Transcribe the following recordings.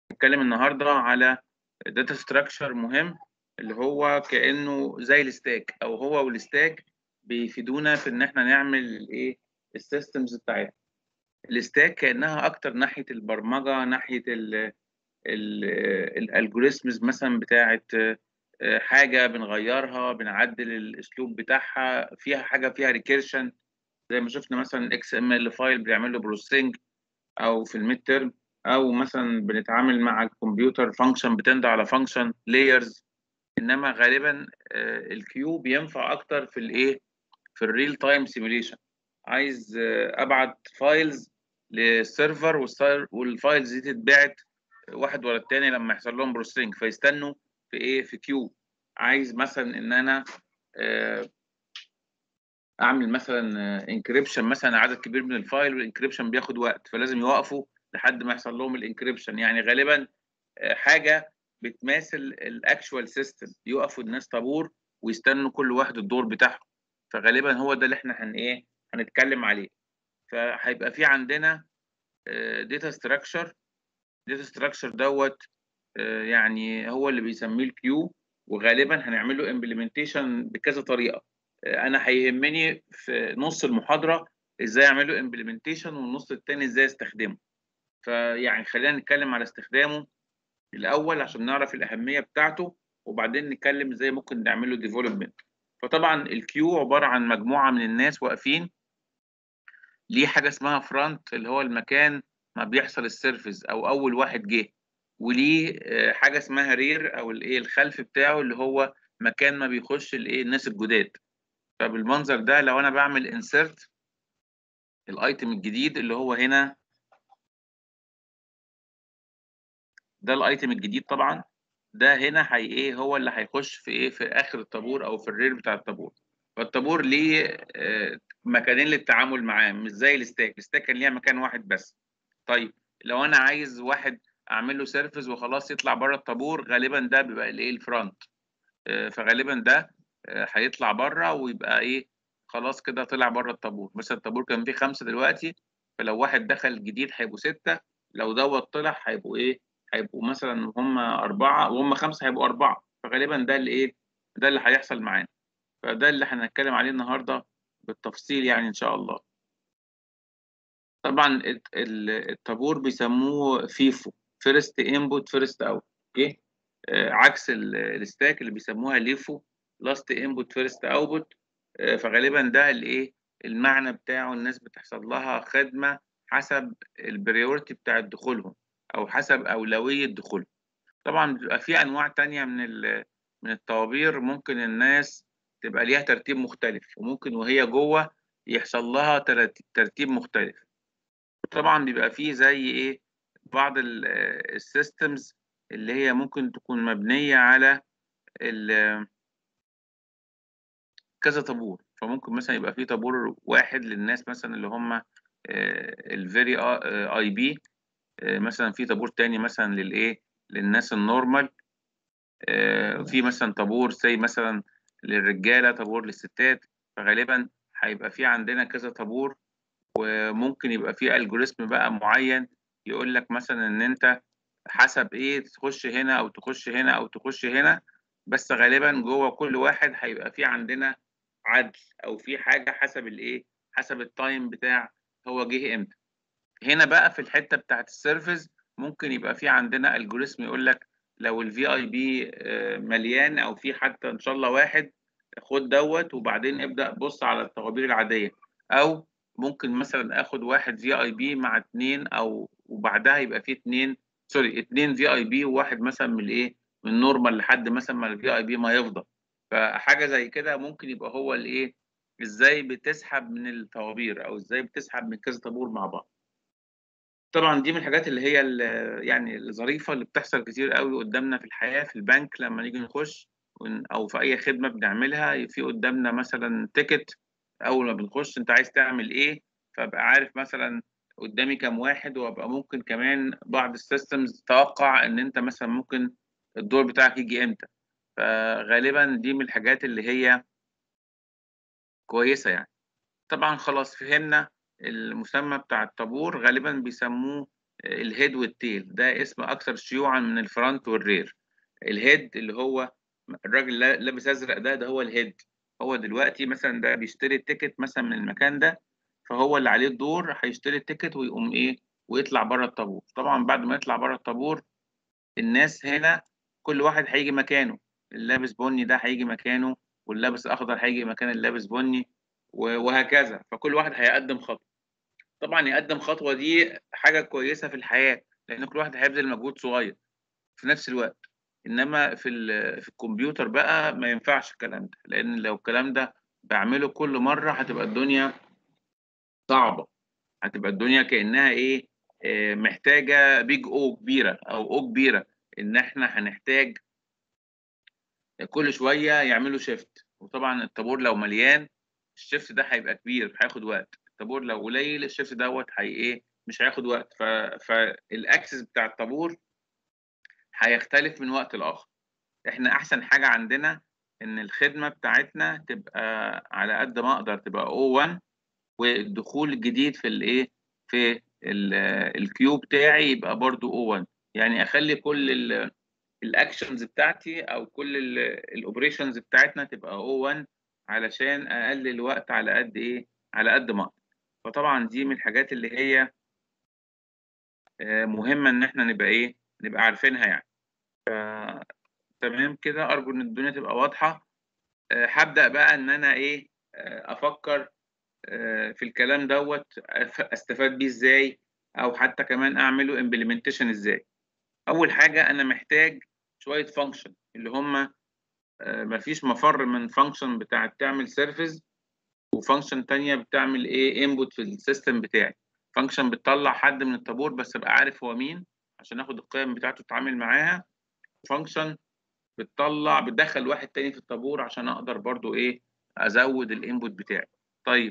هنتكلم النهارده على داتا ستراكشر مهم اللي هو كانه زي الستاك او هو والستاك بيفيدونا في ان احنا نعمل ايه السيستمز بتاعتنا الستاك كانها اكتر ناحيه البرمجه ناحيه الالجوريزمز مثلا بتاعه حاجه بنغيرها بنعدل الاسلوب بتاعها فيها حاجه فيها ريكيرشن زي ما شفنا مثلا اكس ام ال فايل بيعمل له بروسيسنج او في الميد ترم او مثلا بنتعامل مع الكمبيوتر فانكشن بتندى على فانكشن لايرز انما غالبا الكيو بينفع اكتر في الايه في الريل تايم سيميليشن عايز ابعت فايلز للسيرفر والفايلز دي تتبعت واحد ورا التاني لما يحصل لهم بروسيسنج فيستنوا في ايه في كيو عايز مثلا ان انا اعمل مثلا انكريبشن مثلا عدد كبير من الفايل والانكريبشن بياخد وقت فلازم يوقفوا لحد ما يحصل لهم الانكريبشن يعني غالبا حاجه بتماثل الاكشوال سيستم يقفوا الناس طابور ويستنوا كل واحد الدور بتاعهم فغالبا هو ده اللي احنا هن ايه هنتكلم عليه فهيبقى في عندنا داتا ستراكشر داتا ستراكشر دوت يعني هو اللي بيسميه الكيو وغالبا هنعمل له امبلمنتيشن بكذا طريقه انا هيهمني في نص المحاضره ازاي اعمل له امبلمنتيشن والنص الثاني ازاي استخدمه فيعني خلينا نتكلم على استخدامه الاول عشان نعرف الاهميه بتاعته وبعدين نتكلم ازاي ممكن نعمل له ديفلوبمنت فطبعا الكيو عباره عن مجموعه من الناس واقفين ليه حاجه اسمها فرونت اللي هو المكان ما بيحصل السيرفيس او اول واحد جه وليه حاجه اسمها رير او الايه الخلف بتاعه اللي هو مكان ما بيخش الايه الناس الجداد فبالمنظر ده لو انا بعمل انسرت الايتم الجديد اللي هو هنا ده الايتم الجديد طبعا ده هنا هي ايه هو اللي هيخش في ايه في اخر الطابور او في الرير بتاع الطابور فالطابور ليه آه مكانين للتعامل معاه مش زي الستاك الستاك كان ليها مكان واحد بس طيب لو انا عايز واحد اعمل له سيرفيس وخلاص يطلع بره الطابور غالبا ده بيبقى الايه الفرونت آه فغالبا ده آه هيطلع بره ويبقى ايه خلاص كده طلع بره الطابور مثلا الطابور كان فيه خمسه دلوقتي فلو واحد دخل جديد هيبقوا سته لو دوت طلع هيبقوا ايه هيبقوا مثلا هم أربعة وهم خمسة هيبقوا أربعة فغالبا ده اللي إيه ده اللي هيحصل معانا فده اللي هنتكلم عليه النهاردة بالتفصيل يعني إن شاء الله طبعا الطابور بيسموه فيفو فيرست انبوت فيرست اوت اوكي آه عكس الستاك اللي بيسموها ليفو لاست انبوت فيرست اوتبوت آه فغالبا ده الايه المعنى بتاعه الناس بتحصل لها خدمه حسب البريورتي بتاعت دخولهم او حسب اولويه دخولهم طبعا بيبقى في انواع تانية من من الطوابير ممكن الناس تبقى ليها ترتيب مختلف وممكن وهي جوه يحصل لها ترتيب مختلف طبعا بيبقى فيه زي ايه بعض السيستمز اللي هي ممكن تكون مبنيه على كذا طابور فممكن مثلا يبقى في طابور واحد للناس مثلا اللي هم الفيري اي بي مثلا في طابور تاني مثلا للايه للناس النورمال في مثلا طابور زي مثلا للرجاله طابور للستات فغالبا هيبقى في عندنا كذا طابور وممكن يبقى في الجوريزم بقى معين يقول لك مثلا ان انت حسب ايه تخش هنا او تخش هنا او تخش هنا بس غالبا جوه كل واحد هيبقى في عندنا عدل او في حاجه حسب الايه حسب التايم بتاع هو جه امتى هنا بقى في الحته بتاعت السيرفيس ممكن يبقى في عندنا الجوريزم يقول لك لو الفي اي بي مليان او في حتى ان شاء الله واحد خد دوت وبعدين ابدا بص على الطوابير العاديه او ممكن مثلا اخد واحد في اي بي مع اثنين او وبعدها يبقى في اثنين سوري اثنين في اي بي وواحد مثلا من الايه من نورمال لحد مثلا ما الفي اي بي ما يفضى فحاجه زي كده ممكن يبقى هو الايه ازاي بتسحب من الطوابير او ازاي بتسحب من كذا طابور مع بعض طبعا دي من الحاجات اللي هي اللي يعني الظريفه اللي بتحصل كتير قوي قدامنا في الحياه في البنك لما نيجي نخش او في اي خدمه بنعملها في قدامنا مثلا تيكت اول ما بنخش انت عايز تعمل ايه فابقى عارف مثلا قدامي كام واحد وابقى ممكن كمان بعض السيستمز توقع ان انت مثلا ممكن الدور بتاعك يجي امتى فغالبا دي من الحاجات اللي هي كويسه يعني طبعا خلاص فهمنا المسمى بتاع الطابور غالبا بيسموه الهيد والتيل ده اسم اكثر شيوعا من الفرونت والرير الهيد اللي هو الراجل اللي لابس ازرق ده ده هو الهيد هو دلوقتي مثلا ده بيشتري التيكت مثلا من المكان ده فهو اللي عليه الدور هيشتري التيكت ويقوم ايه ويطلع بره الطابور طبعا بعد ما يطلع بره الطابور الناس هنا كل واحد هيجي مكانه اللابس بني ده هيجي مكانه واللابس اخضر هيجي مكان اللابس بني وهكذا فكل واحد هيقدم خطوه طبعا يقدم خطوه دي حاجه كويسه في الحياه لان كل واحد هيبذل مجهود صغير في نفس الوقت انما في في الكمبيوتر بقى ما ينفعش الكلام ده لان لو الكلام ده بعمله كل مره هتبقى الدنيا صعبه هتبقى الدنيا كانها ايه آه، محتاجه بيج او كبيره او او كبيره ان احنا هنحتاج كل شويه يعملوا شيفت وطبعا الطابور لو مليان الشيفت ده هيبقى كبير هياخد وقت الطابور لو قليل الشيفت دوت هي ايه مش هياخد وقت ف... فالاكسس بتاع الطابور هيختلف من وقت لاخر احنا احسن حاجه عندنا ان الخدمه بتاعتنا تبقى على قد ما اقدر تبقى O1 والدخول الجديد في الايه في الكيو بتاعي يبقى برضو O1 يعني اخلي كل الاكشنز بتاعتي او كل الاوبريشنز بتاعتنا تبقى O1 علشان اقلل وقت على قد ايه على قد ما اقدر فطبعا دي من الحاجات اللي هي آه، مهمه ان احنا نبقى ايه نبقى عارفينها يعني ف... تمام كده ارجو ان الدنيا تبقى واضحه آه، هبدا بقى ان انا ايه آه، افكر في الكلام دوت استفاد بيه ازاي او حتى كمان اعمله امبلمنتيشن ازاي اول حاجه انا محتاج شويه فانكشن اللي هم مفيش مفر من فانكشن بتاعت تعمل سيرفيس وفانكشن تانية بتعمل ايه انبوت في السيستم بتاعي فانكشن بتطلع حد من الطابور بس ابقى عارف هو مين عشان اخد القيم بتاعته اتعامل معاها فانكشن بتطلع بتدخل واحد تاني في الطابور عشان اقدر برضو ايه ازود الانبوت بتاعي طيب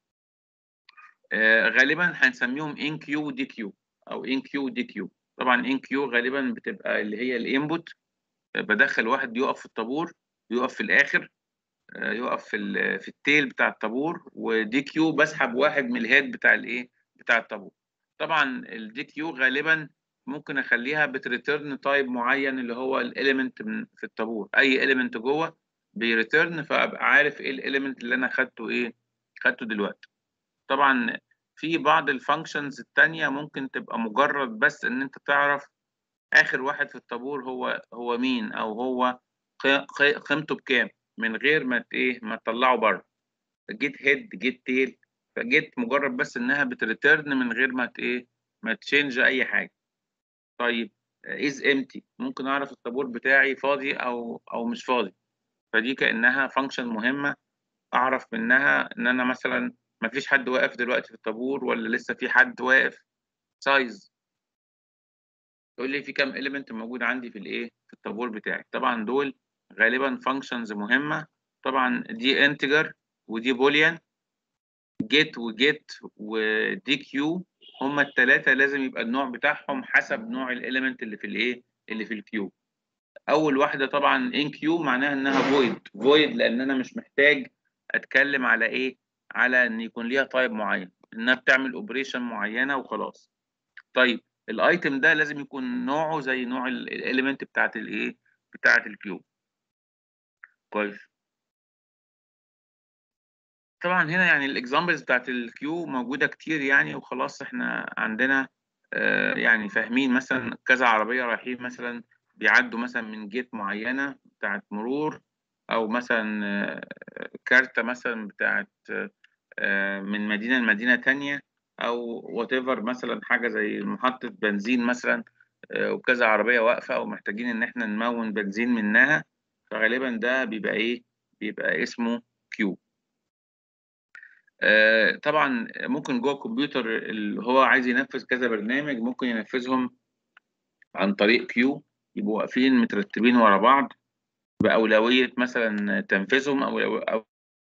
آه غالبا هنسميهم ان كيو دي كيو او ان كيو دي كيو طبعا ان كيو غالبا بتبقى اللي هي الانبوت بدخل واحد يقف في الطابور يقف في الاخر آه، يقف في في التيل بتاع الطابور ودي كيو بسحب واحد من الهيد بتاع الايه بتاع الطابور طبعا الدي كيو غالبا ممكن اخليها بتريتيرن تايب معين اللي هو الاليمنت في الطابور اي اليمنت جوه بيريتيرن فابقى عارف ايه الاليمنت اللي انا خدته ايه خدته دلوقتي طبعا في بعض الفانكشنز التانية ممكن تبقى مجرد بس ان انت تعرف اخر واحد في الطابور هو هو مين او هو قيمته بكام من غير ما ايه ما تطلعه بره جيت هيد جيت تيل فجيت مجرد بس انها بتريتيرن من غير ما ايه ما تشينج اي حاجه طيب از امتي ممكن اعرف الطابور بتاعي فاضي او او مش فاضي فدي كانها فانكشن مهمه اعرف منها ان انا مثلا ما فيش حد واقف دلوقتي في الطابور ولا لسه في حد واقف سايز يقول لي في كام اليمنت موجود عندي في الايه في الطابور بتاعي طبعا دول غالبا فانكشنز مهمه طبعا دي انتجر ودي بوليان جيت وجيت ودي كيو هما الثلاثه لازم يبقى النوع بتاعهم حسب نوع الاليمنت اللي في الايه اللي في الكيو اول واحده طبعا ان كيو معناها انها فويد فويد لان انا مش محتاج اتكلم على ايه على ان يكون ليها تايب معين انها بتعمل اوبريشن معينه وخلاص طيب الايتم ده لازم يكون نوعه زي نوع الاليمنت بتاعت الايه بتاعت الكيو كويس طبعا هنا يعني الاكزامبلز بتاعت الكيو موجوده كتير يعني وخلاص احنا عندنا آه يعني فاهمين مثلا كذا عربيه رايحين مثلا بيعدوا مثلا من جيت معينه بتاعت مرور او مثلا آه كارته مثلا بتاعت آه من مدينه لمدينه تانية او وات مثلا حاجه زي محطه بنزين مثلا آه، وكذا عربيه واقفه ومحتاجين ان احنا نمون بنزين منها فغالبا ده بيبقى ايه بيبقى اسمه كيو آه طبعا ممكن جوه الكمبيوتر اللي هو عايز ينفذ كذا برنامج ممكن ينفذهم عن طريق كيو يبقوا واقفين مترتبين ورا بعض بأولوية مثلا تنفيذهم أو أو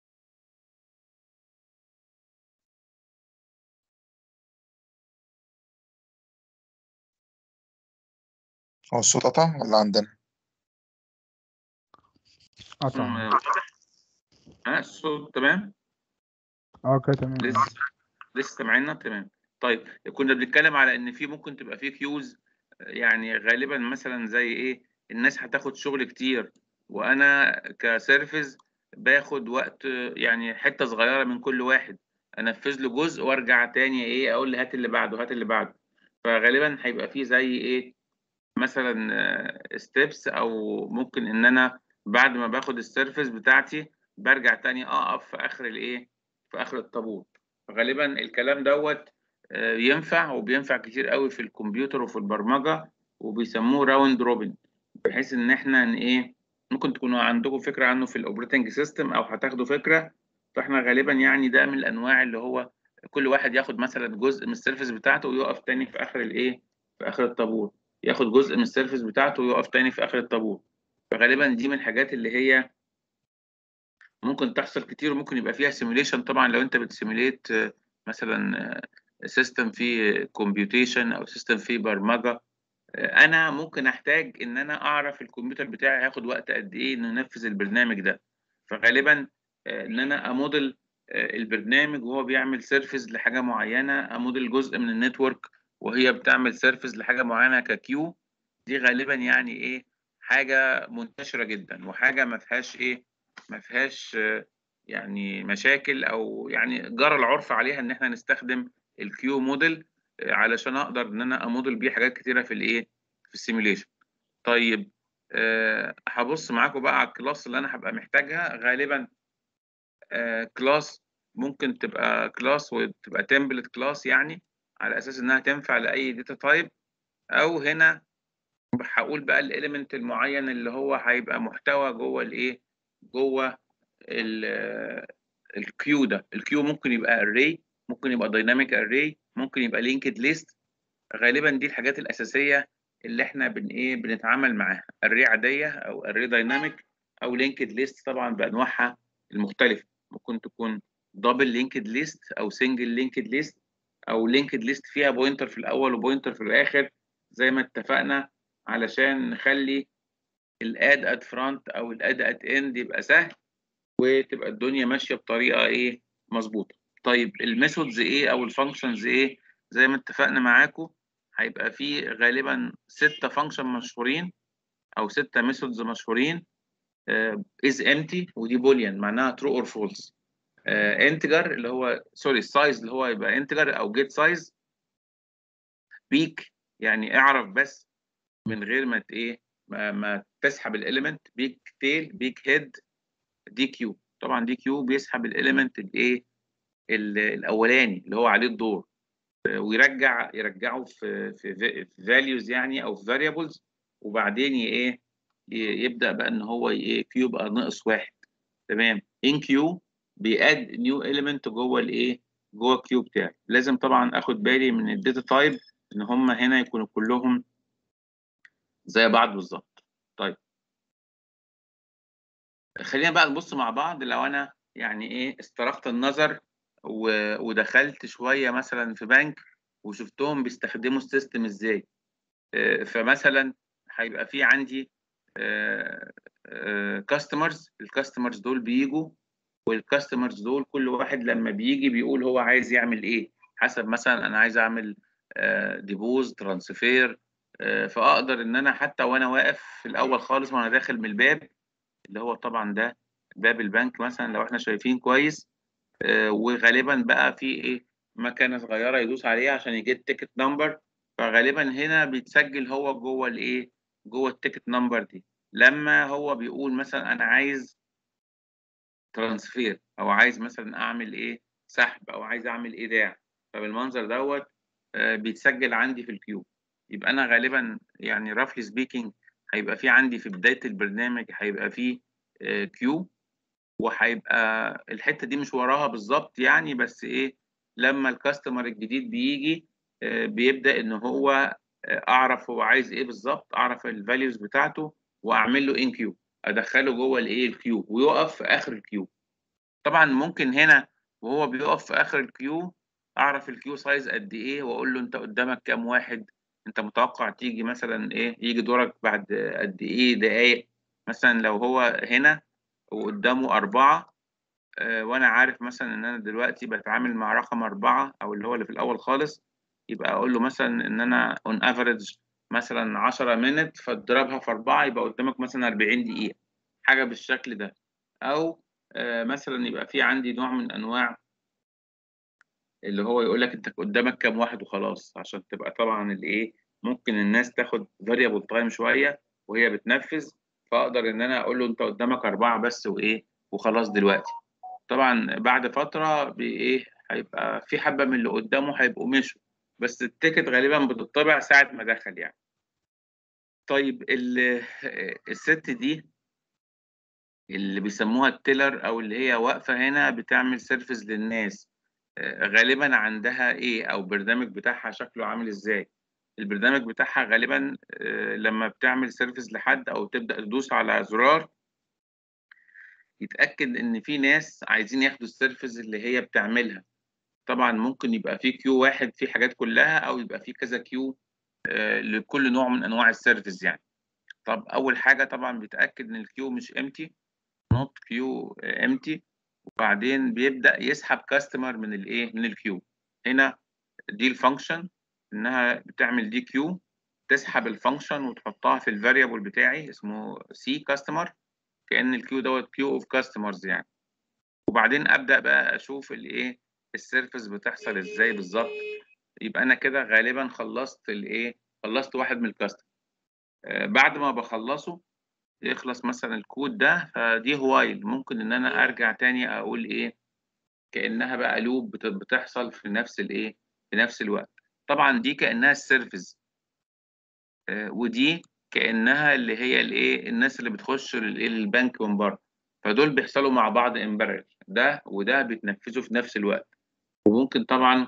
هو الصوت قطع ولا عندنا؟ قطع اه الصوت تمام اه كده تمام لسه لسه سامعيننا تمام طيب كنا بنتكلم على ان في ممكن تبقى في كيوز يعني غالبا مثلا زي ايه الناس هتاخد شغل كتير وانا كسيرفيس باخد وقت يعني حته صغيره من كل واحد انفذ له جزء وارجع تاني ايه اقول له هات اللي بعده هات اللي بعده فغالبا هيبقى فيه زي ايه مثلا ستيبس او ممكن ان انا بعد ما باخد السيرفيس بتاعتي برجع تاني اقف في اخر الايه في اخر الطابور غالبا الكلام دوت آه، ينفع وبينفع كتير قوي في الكمبيوتر وفي البرمجه وبيسموه راوند روبن بحيث ان احنا ن- ايه ممكن تكونوا عندكم فكره عنه في الاوبريتنج سيستم او هتاخدوا فكره فاحنا غالبا يعني ده من الانواع اللي هو كل واحد ياخد مثلا جزء من السيرفيس بتاعته ويقف تاني في اخر الايه في اخر الطابور ياخد جزء من السيرفيس بتاعته ويقف تاني في اخر الطابور فغالبا دي من الحاجات اللي هي ممكن تحصل كتير وممكن يبقى فيها سيميليشن طبعا لو انت بتسيميليت آه، مثلا سيستم فيه كومبيوتيشن او سيستم فيه برمجه آه، انا ممكن احتاج ان انا اعرف الكمبيوتر بتاعي هياخد وقت قد ايه انه ينفذ البرنامج ده فغالبا آه، ان انا اموديل آه، البرنامج وهو بيعمل سيرفيس لحاجه معينه اموديل جزء من النتورك وهي بتعمل سيرفيس لحاجه معينه ككيو دي غالبا يعني ايه حاجه منتشره جدا وحاجه ما فيهاش ايه ما فيهاش آه، يعني مشاكل او يعني جرى العرف عليها ان احنا نستخدم الكيو موديل آه، علشان اقدر ان انا اموديل بيه حاجات كتيره في الايه في السيميوليشن طيب آه، هبص معاكم بقى على الكلاس اللي انا هبقى محتاجها غالبا كلاس ممكن تبقى كلاس وتبقى تمبلت كلاس يعني على اساس انها تنفع لاي داتا تايب او هنا هقول بقى الاليمنت المعين اللي هو هيبقى محتوى جوه الايه جوه الكيو ده الكيو ممكن يبقى array ممكن يبقى dynamic array ممكن يبقى linked list غالبا دي الحاجات الاساسيه اللي احنا بن ايه بنتعامل معاها array عاديه او array dynamic او linked list طبعا بانواعها المختلفه ممكن تكون double linked list او single linked list او linked list فيها بوينتر في الاول وبوينتر في الاخر زي ما اتفقنا علشان نخلي الاد ات فرونت او الاد ات اند يبقى سهل وتبقى الدنيا ماشيه بطريقه ايه مظبوطه طيب الميثودز ايه او الفانكشنز ايه زي ما اتفقنا معاكم هيبقى في غالبا ستة فانكشن مشهورين او ستة ميثودز مشهورين از امتي ودي بوليان معناها ترو اور فولس انتجر اللي هو سوري السايز اللي هو يبقى انتجر او جيت سايز بيك يعني اعرف بس من غير ما ت- ايه ما, ما تسحب الاليمنت بيك تيل بيك هيد دي كيو طبعا دي كيو بيسحب الاليمنت الايه ال- الاولاني اللي هو عليه الدور آه، ويرجع يرجعه في في فاليوز يعني او في فاريبلز وبعدين ي- ايه ي- يبدا بقى ان هو ي- ايه كيو يبقى ناقص واحد تمام ان كيو بياد نيو اليمنت جوه الايه جوه الكيو بتاعي لازم طبعا اخد بالي من الداتا تايب ان هم هنا يكونوا كلهم زي بعض بالظبط طيب خلينا بقى نبص مع بعض لو انا يعني ايه استرخت النظر و... ودخلت شويه مثلا في بنك وشفتهم بيستخدموا السيستم ازاي آه، فمثلا هيبقى في عندي كاستمرز الكاستمرز دول بيجوا والكاستمرز دول كل واحد لما بيجي بيقول هو عايز يعمل ايه حسب مثلا انا عايز اعمل ديبوز ترانسفير فاقدر ان انا حتى وانا واقف في الاول خالص وانا داخل من الباب اللي هو طبعا ده باب البنك مثلا لو احنا شايفين كويس آه، وغالبا بقى في ايه مكنه صغيره يدوس عليها عشان يجيب التيكت نمبر فغالبا هنا بيتسجل هو جوه الايه جوه التيكت نمبر دي لما هو بيقول مثلا انا عايز ترانسفير او عايز مثلا اعمل ايه سحب او عايز اعمل ايداع فبالمنظر دوت آه، بيتسجل عندي في الكيو يبقى انا غالبا يعني رافلي سبيكينج هيبقى في عندي في بدايه البرنامج هيبقى في كيو وهيبقى الحته دي مش وراها بالظبط يعني بس ايه لما الكاستمر الجديد بيجي آه، بيبدا ان هو آه، اعرف هو عايز ايه بالظبط اعرف الفاليوز بتاعته واعمل له ان كيو ادخله جوه الايه الكيو ويقف في اخر الكيو طبعا ممكن هنا وهو بيقف في اخر الكيو اعرف الكيو سايز قد ايه واقول له انت قدامك كام واحد انت متوقع تيجي مثلا ايه يجي دورك بعد قد ايه دقايق مثلا لو هو هنا وقدامه أربعة آه، وأنا عارف مثلا إن أنا دلوقتي بتعامل مع رقم أربعة أو اللي هو اللي في الأول خالص يبقى اقول له مثلا ان انا اون افريج مثلا 10 مينت فتضربها في 4 يبقى قدامك مثلا 40 دقيقه حاجه بالشكل ده او آه، مثلا يبقى في عندي نوع من انواع اللي هو يقول لك انت قدامك كام واحد وخلاص عشان تبقى طبعا الايه ممكن الناس تاخد فاريبل تايم شويه وهي بتنفذ فاقدر ان انا اقول له انت قدامك اربعه بس وايه وخلاص دلوقتي طبعا بعد فتره بايه هيبقى في حبه من اللي قدامه هيبقوا مشوا بس التيكت غالبا بتطبع ساعه ما دخل يعني طيب ال- الست دي اللي بيسموها التيلر او اللي هي واقفه هنا بتعمل سيرفيس للناس آه، غالبا عندها ايه او برنامج بتاعها شكله عامل ازاي البرنامج بتاعها غالبا آه، لما بتعمل سيرفيس لحد او تبدا تدوس على زرار يتاكد ان في ناس عايزين ياخدوا السيرفيس اللي هي بتعملها طبعا ممكن يبقى في كيو واحد فيه حاجات كلها او يبقى في كذا كيو آه، لكل نوع من انواع السيرفيس يعني طب اول حاجه طبعا بيتاكد ان الكيو مش امتي نوت كيو امتي وبعدين بيبدا يسحب كاستمر من الايه من الكيو هنا دي الفانكشن انها بتعمل دي كيو تسحب الفانكشن وتحطها في الفاريبل بتاعي اسمه سي كاستمر كان الكيو دوت كيو اوف كاستمرز يعني وبعدين ابدا بقى اشوف الايه السيرفيس بتحصل ازاي بالظبط يبقى انا كده غالبا خلصت الايه خلصت واحد من الكاستمر آه بعد ما بخلصه يخلص مثلا الكود ده فدي هوايل ممكن ان انا ارجع تاني اقول ايه كانها بقى لوب بت- بتحصل في نفس الايه في نفس الوقت طبعا دي كانها السيرفيس آه، ودي كانها اللي هي الايه الناس اللي بتخش للايه للبنك من بره فدول بيحصلوا مع بعض امبارل ده وده بيتنفذوا في نفس الوقت وممكن طبعا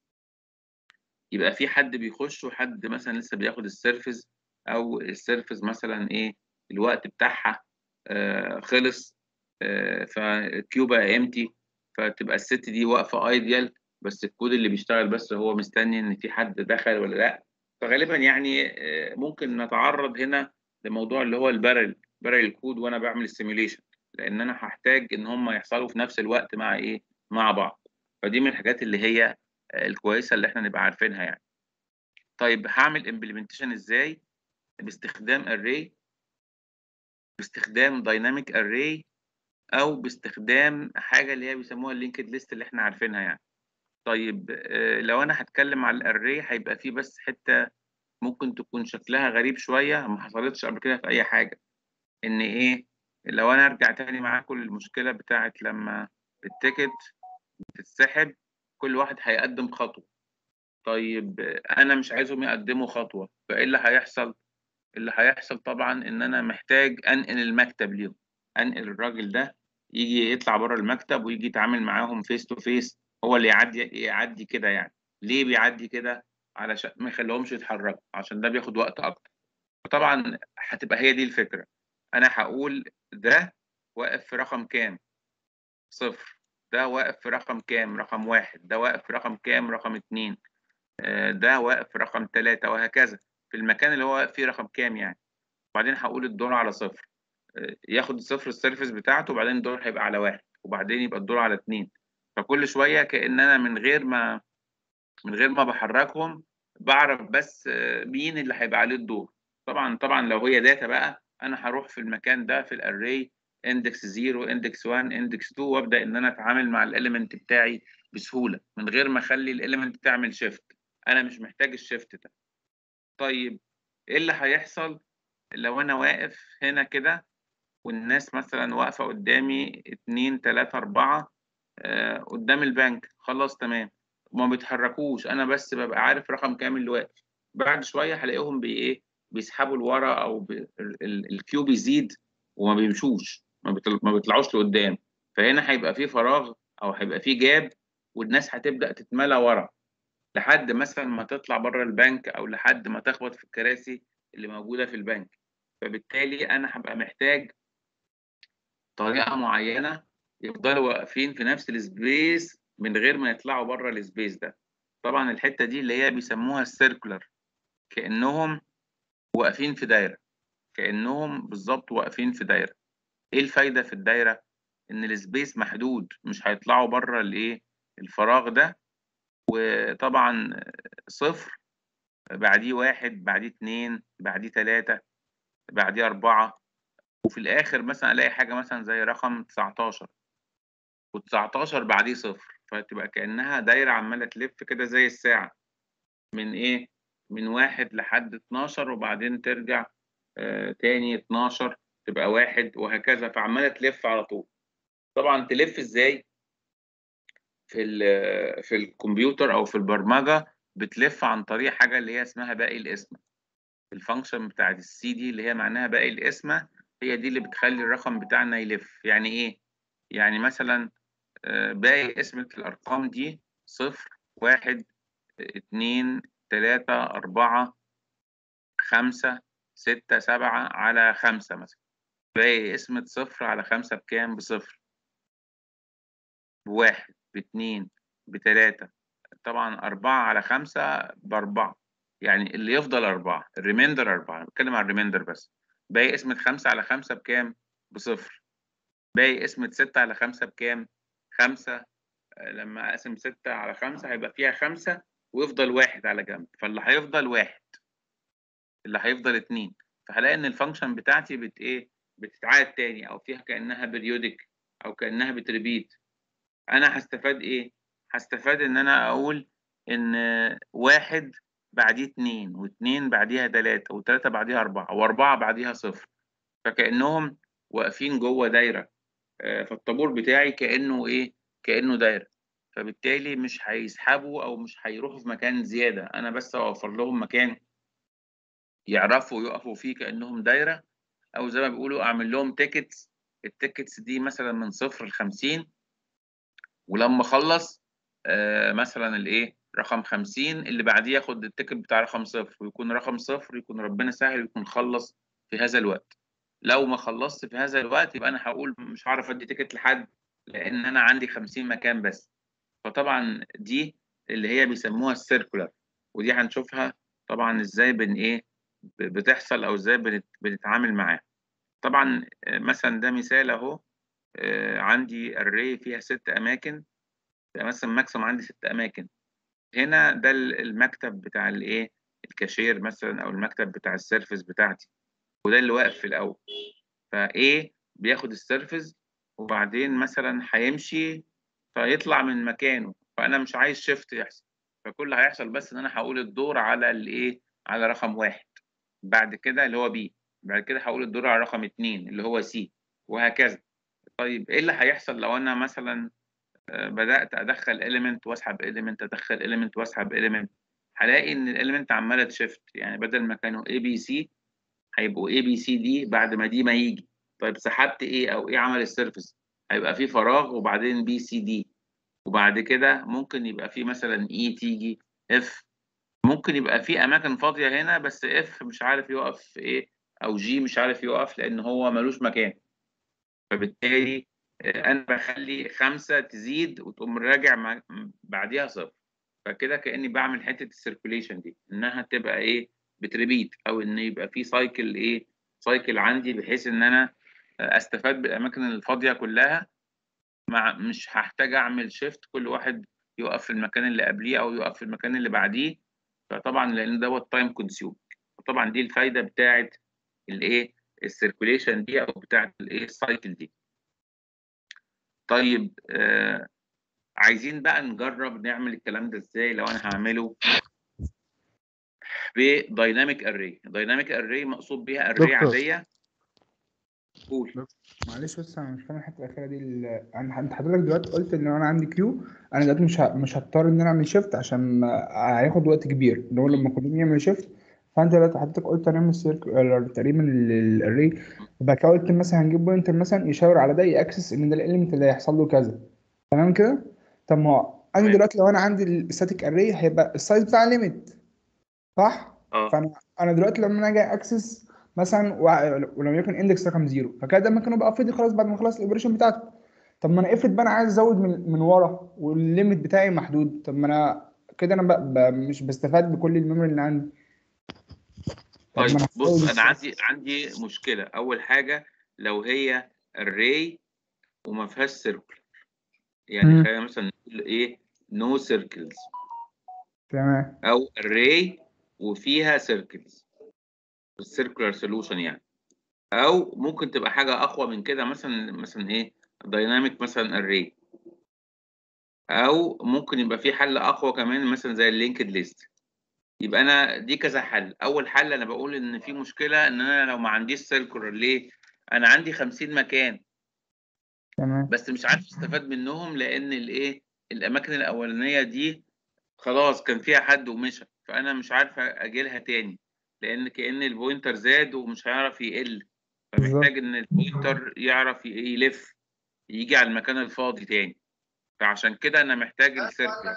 يبقى في حد بيخش وحد مثلا لسه بياخد السيرفيس او السيرفيس مثلا ايه الوقت بتاعها آه خلص آه فالكيو بقى امتي فتبقى الست دي واقفه ايديال بس الكود اللي بيشتغل بس هو مستني ان في حد دخل ولا لا فغالبا يعني آه ممكن نتعرض هنا لموضوع اللي هو البارل بارل الكود وانا بعمل السيميوليشن لان انا هحتاج ان هم يحصلوا في نفس الوقت مع ايه مع بعض فدي من الحاجات اللي هي الكويسه اللي احنا نبقى عارفينها يعني طيب هعمل امبلمنتيشن ازاي باستخدام array باستخدام dynamic array او باستخدام حاجه اللي هي بيسموها اللينكد ليست اللي احنا عارفينها يعني طيب آه، لو انا هتكلم على الاري هيبقى فيه بس حته ممكن تكون شكلها غريب شويه ما حصلتش قبل كده في اي حاجه ان ايه لو انا ارجع تاني معاكم للمشكله بتاعت لما التيكت بتتسحب كل واحد هيقدم خطوه طيب انا مش عايزهم يقدموا خطوه فايه اللي هيحصل اللي هيحصل طبعا ان انا محتاج انقل المكتب ليهم انقل الراجل ده يجي يطلع بره المكتب ويجي يتعامل معاهم فيس تو فيس هو اللي يعدي يعدي كده يعني ليه بيعدي كده علشان ما يخليهمش يتحركوا عشان ده بياخد وقت اكتر طبعا هتبقى هي دي الفكره انا هقول ده واقف في رقم كام صفر ده واقف في رقم كام رقم واحد ده واقف في رقم كام رقم اتنين آه، ده واقف في رقم ثلاثة وهكذا في المكان اللي هو واقف فيه رقم كام يعني وبعدين هقول الدور على صفر آه، ياخد صفر السيرفيس بتاعته وبعدين الدور هيبقى على واحد وبعدين يبقى الدور على اتنين فكل شوية كأن أنا من غير ما من غير ما بحركهم بعرف بس آه، مين اللي هيبقى عليه الدور طبعا طبعا لو هي داتا بقى أنا هروح في المكان ده في الأري اندكس 0 اندكس 1 اندكس 2 وابدا ان انا اتعامل مع الاليمنت بتاعي بسهوله من غير ما اخلي الاليمنت تعمل شيفت انا مش محتاج الشيفت ده طيب ايه اللي هيحصل لو انا واقف هنا كده والناس مثلا واقفه قدامي اتنين تلاته اربعه آه قدام البنك خلاص تمام وما بيتحركوش انا بس ببقى عارف رقم كام اللي واقف بعد شويه هلاقيهم بي ايه بيسحبوا لورا او بي ال- ال- الكيو بيزيد وما بيمشوش ما بيطل- ما بيطلعوش لقدام فهنا هيبقى في فراغ او هيبقى في جاب والناس هتبدا تتملى ورا لحد مثلا ما تطلع بره البنك او لحد ما تخبط في الكراسي اللي موجوده في البنك فبالتالي انا هبقى محتاج طريقه معينه يفضلوا واقفين في نفس السبيس من غير ما يطلعوا بره السبيس ده طبعا الحته دي اللي هي بيسموها السيركولر كانهم واقفين في دايره كانهم بالظبط واقفين في دايره ايه الفايده في الدايره ان السبيس محدود مش هيطلعوا بره الايه الفراغ ده وطبعا صفر بعديه واحد بعديه اتنين بعديه تلاتة بعديه أربعة وفي الآخر مثلا ألاقي حاجة مثلا زي رقم 19 و19 بعديه صفر فتبقى كأنها دايرة عمالة تلف كده زي الساعة من إيه؟ من واحد لحد 12 وبعدين ترجع آه تاني 12 تبقى واحد وهكذا فعمالة تلف على طول طبعا تلف إزاي؟ في في الكمبيوتر أو في البرمجة بتلف عن طريق حاجة اللي هي اسمها باقي الاسم الفانكشن بتاعت السي دي اللي هي معناها باقي الاسم هي دي اللي بتخلي الرقم بتاعنا يلف يعني ايه يعني مثلا باقي اسمة الارقام دي صفر واحد اتنين تلاتة أربعة خمسة ستة سبعة على خمسة مثلا باقي اسمة صفر على خمسة بكام بصفر بواحد باتنين بتلاتة طبعا أربعة على خمسة بأربعة يعني اللي يفضل أربعة الريميندر أربعة بتكلم عن الريميندر بس باقي اسمة خمسة على خمسة بكام؟ بصفر باقي اسمة ستة على خمسة بكام؟ خمسة لما أقسم ستة على خمسة هيبقى فيها خمسة ويفضل واحد على جنب فاللي هيفضل واحد اللي هيفضل اتنين فهلاقي إن الفانكشن بتاعتي بت إيه؟ بتتعاد تاني أو فيها كأنها بريودك أو كأنها بتريبيت أنا هستفاد إيه؟ هستفاد ان انا اقول ان واحد بعديه اتنين واتنين بعديها تلاتة وتلاتة بعديها أربعة وأربعة بعديها صفر فكأنهم واقفين جوه دايرة فالطابور بتاعي كأنه إيه؟ كأنه دايرة فبالتالي مش هيسحبوا أو مش هيروحوا في مكان زيادة أنا بس أوفر لهم مكان يعرفوا يقفوا فيه كأنهم دايرة أو زي ما بيقولوا أعمل لهم تيكتس التيكتس دي مثلا من صفر لخمسين ولما أخلص آه مثلا الايه رقم 50 اللي بعديه ياخد التيكت بتاع رقم صفر ويكون رقم صفر يكون ربنا سهل ويكون خلص في هذا الوقت لو ما خلصت في هذا الوقت يبقى انا هقول مش هعرف ادي تيكت لحد لان انا عندي 50 مكان بس فطبعا دي اللي هي بيسموها السيركولار ودي هنشوفها طبعا ازاي بن ايه بتحصل او ازاي بنت بنتعامل معاها طبعا مثلا ده مثال اهو عندي اري فيها ست اماكن مثلا ماكسيموم عندي ست اماكن هنا ده المكتب بتاع الايه الكاشير مثلا او المكتب بتاع السيرفيس بتاعتي وده اللي واقف في الاول فايه بياخد السيرفيس وبعدين مثلا هيمشي فيطلع من مكانه فانا مش عايز شيفت يحصل فكل اللي هيحصل بس ان انا هقول الدور على الايه على رقم واحد بعد كده اللي هو بي بعد كده هقول الدور على رقم اتنين اللي هو سي وهكذا طيب ايه اللي هيحصل لو انا مثلا بدات ادخل element واسحب element ادخل element واسحب element هلاقي ان الاليمنت عماله تشيفت يعني بدل ما كانوا اي بي سي هيبقوا اي بي سي دي بعد ما دي ما يجي طيب سحبت ايه او ايه عمل السيرفيس هيبقى في فراغ وبعدين بي سي دي وبعد كده ممكن يبقى في مثلا اي تيجي اف ممكن يبقى في اماكن فاضيه هنا بس اف مش عارف يقف ايه او جي مش عارف يقف لان هو ملوش مكان فبالتالي انا بخلي خمسه تزيد وتقوم راجع مع بعديها صفر فكده كاني بعمل حته السيركوليشن دي انها تبقى ايه بتريبيت او ان يبقى في سايكل ايه سايكل عندي بحيث ان انا استفاد بالاماكن الفاضيه كلها مع مش هحتاج اعمل شيفت كل واحد يقف في المكان اللي قبليه او يقف في المكان اللي بعديه فطبعا لان دوت تايم كونسيوم طبعا دي الفايده بتاعه الايه السيركوليشن دي او بتاعه الايه السايكل دي طيب آه عايزين بقى نجرب نعمل الكلام ده ازاي لو انا هعمله بدايناميك اري دايناميك اري مقصود بيها اري عاديه قول معلش بس انا مش فاهم الحته الاخيره دي ال- انا انت حضرتك دلوقتي قلت ان انا عندي كيو انا دلوقتي مش ه- مش هضطر ان انا اعمل شيفت عشان هياخد وقت كبير ان هو لما كلهم يعمل شيفت فانت دلوقتي حضرتك قلت هنعمل سيركل تقريبا الاري وبعد كده قلت مثلا هنجيب بوينتر مثلا يشاور على ده ياكسس ان ده الاليمنت اللي هيحصل له كذا تمام كده طب ما هو انا تمام. دلوقتي لو انا عندي الستاتيك اري هيبقى السايز بتاع ليميت صح اه فانا انا دلوقتي لما انا اجي اكسس مثلا و- ولم يكن اندكس رقم زيرو فكده ممكن ابقى فاضي خلاص بعد ما اخلص الاوبريشن بتاعته طب ما انا افرض بقى انا عايز ازود من من ورا والليميت بتاعي محدود طب ما انا كده انا بقى بقى مش بستفاد بكل الميموري اللي عندي طب ما طيب انا بص هحاول انا عندي عندي مشكله اول حاجه لو هي array وما فيهاش سيركل يعني مم. خلينا مثلا نقول ايه نو سيركلز تمام او array وفيها circles circular solution يعني او ممكن تبقى حاجه اقوى من كده مثلا مثلا ايه dynamic مثلا array او ممكن يبقى في حل اقوى كمان مثلا زي اللينكد ليست يبقى انا دي كذا حل اول حل انا بقول ان في مشكله ان انا لو ما عنديش سيركولر ليه انا عندي 50 مكان تمام بس مش عارف استفاد منهم لان الايه الاماكن الاولانيه دي خلاص كان فيها حد ومشى فانا مش عارف اجيلها تاني لان كأن البوينتر زاد ومش هيعرف يقل فمحتاج ان البوينتر يعرف ي- يلف يجي على المكان الفاضي تاني فعشان كده انا محتاج السيركلر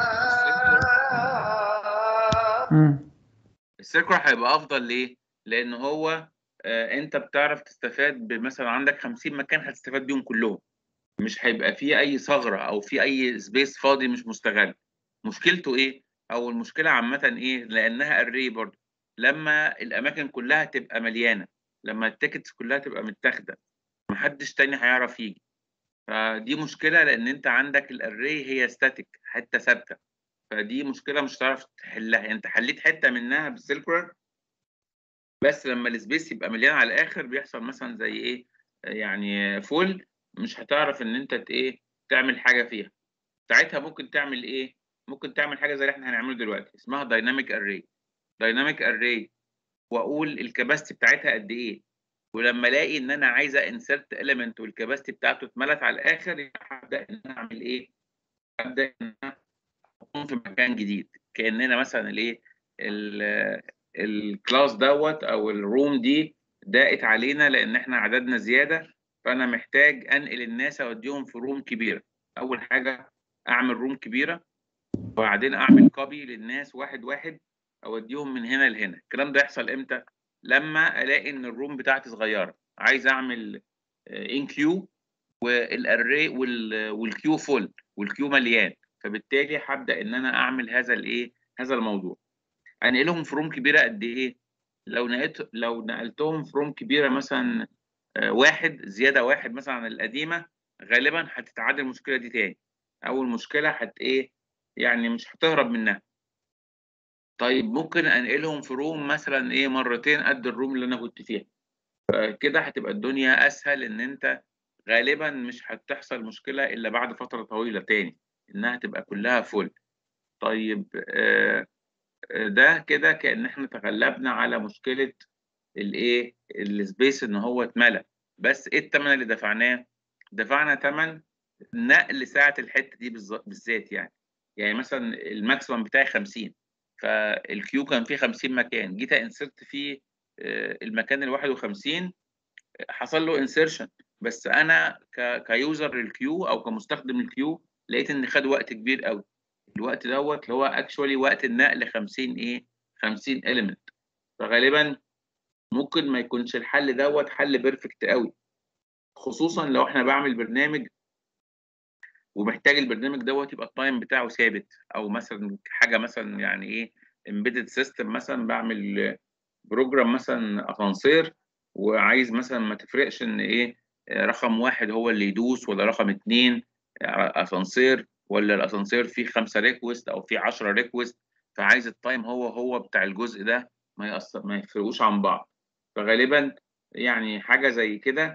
مم. السيركلر هيبقى افضل ليه لان هو آه انت بتعرف تستفاد بمثلا عندك 50 مكان هتستفاد بيهم كلهم مش هيبقى فيه اي ثغره او في اي سبيس فاضي مش مستغل مشكلته ايه او المشكله عامه ايه لانها اري برضه لما الاماكن كلها تبقى مليانه لما التيكتس كلها تبقى متاخده محدش تاني هيعرف يجي فدي مشكله لان انت عندك الاري هي ستاتيك حته ثابته فدي مشكله مش هتعرف تحلها انت حليت حته منها بالسيركلر بس لما السبيس يبقى مليان على الاخر بيحصل مثلا زي ايه يعني فول مش هتعرف ان انت ت- ايه تعمل حاجه فيها ساعتها ممكن تعمل ايه ممكن تعمل حاجه زي اللي احنا هنعمله دلوقتي اسمها دايناميك اري دايناميك اري واقول الكباستي بتاعتها قد ايه ولما الاقي ان انا عايزه انسرت اليمنت والكباستي بتاعته اتملت على الاخر يبقى هبدا ان انا اعمل ايه ابدا ان انا اكون في مكان جديد كاننا مثلا الايه ال- الكلاس دوت او الروم دي ضاقت علينا لان احنا عددنا زياده فانا محتاج انقل الناس اوديهم في روم كبيره اول حاجه اعمل روم كبيره وبعدين اعمل كوبي للناس واحد واحد اوديهم من هنا لهنا الكلام ده يحصل امتى لما الاقي ان الروم بتاعتي صغيره عايز اعمل ان كيو والاري والكيو فول والكيو مليان فبالتالي هبدا ان انا اعمل هذا الايه هذا الموضوع انقلهم في روم كبيره قد ايه لو نقلت لو نقلتهم في روم كبيره مثلا آه، واحد زياده واحد مثلا عن القديمه غالبا هتتعادل المشكله دي تاني اول مشكله هت ايه يعني مش هتهرب منها طيب ممكن انقلهم في روم مثلا ايه مرتين قد الروم اللي انا كنت فيها فكده هتبقى الدنيا اسهل ان انت غالبا مش هتحصل مشكله الا بعد فتره طويله تاني انها تبقى كلها فل طيب آه آه، ده كده كأن احنا تغلبنا على مشكله الايه السبيس ان هو اتملى بس ايه الثمن اللي دفعناه دفعنا ثمن نقل ساعه الحته دي بالظ- بالذات يعني يعني مثلا الماكسيمم بتاعي 50 فالكيو كان فيه 50 مكان جيت انسرت فيه آه، المكان ال 51 حصل له انسيرشن بس انا ك... كيوزر للكيو او كمستخدم الكيو لقيت ان خد وقت كبير قوي الوقت دوت اللي هو اكشولي وقت النقل 50 ايه 50 اليمنت فغالبا ممكن ما يكونش الحل دوت حل بيرفكت قوي خصوصا لو احنا بعمل برنامج ومحتاج البرنامج دوت يبقى التايم بتاعه ثابت او مثلا حاجه مثلا يعني ايه امبيدد سيستم مثلا بعمل بروجرام مثلا اسانسير وعايز مثلا ما تفرقش ان ايه رقم واحد هو اللي يدوس ولا رقم اتنين اسانسير ولا الاسانسير فيه خمسة ريكوست او فيه 10 ريكوست فعايز التايم هو هو بتاع الجزء ده ما يأثر ما يفرقوش عن بعض فغالبا يعني حاجه زي كده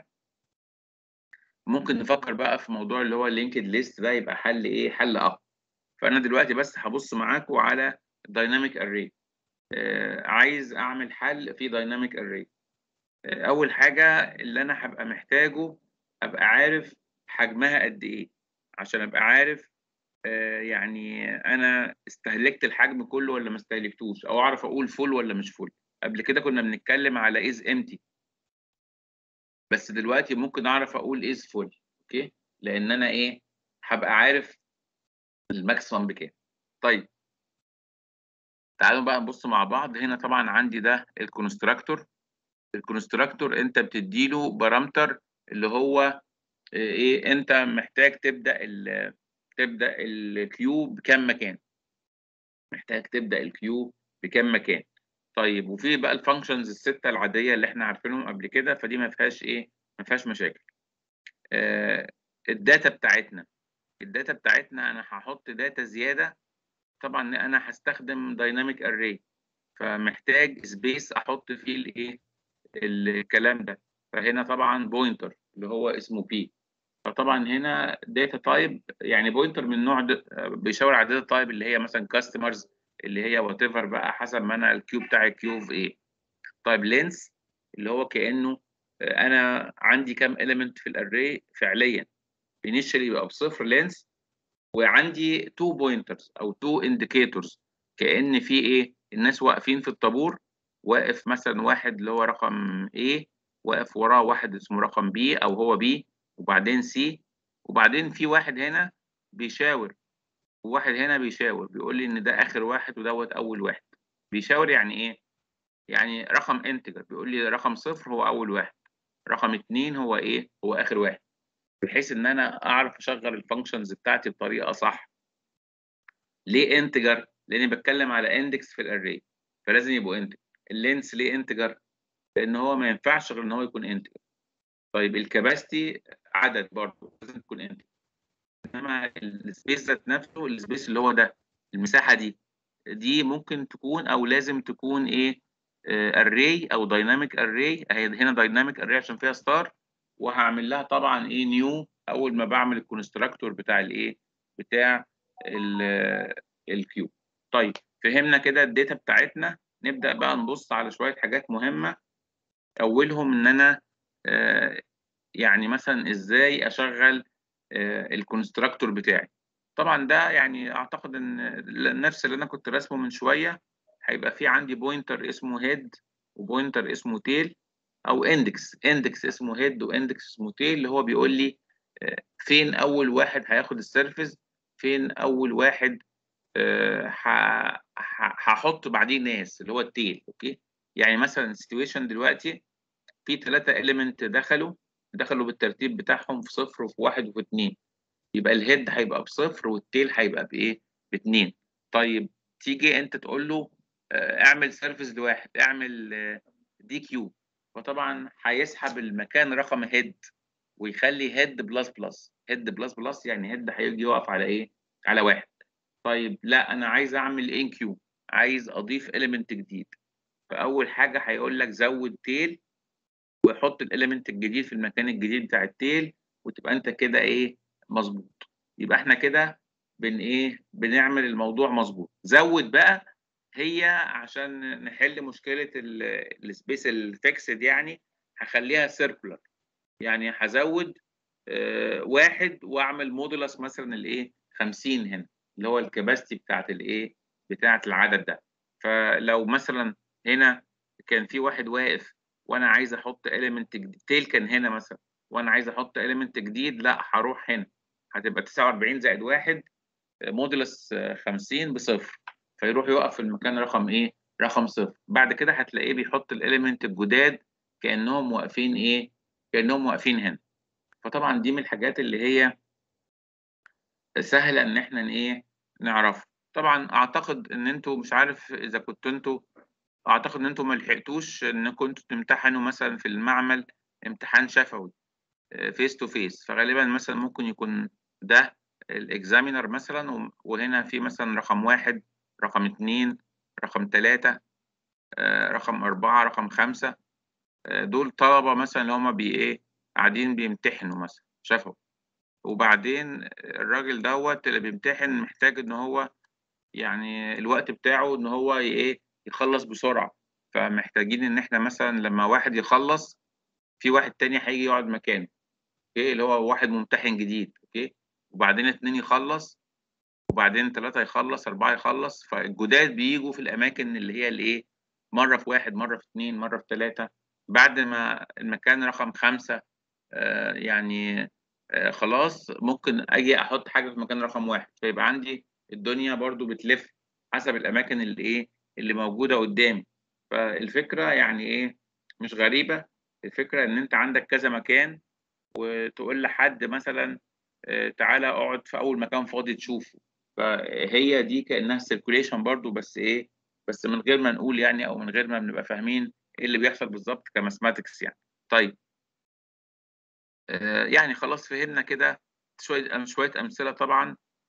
ممكن نفكر بقى في موضوع اللي هو اللينكد ليست ده يبقى حل ايه حل اقوى فانا دلوقتي بس هبص معاكم على دايناميك اري عايز اعمل حل في دايناميك اري اول حاجه اللي انا هبقى محتاجه ابقى عارف حجمها قد ايه عشان ابقى عارف آه، يعني انا استهلكت الحجم كله ولا ما استهلكتوش او اعرف اقول فول ولا مش فول قبل كده كنا بنتكلم على از امتي بس دلوقتي ممكن اعرف اقول از فول اوكي لان انا ايه هبقى عارف الماكسيمم بكام طيب تعالوا بقى نبص مع بعض هنا طبعا عندي ده الكونستراكتور الكونستراكتور انت بتديله بارامتر اللي هو ايه انت محتاج تبدا ال تبدا الكيو بكام مكان محتاج تبدا الكيو بكام مكان طيب وفي بقى الفانكشنز السته العاديه اللي احنا عارفينهم قبل كده فدي ما فيهاش ايه ما فيهاش مشاكل آه الداتا بتاعتنا الداتا بتاعتنا انا هحط داتا زياده طبعا انا هستخدم دايناميك اري فمحتاج سبيس احط فيه الايه الكلام ده فهنا طبعا بوينتر اللي هو اسمه بي فطبعا هنا داتا تايب يعني بوينتر من نوع د- بيشاور على داتا تايب اللي هي مثلا كاستمرز اللي هي وات ايفر بقى حسب ما انا الكيو بتاعي كيو في ايه طيب لينس اللي هو كانه انا عندي كام element في الاري فعليا initially يبقى بصفر لينس وعندي تو بوينترز او تو انديكيتورز كان في ايه الناس واقفين في الطابور واقف مثلا واحد اللي هو رقم A واقف وراه واحد اسمه رقم B او هو B وبعدين C وبعدين في واحد هنا بيشاور وواحد هنا بيشاور بيقول لي ان ده اخر واحد ودوت اول واحد بيشاور يعني ايه يعني رقم انتجر بيقول لي رقم صفر هو اول واحد رقم اتنين هو ايه هو اخر واحد بحيث ان انا اعرف اشغل الفانكشنز بتاعتي بطريقه صح ليه انتجر لاني بتكلم على اندكس في الاري فلازم يبقوا انتجر اللينس ليه انتجر لان هو ما ينفعش غير ان هو يكون انتجر طيب الكباستي عدد برضه لازم تكون انتجر انما السبيس ذات نفسه السبيس اللي هو ده المساحه دي دي ممكن تكون او لازم تكون ايه اري او دايناميك اري اهي هنا دايناميك اري عشان فيها ستار وهعمل لها طبعا ايه نيو اول ما بعمل الكونستراكتور بتاع الايه بتاع الكيو طيب فهمنا كده الداتا بتاعتنا نبدا بقى نبص على شويه حاجات مهمه اولهم ان انا آه يعني مثلا ازاي اشغل آه الكونستراكتور بتاعي طبعا ده يعني اعتقد ان نفس اللي انا كنت راسمه من شويه هيبقى في عندي بوينتر اسمه هيد وبوينتر اسمه تيل او اندكس اندكس اسمه هيد واندكس اسمه تيل اللي هو بيقول لي فين اول واحد هياخد السيرفيس فين اول واحد هحط بعديه ناس اللي هو التيل اوكي يعني مثلا السيتويشن دلوقتي في ثلاثة اليمنت دخلوا دخلوا بالترتيب بتاعهم في صفر وفي واحد وفي اتنين يبقى الهيد هيبقى بصفر والتيل هيبقى بايه؟ باتنين طيب تيجي انت تقول له اعمل سيرفيس لواحد اعمل دي كيو فطبعا هيسحب المكان رقم هيد ويخلي هيد بلس بلس هيد بلس بلس يعني هيد هيجي يقف على ايه؟ على واحد طيب لا انا عايز اعمل ان كيو عايز اضيف اليمنت جديد فاول حاجه هيقول لك زود تيل وحط الاليمنت الجديد في المكان الجديد بتاع التيل وتبقى انت كده ايه مظبوط يبقى احنا كده بن ايه بنعمل الموضوع مظبوط زود بقى هي عشان نحل مشكله السبيس الفيكسد يعني هخليها سيركولار يعني هزود آه واحد واعمل مودولس مثلا الايه 50 هنا اللي هو الكباستي بتاعت الايه بتاعت العدد ده فلو مثلا هنا كان في واحد واقف وانا عايز احط اليمنت جديد تيل كان هنا مثلا وانا عايز احط اليمنت جديد لا هروح هنا هتبقى 49 زائد واحد مودولس 50 بصفر فيروح يقف في المكان رقم ايه رقم صفر بعد كده هتلاقيه بيحط الاليمنت الجداد كانهم واقفين ايه كانهم واقفين هنا فطبعا دي من الحاجات اللي هي سهله ان احنا ايه نعرفها طبعا اعتقد ان انتوا مش عارف اذا كنتوا انتوا اعتقد ان انتوا ما لحقتوش انكم انتوا تمتحنوا مثلا في المعمل امتحان شفوي فيس تو فيس فغالبا مثلا ممكن يكون ده الاكزامينر مثلا وهنا في مثلا رقم واحد رقم اتنين رقم تلاتة رقم أربعة رقم خمسة دول طلبة مثلا اللي هما بي إيه قاعدين بيمتحنوا مثلا شافوا وبعدين الراجل دوت اللي بيمتحن محتاج إن هو يعني الوقت بتاعه إن هو إيه يخلص بسرعة فمحتاجين إن إحنا مثلا لما واحد يخلص في واحد تاني هيجي يقعد مكانه أوكي اللي هو واحد ممتحن جديد أوكي وبعدين اتنين يخلص وبعدين ثلاثة يخلص أربعة يخلص فالجداد بيجوا في الأماكن اللي هي الإيه مرة في واحد مرة في اتنين مرة في ثلاثة بعد ما المكان رقم خمسة آه يعني آه خلاص ممكن أجي أحط حاجة في مكان رقم واحد فيبقى عندي الدنيا برضو بتلف حسب الأماكن اللي إيه اللي موجودة قدامي فالفكرة يعني إيه مش غريبة الفكرة إن أنت عندك كذا مكان وتقول لحد مثلا آه تعالى اقعد في أول مكان فاضي تشوفه فهي دي كانها سيركوليشن برضو بس ايه بس من غير ما نقول يعني او من غير ما بنبقى فاهمين ايه اللي بيحصل بالظبط كماثماتكس يعني طيب آه يعني خلاص فهمنا كده شويه شويه امثله طبعا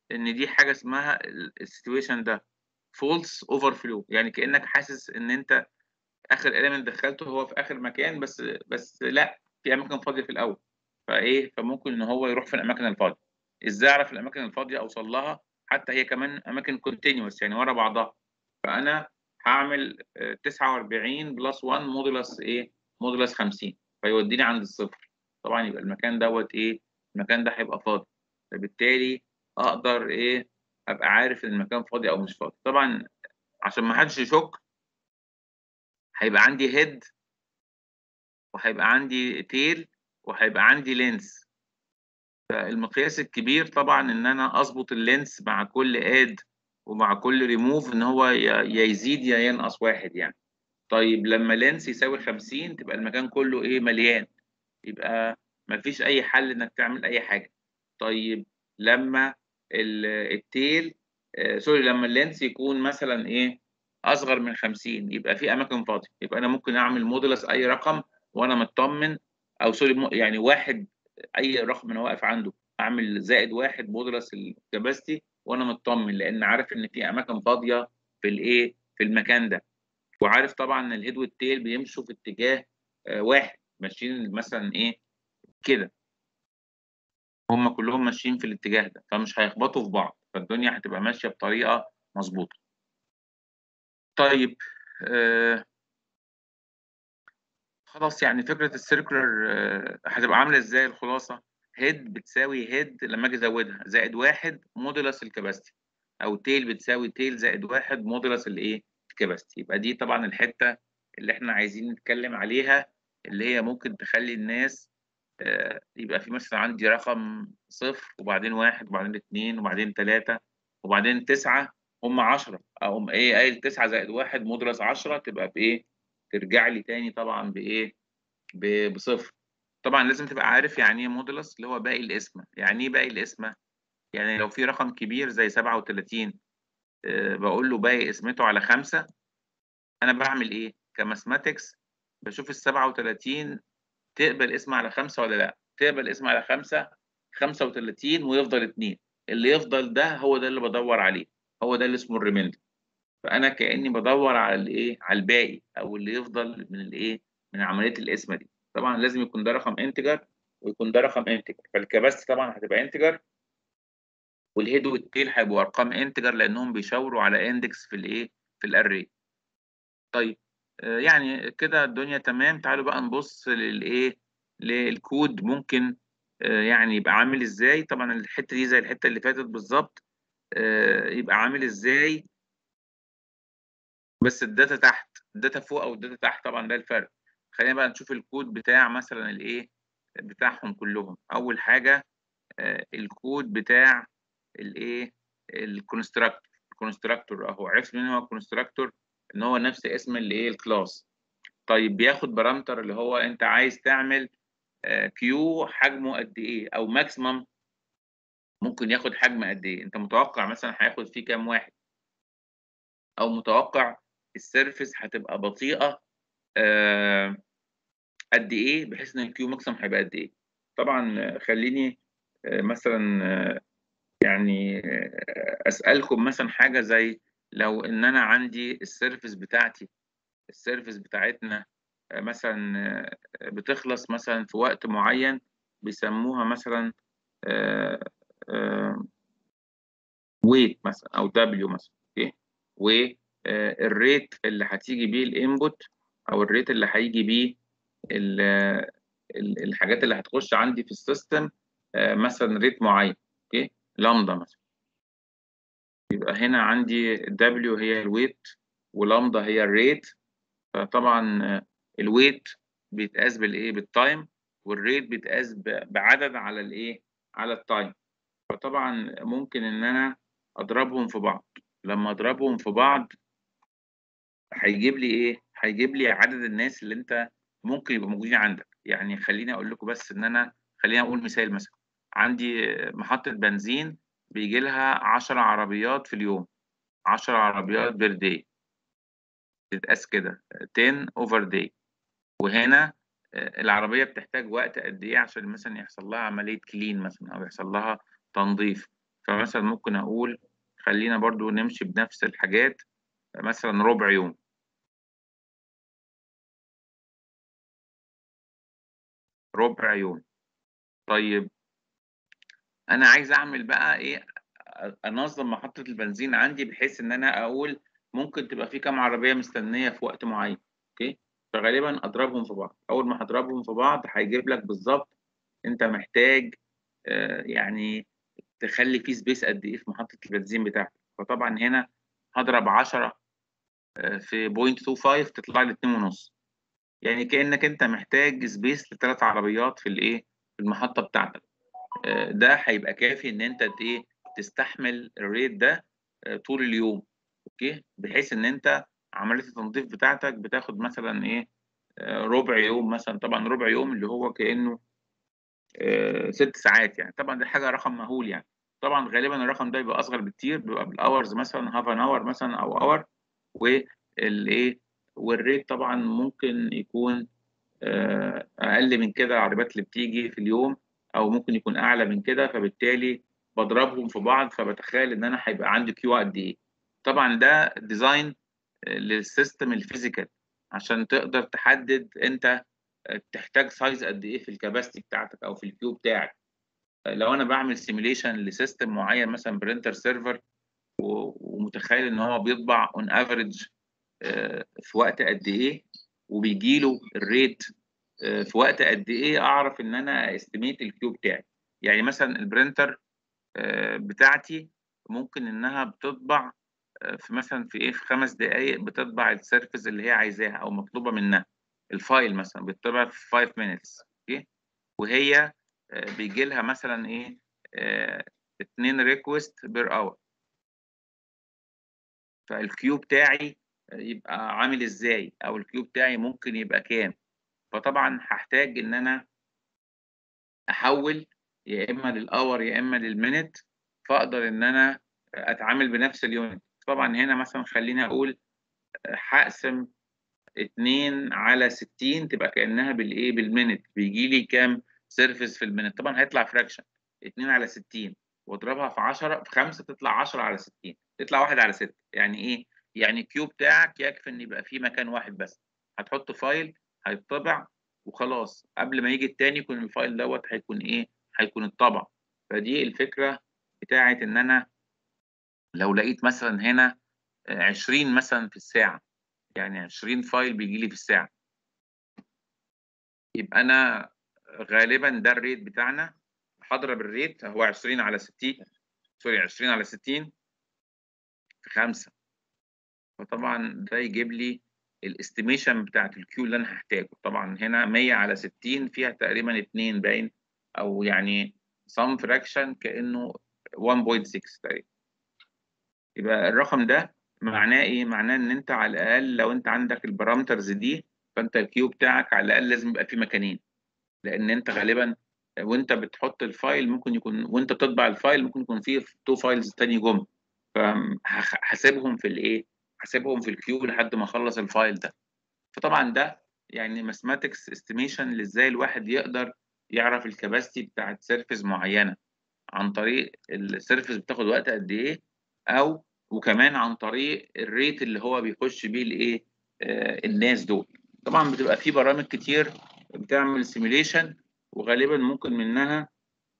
ان دي حاجه اسمها السيتويشن ده فولس اوفر فلو يعني كانك حاسس ان انت اخر element دخلته هو في اخر مكان بس بس لا في اماكن فاضيه في الاول فايه فممكن ان هو يروح في الاماكن الفاضيه ازاي اعرف الاماكن الفاضيه اوصل لها حتى هي كمان اماكن كونتينوس يعني ورا بعضها فانا هعمل آه، 49 بلس 1 مودولس ايه مودولس 50 فيوديني عند الصفر طبعا يبقى المكان دوت ايه المكان ده هيبقى فاضي فبالتالي اقدر ايه ابقى عارف ان المكان فاضي او مش فاضي طبعا عشان ما حدش يشك هيبقى عندي هيد وهيبقى عندي تيل وهيبقى عندي لينس فالمقياس الكبير طبعا ان انا اظبط اللينس مع كل اد ومع كل ريموف ان هو يا يا يزيد يا ينقص واحد يعني طيب لما لينس يساوي 50 تبقى المكان كله ايه مليان يبقى مفيش اي حل انك تعمل اي حاجه طيب لما ال- التيل آه سوري لما اللينس يكون مثلا ايه اصغر من 50 يبقى في اماكن فاضيه يبقى انا ممكن اعمل مودولس اي رقم وانا مطمن او سوري مو- يعني واحد اي رقم انا واقف عنده اعمل زائد واحد مودولس الكباستي وانا مطمن لان عارف ان في اماكن فاضيه في الايه في المكان ده وعارف طبعا ان الهيد والتيل بيمشوا في اتجاه آه، واحد ماشيين مثلا ايه كده هم كلهم ماشيين في الاتجاه ده فمش هيخبطوا في بعض فالدنيا هتبقى ماشيه بطريقه مظبوطه طيب آه خلاص يعني فكره السيركلر آه هتبقى عامله ازاي الخلاصه هيد بتساوي هيد لما اجي ازودها زائد واحد مودولس الكباستي او تيل بتساوي تيل زائد واحد مودولس الايه الكباستي يبقى دي طبعا الحته اللي احنا عايزين نتكلم عليها اللي هي ممكن تخلي الناس آه، يبقى في مثلا عندي رقم صفر وبعدين واحد وبعدين اتنين وبعدين تلاتة وبعدين تسعة هم عشرة أقوم إيه قايل تسعة زائد واحد مدرس عشرة تبقى بإيه؟ ترجع لي تاني طبعا بإيه؟ ب- بصفر طبعا لازم تبقى عارف يعني إيه مودولس اللي هو باقي القسمة يعني إيه باقي القسمة؟ يعني لو في رقم كبير زي سبعة وتلاتين آه، بقول له باقي قسمته على خمسة أنا بعمل إيه؟ كماثماتكس بشوف السبعة وتلاتين تقبل اسم على خمسة ولا لا تقبل اسم على خمسة خمسة وتلاتين ويفضل اتنين اللي يفضل ده هو ده اللي بدور عليه هو ده اللي اسمه الريميندر فأنا كأني بدور على الإيه على الباقي أو اللي يفضل من الإيه من عملية القسمة دي طبعا لازم يكون ده رقم انتجر ويكون ده رقم انتجر فالكباستي طبعا هتبقى انتجر والهيد والتيل هيبقوا ارقام انتجر لانهم بيشاوروا على اندكس في الايه في الاري طيب آه، يعني كده الدنيا تمام تعالوا بقى نبص للايه للكود ممكن آه، يعني يبقى عامل ازاي طبعا الحته دي زي الحته اللي فاتت بالظبط آه، يبقى عامل ازاي بس الداتا تحت الداتا فوق او الداتا تحت طبعا ده الفرق خلينا بقى نشوف الكود بتاع مثلا الايه بتاعهم كلهم اول حاجه آه، الكود بتاع الايه الكونستراكتور الكونستراكتور اهو عرفت مين هو الكونستراكتور ان هو نفس اسم الايه الكلاس طيب بياخد بارامتر اللي هو انت عايز تعمل كيو حجمه قد ايه او ماكسيمم ممكن ياخد حجم قد ايه انت متوقع مثلا هياخد فيه كام واحد او متوقع السيرفيس هتبقى بطيئه آه، قد ايه بحيث ان الكيو ماكسيمم هيبقى قد ايه طبعا آه، خليني آه، مثلا آه، يعني آه، اسالكم مثلا حاجه زي لو ان انا عندي السيرفيس بتاعتي السيرفيس بتاعتنا آه، مثلا آه، بتخلص مثلا في وقت معين بيسموها مثلا ويت مثلا او دبليو مثلا اوكي والريت اللي هتيجي بيه الانبوت او الريت اللي هيجي بيه ال- ال- الحاجات اللي هتخش عندي في السيستم آه، مثلا ريت معين اوكي لامدا مثلا يبقى هنا عندي دبليو هي الويت ولامدا هي الريت فطبعا آه، الويت بيتقاس بالايه بالتايم والريت بيتقاس ب- بعدد على الايه على التايم فطبعا ممكن ان انا اضربهم في بعض لما اضربهم في بعض هيجيب لي ايه هيجيب لي عدد الناس اللي انت ممكن يبقوا موجودين عندك يعني خليني اقول لكم بس ان انا خليني اقول مثال مثلا عندي محطة بنزين بيجي لها 10 عربيات في اليوم 10 عربيات بير داي تتقاس كده 10 اوفر داي وهنا آه، العربية بتحتاج وقت قد ايه عشان مثلا يحصل لها عملية كلين مثلا او يحصل لها تنظيف فمثلا ممكن اقول خلينا برضو نمشي بنفس الحاجات مثلا ربع يوم ربع يوم طيب انا عايز اعمل بقى ايه انظم محطة البنزين عندي بحيث ان انا اقول ممكن تبقى في كام عربية مستنية في وقت معين اوكي فغالبا اضربهم في بعض اول ما هضربهم في بعض هيجيب لك بالظبط انت محتاج آه، يعني تخلي فيه سبيس قد ايه في محطة البنزين بتاعتك فطبعا هنا هضرب 10 آه، في 0.25 تطلع لي 2.5 يعني كأنك انت محتاج سبيس لثلاث عربيات في الايه في المحطة بتاعتك آه، ده هيبقى كافي ان انت ت- ايه تستحمل الريت ده آه، طول اليوم اوكي بحيث ان انت عمليه التنظيف بتاعتك بتاخد مثلا ايه آه، ربع يوم مثلا طبعا ربع يوم اللي هو كانه آه، ست ساعات يعني طبعا دي حاجه رقم مهول يعني طبعا غالبا الرقم ده بيبقى اصغر بكتير بيبقى بالاورز مثلا هاف ان اور مثلا او اور والايه والريت طبعا ممكن يكون آه، اقل من كده العربيات اللي بتيجي في اليوم او ممكن يكون اعلى من كده فبالتالي بضربهم في بعض فبتخيل ان انا هيبقى عندي كيو قد ايه طبعا ده ديزاين للسيستم الفيزيكال عشان تقدر تحدد انت تحتاج سايز قد ايه في الكباستي بتاعتك او في الكيو بتاعك لو انا بعمل سيميليشن لسيستم معين مثلا برينتر سيرفر ومتخيل ان هو بيطبع اون افريج في وقت قد ايه وبيجي له الريت آه، في وقت قد ايه اعرف ان انا استيميت الكيو بتاعي يعني مثلا البرينتر آه، بتاعتي ممكن انها بتطبع آه، في مثلا في ايه في خمس دقائق بتطبع السيرفيس اللي هي عايزاها او مطلوبه منها الفايل مثلا بتطبع في 5 minutes اوكي وهي بيجي لها مثلا ايه آه، اتنين ريكوست بير اور فالكيو بتاعي يبقى عامل ازاي او الكيو بتاعي ممكن يبقى كام فطبعا هحتاج ان انا احول يا اما للاور يا اما للمينت فاقدر ان انا اتعامل بنفس اليونت طبعا هنا مثلا خليني اقول هقسم 2 على 60 تبقى كانها بالايه بالمينت بيجي لي كام سيرفيس في المينت طبعا هيطلع فراكشن 2 على 60 واضربها في 10 في 5 تطلع 10 على 60 تطلع 1 على 6 يعني ايه يعني كيو بتاعك يكفي ان يبقى فيه مكان واحد بس هتحط فايل هيطبع وخلاص قبل ما يجي التاني يكون الفايل دوت هيكون ايه هيكون اتطبع فدي الفكره بتاعت ان انا لو لقيت مثلا هنا 20 مثلا في الساعه يعني 20 فايل بيجي لي في الساعه يبقى انا غالبا ده الريت بتاعنا هضرب الريت هو 20 على 60 سوري 20 على 60 في 5 فطبعا ده يجيب لي الاستيميشن بتاعت الكيو اللي انا هحتاجه طبعا هنا 100 على 60 فيها تقريبا 2 باين او يعني سم فراكشن كانه 1.6 تقريبا يبقى الرقم ده معناه ايه معناه ان انت على الاقل لو انت عندك البارامترز دي فانت الكيو بتاعك على الاقل لازم يبقى فيه مكانين لان انت غالبا وانت بتحط الفايل ممكن يكون وانت بتطبع الفايل ممكن يكون فيه تو فايلز تاني جم فحاسبهم في الايه حاسبهم في الكيو لحد ما اخلص الفايل ده فطبعا ده يعني ماثماتكس استيميشن ازاي الواحد يقدر يعرف الكباستي بتاعت سيرفيس معينه عن طريق السيرفيس بتاخد وقت قد ايه او وكمان عن طريق الريت اللي هو بيخش بيه الايه آه الناس دول طبعا بتبقى في برامج كتير بتعمل سيميليشن وغالبا ممكن منها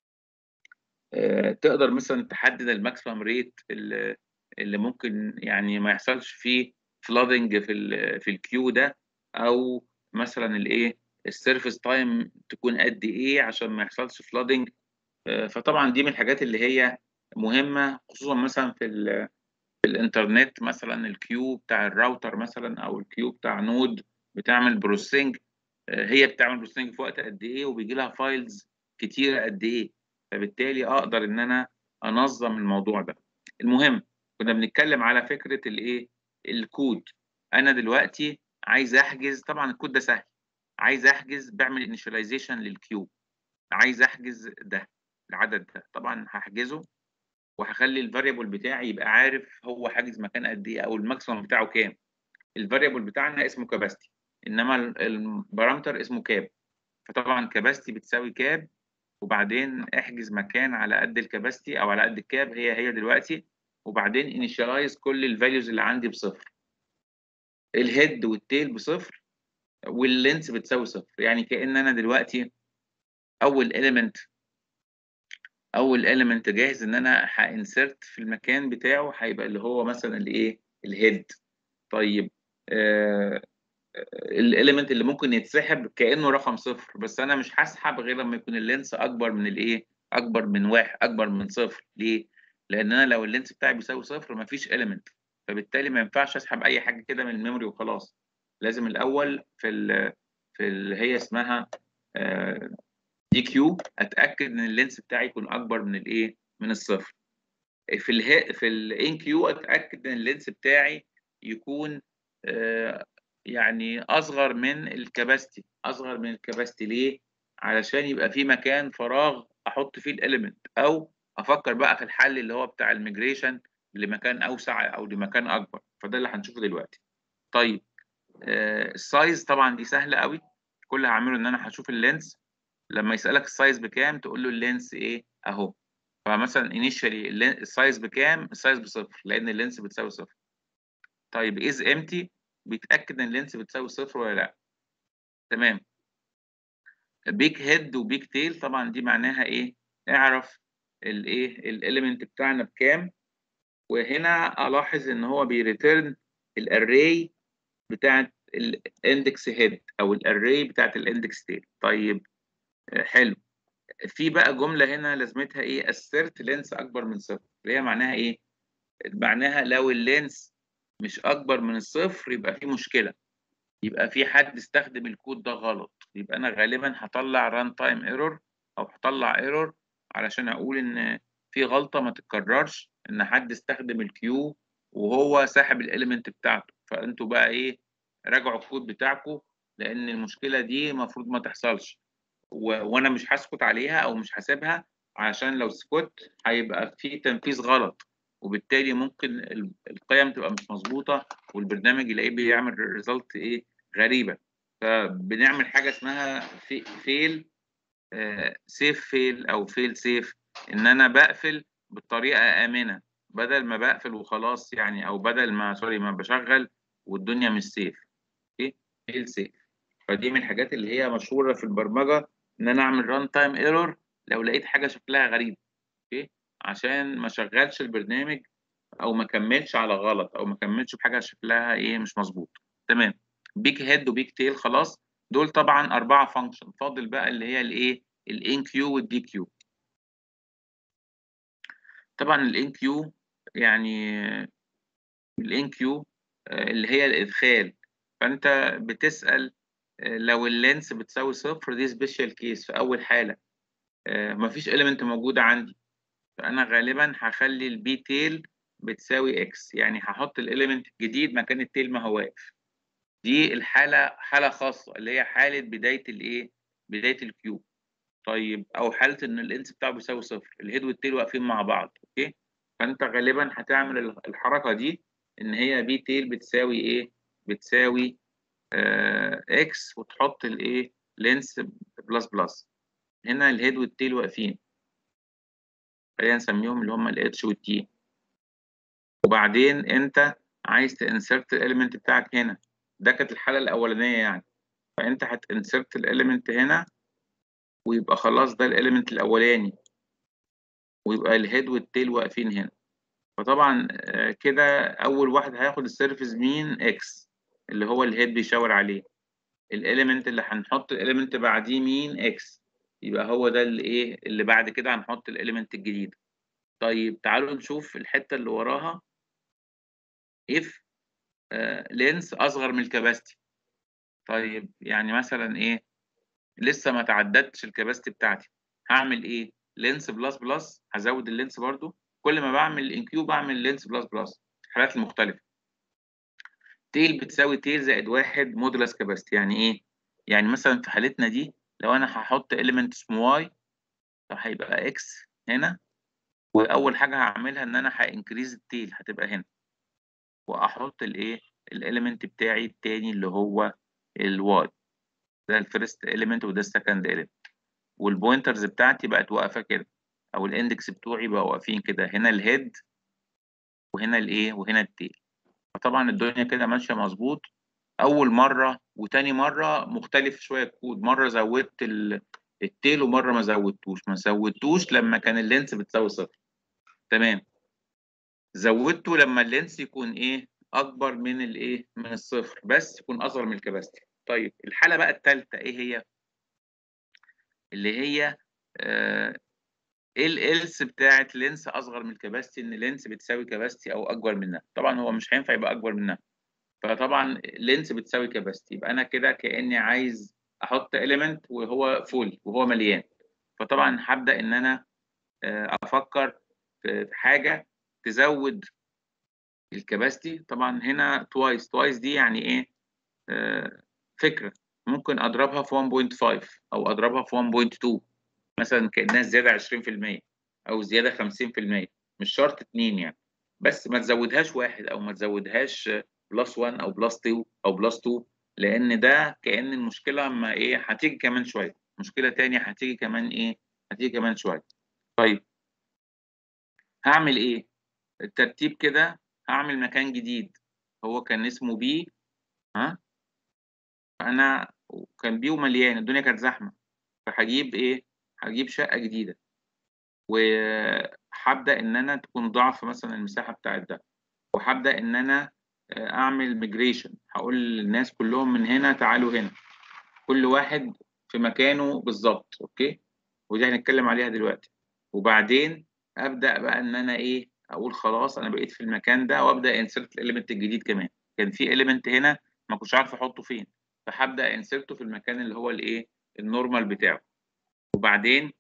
آه تقدر مثلا تحدد الماكسيمم ريت اللي, اللي ممكن يعني ما يحصلش فيه فلودنج في ال في الكيو ده او مثلا الايه السيرفيس تايم تكون قد ايه عشان ما يحصلش فلودنج آه فطبعا دي من الحاجات اللي هي مهمه خصوصا مثلا في في الانترنت مثلا الكيو بتاع الراوتر مثلا او الكيو بتاع نود بتعمل بروسينج هي بتعمل بروسينج في وقت قد ايه وبيجي لها فايلز كتيره قد ايه فبالتالي اقدر ان انا انظم الموضوع ده المهم كنا بنتكلم على فكره الايه الكود انا دلوقتي عايز احجز طبعا الكود ده سهل عايز احجز بعمل انيشاليزيشن للكيو عايز احجز ده العدد ده طبعا هحجزه وهخلي الفاريبل بتاعي يبقى عارف هو حاجز مكان قد ايه او الماكسيمم بتاعه كام الفاريبل بتاعنا اسمه كاباستي انما البارامتر اسمه كاب فطبعا كاباستي بتساوي كاب وبعدين احجز مكان على قد الكباستي او على قد الكاب هي هي دلوقتي وبعدين انيشالايز كل الفاليوز اللي عندي بصفر الهيد والتيل بصفر واللينس بتساوي صفر يعني كأن انا دلوقتي اول اليمنت اول اليمنت جاهز ان انا هانسرت في المكان بتاعه هيبقى اللي هو مثلا الايه الهيد طيب آه الاليمنت اللي ممكن يتسحب كانه رقم صفر بس انا مش هسحب غير لما يكون اللينس اكبر من الايه اكبر من واحد اكبر من صفر ليه لان انا لو اللينس بتاعي بيساوي صفر مفيش اليمنت فبالتالي ما ينفعش اسحب اي حاجه كده من الميموري وخلاص لازم الاول في ال في اللي هي اسمها دي كيو اتاكد ان اللينس بتاعي يكون اكبر من الايه من الصفر في ال في الان كيو اتاكد ان اللينس بتاعي يكون آه يعني اصغر من الكباستي اصغر من الكباستي ليه علشان يبقى في مكان فراغ احط فيه الاليمنت او افكر بقى في الحل اللي هو بتاع الميجريشن لمكان اوسع او لمكان اكبر فده اللي هنشوفه دلوقتي طيب آه السايز طبعا دي سهله قوي كل اللي هعمله ان انا هشوف اللينس لما يسالك السايز بكام تقول له اللينس ايه اهو فمثلا انيشالي السايز بكام السايز بصفر لان اللينس بتساوي صفر طيب از امتي بيتاكد ان اللينس بتساوي صفر ولا لا تمام بيك هيد وبيك تيل طبعا دي معناها ايه اعرف الايه الاليمنت بتاعنا بكام وهنا الاحظ ان هو بيريتيرن الاري بتاعت الاندكس هيد او الاري بتاعت الاندكس تيل طيب حلو في بقى جمله هنا لازمتها ايه assert لينس اكبر من صفر اللي هي معناها ايه معناها لو اللينس مش اكبر من الصفر يبقى في مشكله يبقى في حد استخدم الكود ده غلط يبقى انا غالبا هطلع ران تايم ايرور او هطلع ايرور علشان اقول ان في غلطه ما تتكررش ان حد استخدم الكيو وهو ساحب الاليمنت بتاعته فانتوا بقى ايه راجعوا الكود بتاعكم لان المشكله دي المفروض ما تحصلش و... وانا مش هسكت عليها او مش هسيبها عشان لو سكت هيبقى في تنفيذ غلط وبالتالي ممكن القيم تبقى مش مظبوطه والبرنامج يلاقيه بيعمل ريزلت ايه غريبه فبنعمل حاجه اسمها في فيل سيف فيل او فيل سيف ان انا بقفل بطريقه امنه بدل ما بقفل وخلاص يعني او بدل ما سوري ما بشغل والدنيا مش سيف اوكي فيل سيف فدي من الحاجات اللي هي مشهوره في البرمجه ان انا اعمل ران تايم ايرور لو لقيت حاجه شكلها غريب اوكي عشان ما شغلش البرنامج او ما كملش على غلط او ما كملش بحاجه شكلها ايه مش مظبوط تمام بيك هيد وبيك تيل خلاص دول طبعا اربعه فانكشن فاضل بقى اللي هي الايه الان كيو والدي كيو طبعا الان كيو يعني الان كيو اللي هي الادخال فانت بتسال لو اللينس بتساوي صفر دي سبيشال كيس في اول حاله مفيش اليمنت موجوده عندي فانا غالبا هخلي البي تيل بتساوي اكس يعني هحط الاليمنت الجديد مكان التيل ما هو واقف دي الحاله حاله خاصه اللي هي حاله بدايه الايه بدايه الكيو طيب او حاله ان الانس بتاعه بيساوي صفر الهيد والتيل واقفين مع بعض اوكي فانت غالبا هتعمل الحركه دي ان هي بي تيل بتساوي ايه بتساوي آه اكس وتحط الايه لينس بلس بلس هنا الهيد والتيل واقفين خلينا نسميهم اللي هم الاتش والتي وبعدين انت عايز تنسرت الاليمنت بتاعك هنا ده كانت الحاله الاولانيه يعني فانت هتنسرت الاليمنت هنا ويبقى خلاص ده الاليمنت الاولاني ويبقى الهيد والتيل واقفين هنا فطبعا كده اول واحد هياخد السيرفيس مين اكس اللي هو الهيد بيشاور عليه الاليمنت اللي هنحط الاليمنت بعديه مين اكس يبقى هو ده اللي ايه اللي بعد كده هنحط الاليمنت الجديد طيب تعالوا نشوف الحته اللي وراها if لينس uh, اصغر من الكباستي طيب يعني مثلا ايه لسه ما تعددتش الكباستي بتاعتي هعمل ايه لينس بلس بلس هزود اللينس برضو كل ما بعمل انكيو بعمل لينس بلس بلس الحالات المختلفه تيل بتساوي تيل زائد واحد مودولس كباستي يعني ايه يعني مثلا في حالتنا دي لو انا هحط element اسمه واي فهيبقى اكس هنا واول حاجه هعملها ان انا هانكريز التيل هتبقى هنا واحط الايه الاليمنت بتاعي التاني اللي هو الواي ده الفيرست اليمنت وده السكند اليمنت والبوينترز بتاعتي بقت واقفه كده او الاندكس بتوعي بقوا واقفين كده هنا الهيد وهنا الايه وهنا التيل فطبعا الدنيا كده ماشيه مظبوط اول مره وتاني مره مختلف شويه الكود مره زودت ال- التيل ومره ما زودتوش ما زودتوش لما كان اللينس بتساوي صفر تمام زودته لما اللينس يكون ايه اكبر من الايه من الصفر بس يكون اصغر من الكباستي طيب الحاله بقى الثالثه ايه هي اللي هي آه ايه الالس بتاعت لينس اصغر من الكباستي ان لينس بتساوي كباستي او اكبر منها طبعا هو مش هينفع يبقى اكبر منها فطبعا لينس بتساوي كباستي يبقى انا كده كاني عايز احط اليمنت وهو فول وهو مليان فطبعا هبدا ان انا آه، افكر في في حاجه تزود الكباستي طبعا هنا توايس توايس دي يعني ايه آه، فكره ممكن اضربها في 1.5 او اضربها في 1.2 مثلا كانها زياده 20% او زياده 50% مش شرط 2 يعني بس ما تزودهاش واحد او ما تزودهاش بلس 1 او بلس 2 او بلس 2 لان ده كأن المشكله اما ايه هتيجي كمان شويه مشكله تانية هتيجي كمان ايه هتيجي كمان شويه طيب هعمل ايه الترتيب كده هعمل مكان جديد هو كان اسمه بي ها انا كان بي ومليان الدنيا كانت زحمه فهجيب ايه هجيب شقه جديده وهبدا ان انا تكون ضعف مثلا المساحه بتاعت ده وهبدا ان انا آه، اعمل ميجريشن هقول للناس كلهم من هنا تعالوا هنا كل واحد في مكانه بالظبط اوكي ودي هنتكلم عليها دلوقتي وبعدين ابدا بقى ان انا ايه اقول خلاص انا بقيت في المكان ده وابدا انسرت الاليمنت الجديد كمان كان في اليمنت هنا ما كنتش عارف احطه فين فهبدا انسرته في المكان اللي هو الايه النورمال بتاعه وبعدين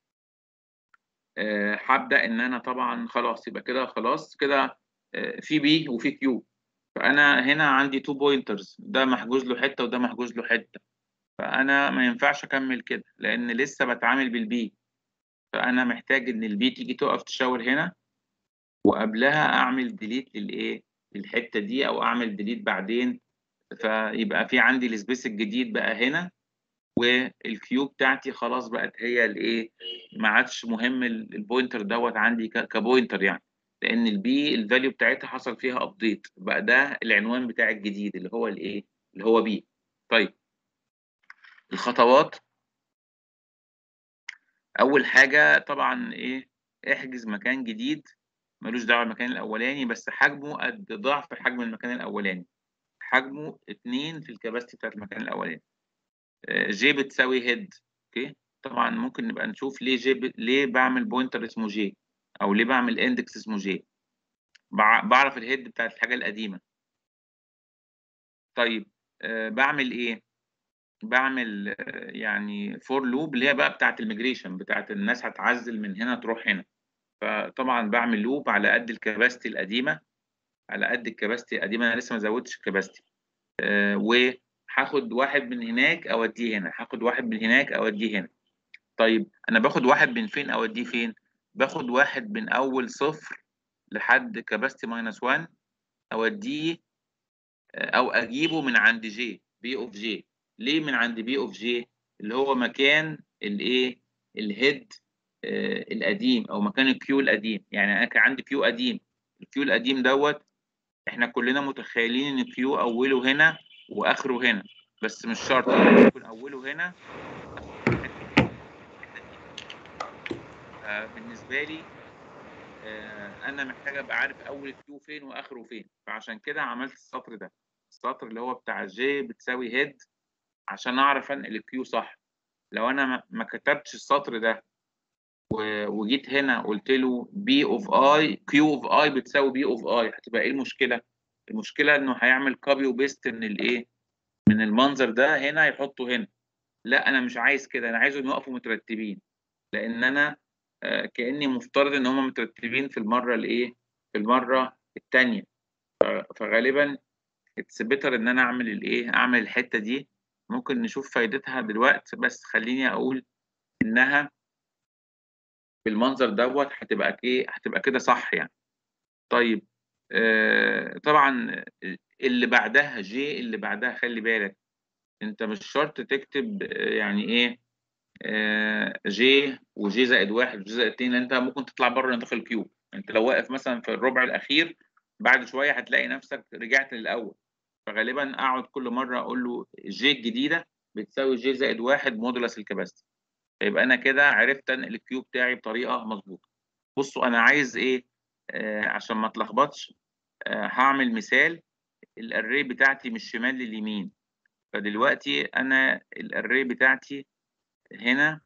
آه، هبدا ان انا طبعا خلاص يبقى كده خلاص كده آه، في بي وفي كيو فانا هنا عندي تو بوينترز ده محجوز له حته وده محجوز له حته فانا ما ينفعش اكمل كده لان لسه بتعامل بالبي فانا محتاج ان البي تيجي تقف تشاور هنا وقبلها اعمل ديليت للايه للحته دي او اعمل ديليت بعدين فيبقى في عندي السبيس الجديد بقى هنا والكيو بتاعتي خلاص بقت هي الايه ما عادش مهم ال- البوينتر دوت عندي ك- كبوينتر يعني لان البي الفاليو بتاعتها حصل فيها ابديت بقى ده العنوان بتاع الجديد اللي هو الايه اللي هو بي طيب الخطوات اول حاجه طبعا ايه احجز مكان جديد ملوش دعوه بالمكان الاولاني بس حجمه قد ضعف حجم المكان الاولاني حجمه اتنين في الكباستي بتاعت المكان الاولاني آه، جي بتساوي هيد اوكي طبعا ممكن نبقى نشوف ليه جي ب... ليه بعمل بوينتر اسمه جي او ليه بعمل اندكس اسمه جي بع- بعرف الهيد بتاعت الحاجه القديمه طيب آه، بعمل ايه بعمل آه، يعني فور لوب اللي هي بقى بتاعت الميجريشن بتاعت الناس هتعزل من هنا تروح هنا فطبعا بعمل لوب على قد الكباستي القديمه على قد الكباستي القديمه انا لسه ما زودتش الكباستي آه، وهاخد واحد من هناك اوديه هنا هاخد واحد من هناك اوديه هنا طيب انا باخد واحد من فين اوديه فين باخد واحد من اول صفر لحد كباستي ماينس 1 اوديه آه، او اجيبه من عند جي بي اوف جي ليه من عند بي اوف جي اللي هو مكان الايه الهيد آه، القديم او مكان الكيو القديم يعني انا كان عندي كيو قديم الكيو القديم دوت احنا كلنا متخيلين ان كيو اوله هنا واخره هنا بس مش شرط ممكن يكون اوله هنا آه، بالنسبه لي آه، انا محتاج ابقى عارف اول كيو فين واخره فين فعشان كده عملت السطر ده السطر اللي هو بتاع جي بتساوي هيد عشان اعرف انقل الكيو صح لو انا ما- ما كتبتش السطر ده و- وجيت هنا قلت له بي اوف اي كيو اوف اي بتساوي بي اوف اي هتبقى ايه المشكله المشكله انه هيعمل كوبي وبيست من الايه من المنظر ده هنا يحطه هنا لا انا مش عايز كده انا عايزهم يقفوا مترتبين لان انا آه، كاني مفترض ان هم مترتبين في المره الايه في المره الثانيه فغالبا اتس بيتر ان انا اعمل الايه اعمل الحته دي ممكن نشوف فايدتها دلوقتي بس خليني اقول انها بالمنظر دوت هتبقى ايه هتبقى كده صح يعني طيب آه طبعا اللي بعدها جي اللي بعدها خلي بالك انت مش شرط تكتب آه، يعني ايه جي وجي زائد واحد وجي زائد اتنين لان انت ممكن تطلع بره نطاق الكيو انت لو واقف مثلا في الربع الاخير بعد شويه هتلاقي نفسك رجعت للاول فغالبا اقعد كل مره اقول له جي الجديده بتساوي جي زائد واحد مودولس الكباستي يبقى انا كده عرفت انقل الكيو بتاعي بطريقه مظبوطه بصوا انا عايز ايه آه عشان ما اتلخبطش آه هعمل مثال الاري بتاعتي من الشمال لليمين فدلوقتي انا الاري بتاعتي هنا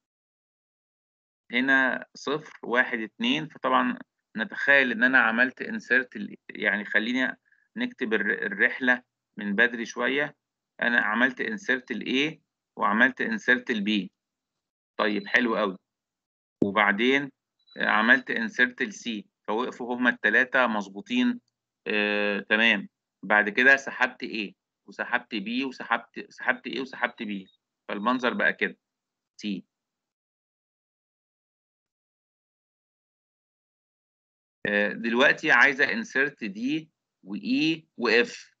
هنا صفر واحد اتنين فطبعا نتخيل ان انا عملت انسرت يعني خليني نكتب الرحله من بدري شويه انا عملت انسرت الاي وعملت انسرت البي طيب حلو قوي وبعدين عملت انسرت السي فوقفوا هما الثلاثه مظبوطين آه، تمام بعد كده سحبت ايه وسحبت بي وسحبت سحبت ايه وسحبت بي فالمنظر بقى كده سي دلوقتي عايزه انسرت دي واي واف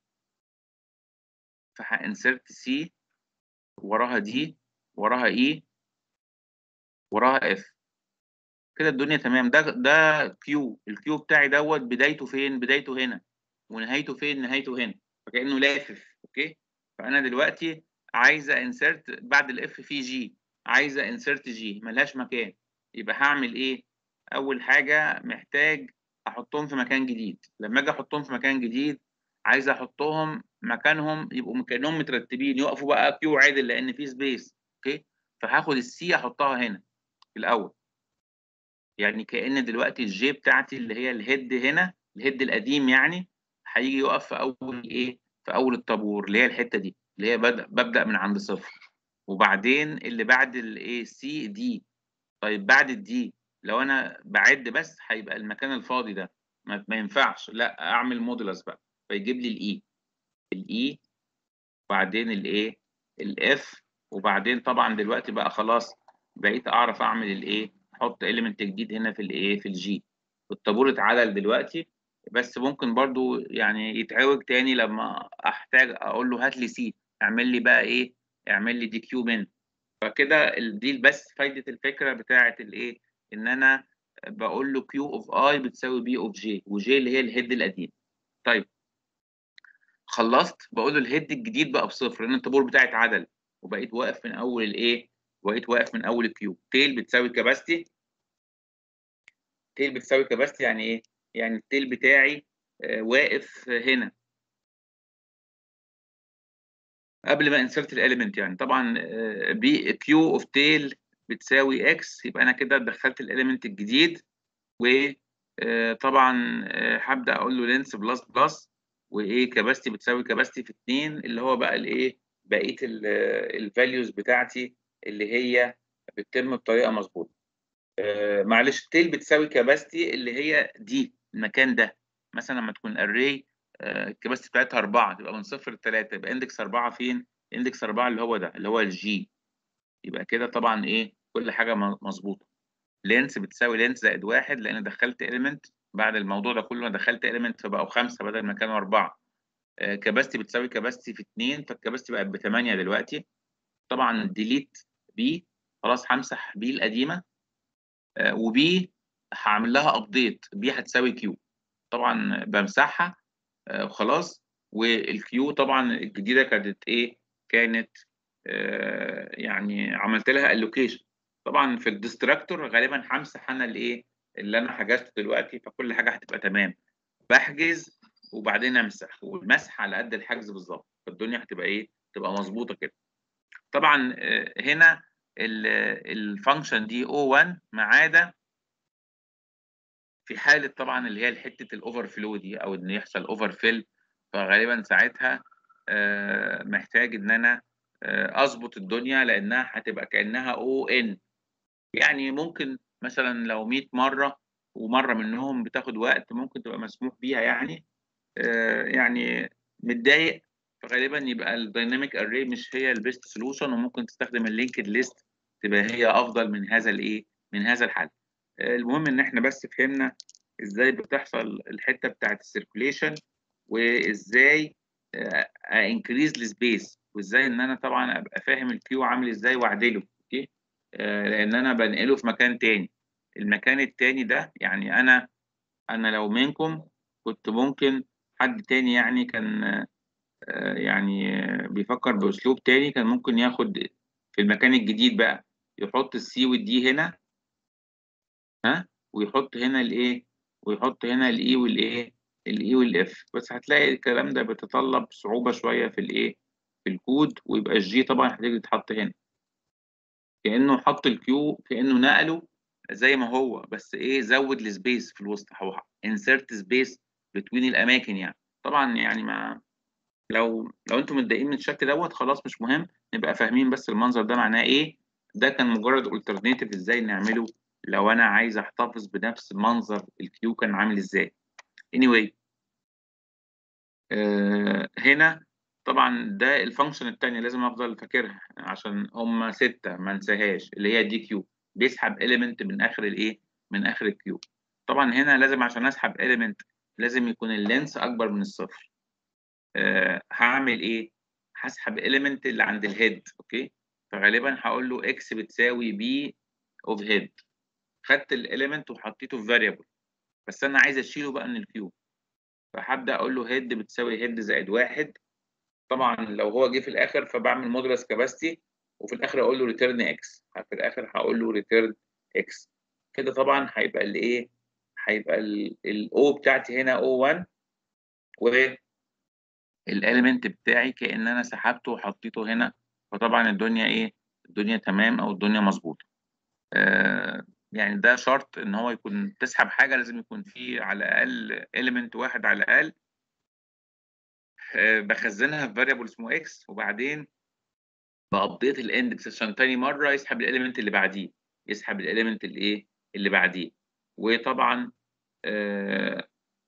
فهانسرت سي وراها دي وراها اي وراها اف كده الدنيا تمام ده ده كيو الكيو بتاعي دوت بدايته فين بدايته هنا ونهايته فين نهايته هنا فكانه لافف اوكي فانا دلوقتي عايزه انسرت بعد الاف في جي عايزه انسرت جي ملهاش مكان يبقى هعمل ايه اول حاجه محتاج احطهم في مكان جديد لما اجي احطهم في مكان جديد عايز احطهم مكانهم يبقوا كانهم مترتبين يقفوا بقى كيو عادل لان في سبيس اوكي فهاخد السي احطها هنا في الاول يعني كان دلوقتي الجي بتاعتي اللي هي الهيد هنا الهيد القديم يعني هيجي يقف في اول ايه في اول الطابور اللي هي الحته دي اللي هي ببدا ببدا من عند صفر وبعدين اللي بعد الايه سي دي طيب بعد الدي لو انا بعد بس هيبقى المكان الفاضي ده ما, ما ينفعش لا اعمل مودولس بقى فيجيب لي الاي الاي وبعدين الايه الاف وبعدين طبعا دلوقتي بقى خلاص بقيت اعرف اعمل الايه احط اليمنت جديد هنا في الايه في الجي الطابور اتعدل دلوقتي بس ممكن برضو يعني يتعوج تاني لما احتاج اقول له هات لي سي اعمل لي بقى ايه اعمل لي دي كيو من فكده دي بس فايده الفكره بتاعه الايه ان انا بقول له كيو اوف اي بتساوي بي اوف جي وجي اللي هي الهيد القديم طيب خلصت بقول له الهيد الجديد بقى بصفر لان الطابور بتاعي اتعدل وبقيت واقف من اول الايه بقيت واقف من اول الكيو تيل بتساوي كباستي تيل بتساوي كباستي يعني ايه يعني التيل بتاعي آه واقف هنا قبل ما انسرت الاليمنت يعني طبعا آه بي كيو اوف تيل بتساوي اكس يبقى انا كده دخلت الاليمنت الجديد وطبعا هبدا اقول له لينس بلس بلس وايه كباستي بتساوي كباستي في 2 اللي هو بقى الايه بقيه الفاليوز بتاعتي اللي هي بتتم بطريقه مظبوطه آه معلش تيل بتساوي كباستي اللي هي دي المكان ده مثلا لما تكون اري آه الكباستي بتاعتها 4 تبقى من صفر ل 3 يبقى اندكس 4 فين؟ اندكس 4 اللي هو ده اللي هو الجي يبقى كده طبعا ايه كل حاجه مظبوطه لينس بتساوي لينس زائد واحد لان دخلت اليمنت بعد الموضوع ده كله انا دخلت اليمنت فبقوا خمسه بدل ما كانوا اربعه آه كباستي بتساوي كباستي في 2 فالكباستي بقت ب 8 دلوقتي طبعا ديليت بي خلاص همسح بي القديمه آه وبي هعمل لها ابديت بي هتساوي كيو طبعا بمسحها آه وخلاص والكيو طبعا الجديده كانت ايه كانت آه يعني عملت لها الوكيشن طبعا في الديستراكتور غالبا همسح انا الايه اللي انا حجزته دلوقتي فكل حاجه هتبقى تمام بحجز وبعدين امسح والمسح على قد الحجز بالظبط فالدنيا هتبقى ايه تبقى مظبوطه كده طبعا هنا الفانكشن دي O1 ما عدا في حاله طبعا اللي هي حته الاوفر فلو دي او ان يحصل اوفر فيل فغالبا ساعتها محتاج ان انا اظبط الدنيا لانها هتبقى كانها او ان يعني ممكن مثلا لو 100 مره ومره منهم بتاخد وقت ممكن تبقى مسموح بيها يعني يعني متضايق فغالبا يبقى الدايناميك اري مش هي البيست سولوشن وممكن تستخدم اللينكد ليست تبقى هي افضل من هذا الايه من هذا الحل المهم ان احنا بس فهمنا ازاي بتحصل الحته بتاعت السيركوليشن وازاي انكريز السبيس وازاي ان انا طبعا ابقى فاهم الكيو عامل ازاي واعدله اوكي آه، لان انا بنقله في مكان تاني المكان التاني ده يعني انا انا لو منكم كنت ممكن حد تاني يعني كان آه، يعني آه، بيفكر باسلوب تاني كان ممكن ياخد في المكان الجديد بقى يحط السي والدي هنا ها ويحط هنا الايه ويحط هنا الاي والايه الاي والاف بس هتلاقي الكلام ده بيتطلب صعوبة شوية في الايه في الكود ويبقى الجي طبعا هتيجي تتحط هنا كأنه حط الكيو كأنه نقله زي ما هو بس ايه زود السبيس في الوسط هو انسرت سبيس بتوين الاماكن يعني طبعا يعني ما لو لو انتم متضايقين من الشكل دوت خلاص مش مهم نبقى فاهمين بس المنظر ده معناه ايه ده كان مجرد الترناتيف ازاي نعمله لو انا عايز احتفظ بنفس منظر الكيو كان عامل ازاي anyway آه هنا طبعا ده الفانكشن الثانيه لازم افضل فاكرها عشان هم سته ما انساهاش اللي هي دي كيو بيسحب اليمنت من اخر الايه من اخر الكيو طبعا هنا لازم عشان اسحب اليمنت لازم يكون اللينس اكبر من الصفر أه هعمل ايه هسحب اليمنت اللي عند الهيد اوكي فغالبا هقول له اكس بتساوي بي اوف هيد خدت الاليمنت وحطيته في فاريبل بس انا عايز اشيله بقى من الكيو فهبدا اقول له هيد بتساوي هيد زائد واحد طبعا لو هو جه في الاخر فبعمل مودولس كاباستي وفي الاخر اقول له ريتيرن اكس في الاخر هقول له ريتيرن اكس كده طبعا هيبقى الايه هيبقى الاو بتاعتي هنا او 1 والاليمنت بتاعي كان انا سحبته وحطيته هنا فطبعا الدنيا ايه الدنيا تمام او الدنيا مظبوطه آه يعني ده شرط ان هو يكون تسحب حاجه لازم يكون فيه على الاقل اليمنت واحد على الاقل بخزنها في فاريبل اسمه اكس وبعدين بابديت الاندكس عشان تاني مره يسحب الاليمنت اللي بعديه يسحب الاليمنت اللي ايه اللي بعديه وطبعا آه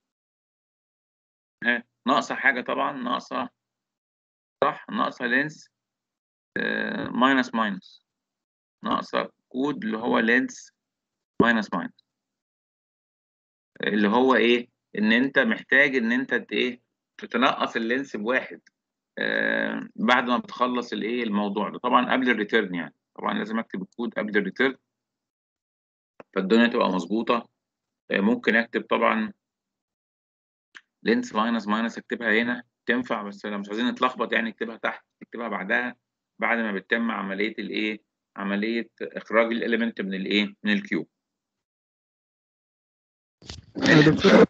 ها ناقصه حاجه طبعا ناقصه صح ناقصه لينس ماينس ماينس ناقصه كود اللي هو لينس ماينس ماينس اللي هو ايه ان انت محتاج ان انت ايه تتنقص اللينس بواحد آه بعد ما بتخلص الايه الموضوع ده طبعا قبل الريتيرن يعني طبعا لازم اكتب الكود قبل الريتيرن فالدنيا تبقى مظبوطه آه ممكن اكتب طبعا لينس ماينس ماينس اكتبها هنا تنفع بس لو مش عايزين نتلخبط يعني نكتبها تحت نكتبها بعدها بعد ما بتتم عمليه الايه عمليه اخراج الاليمنت من الايه من الكيوب دكتور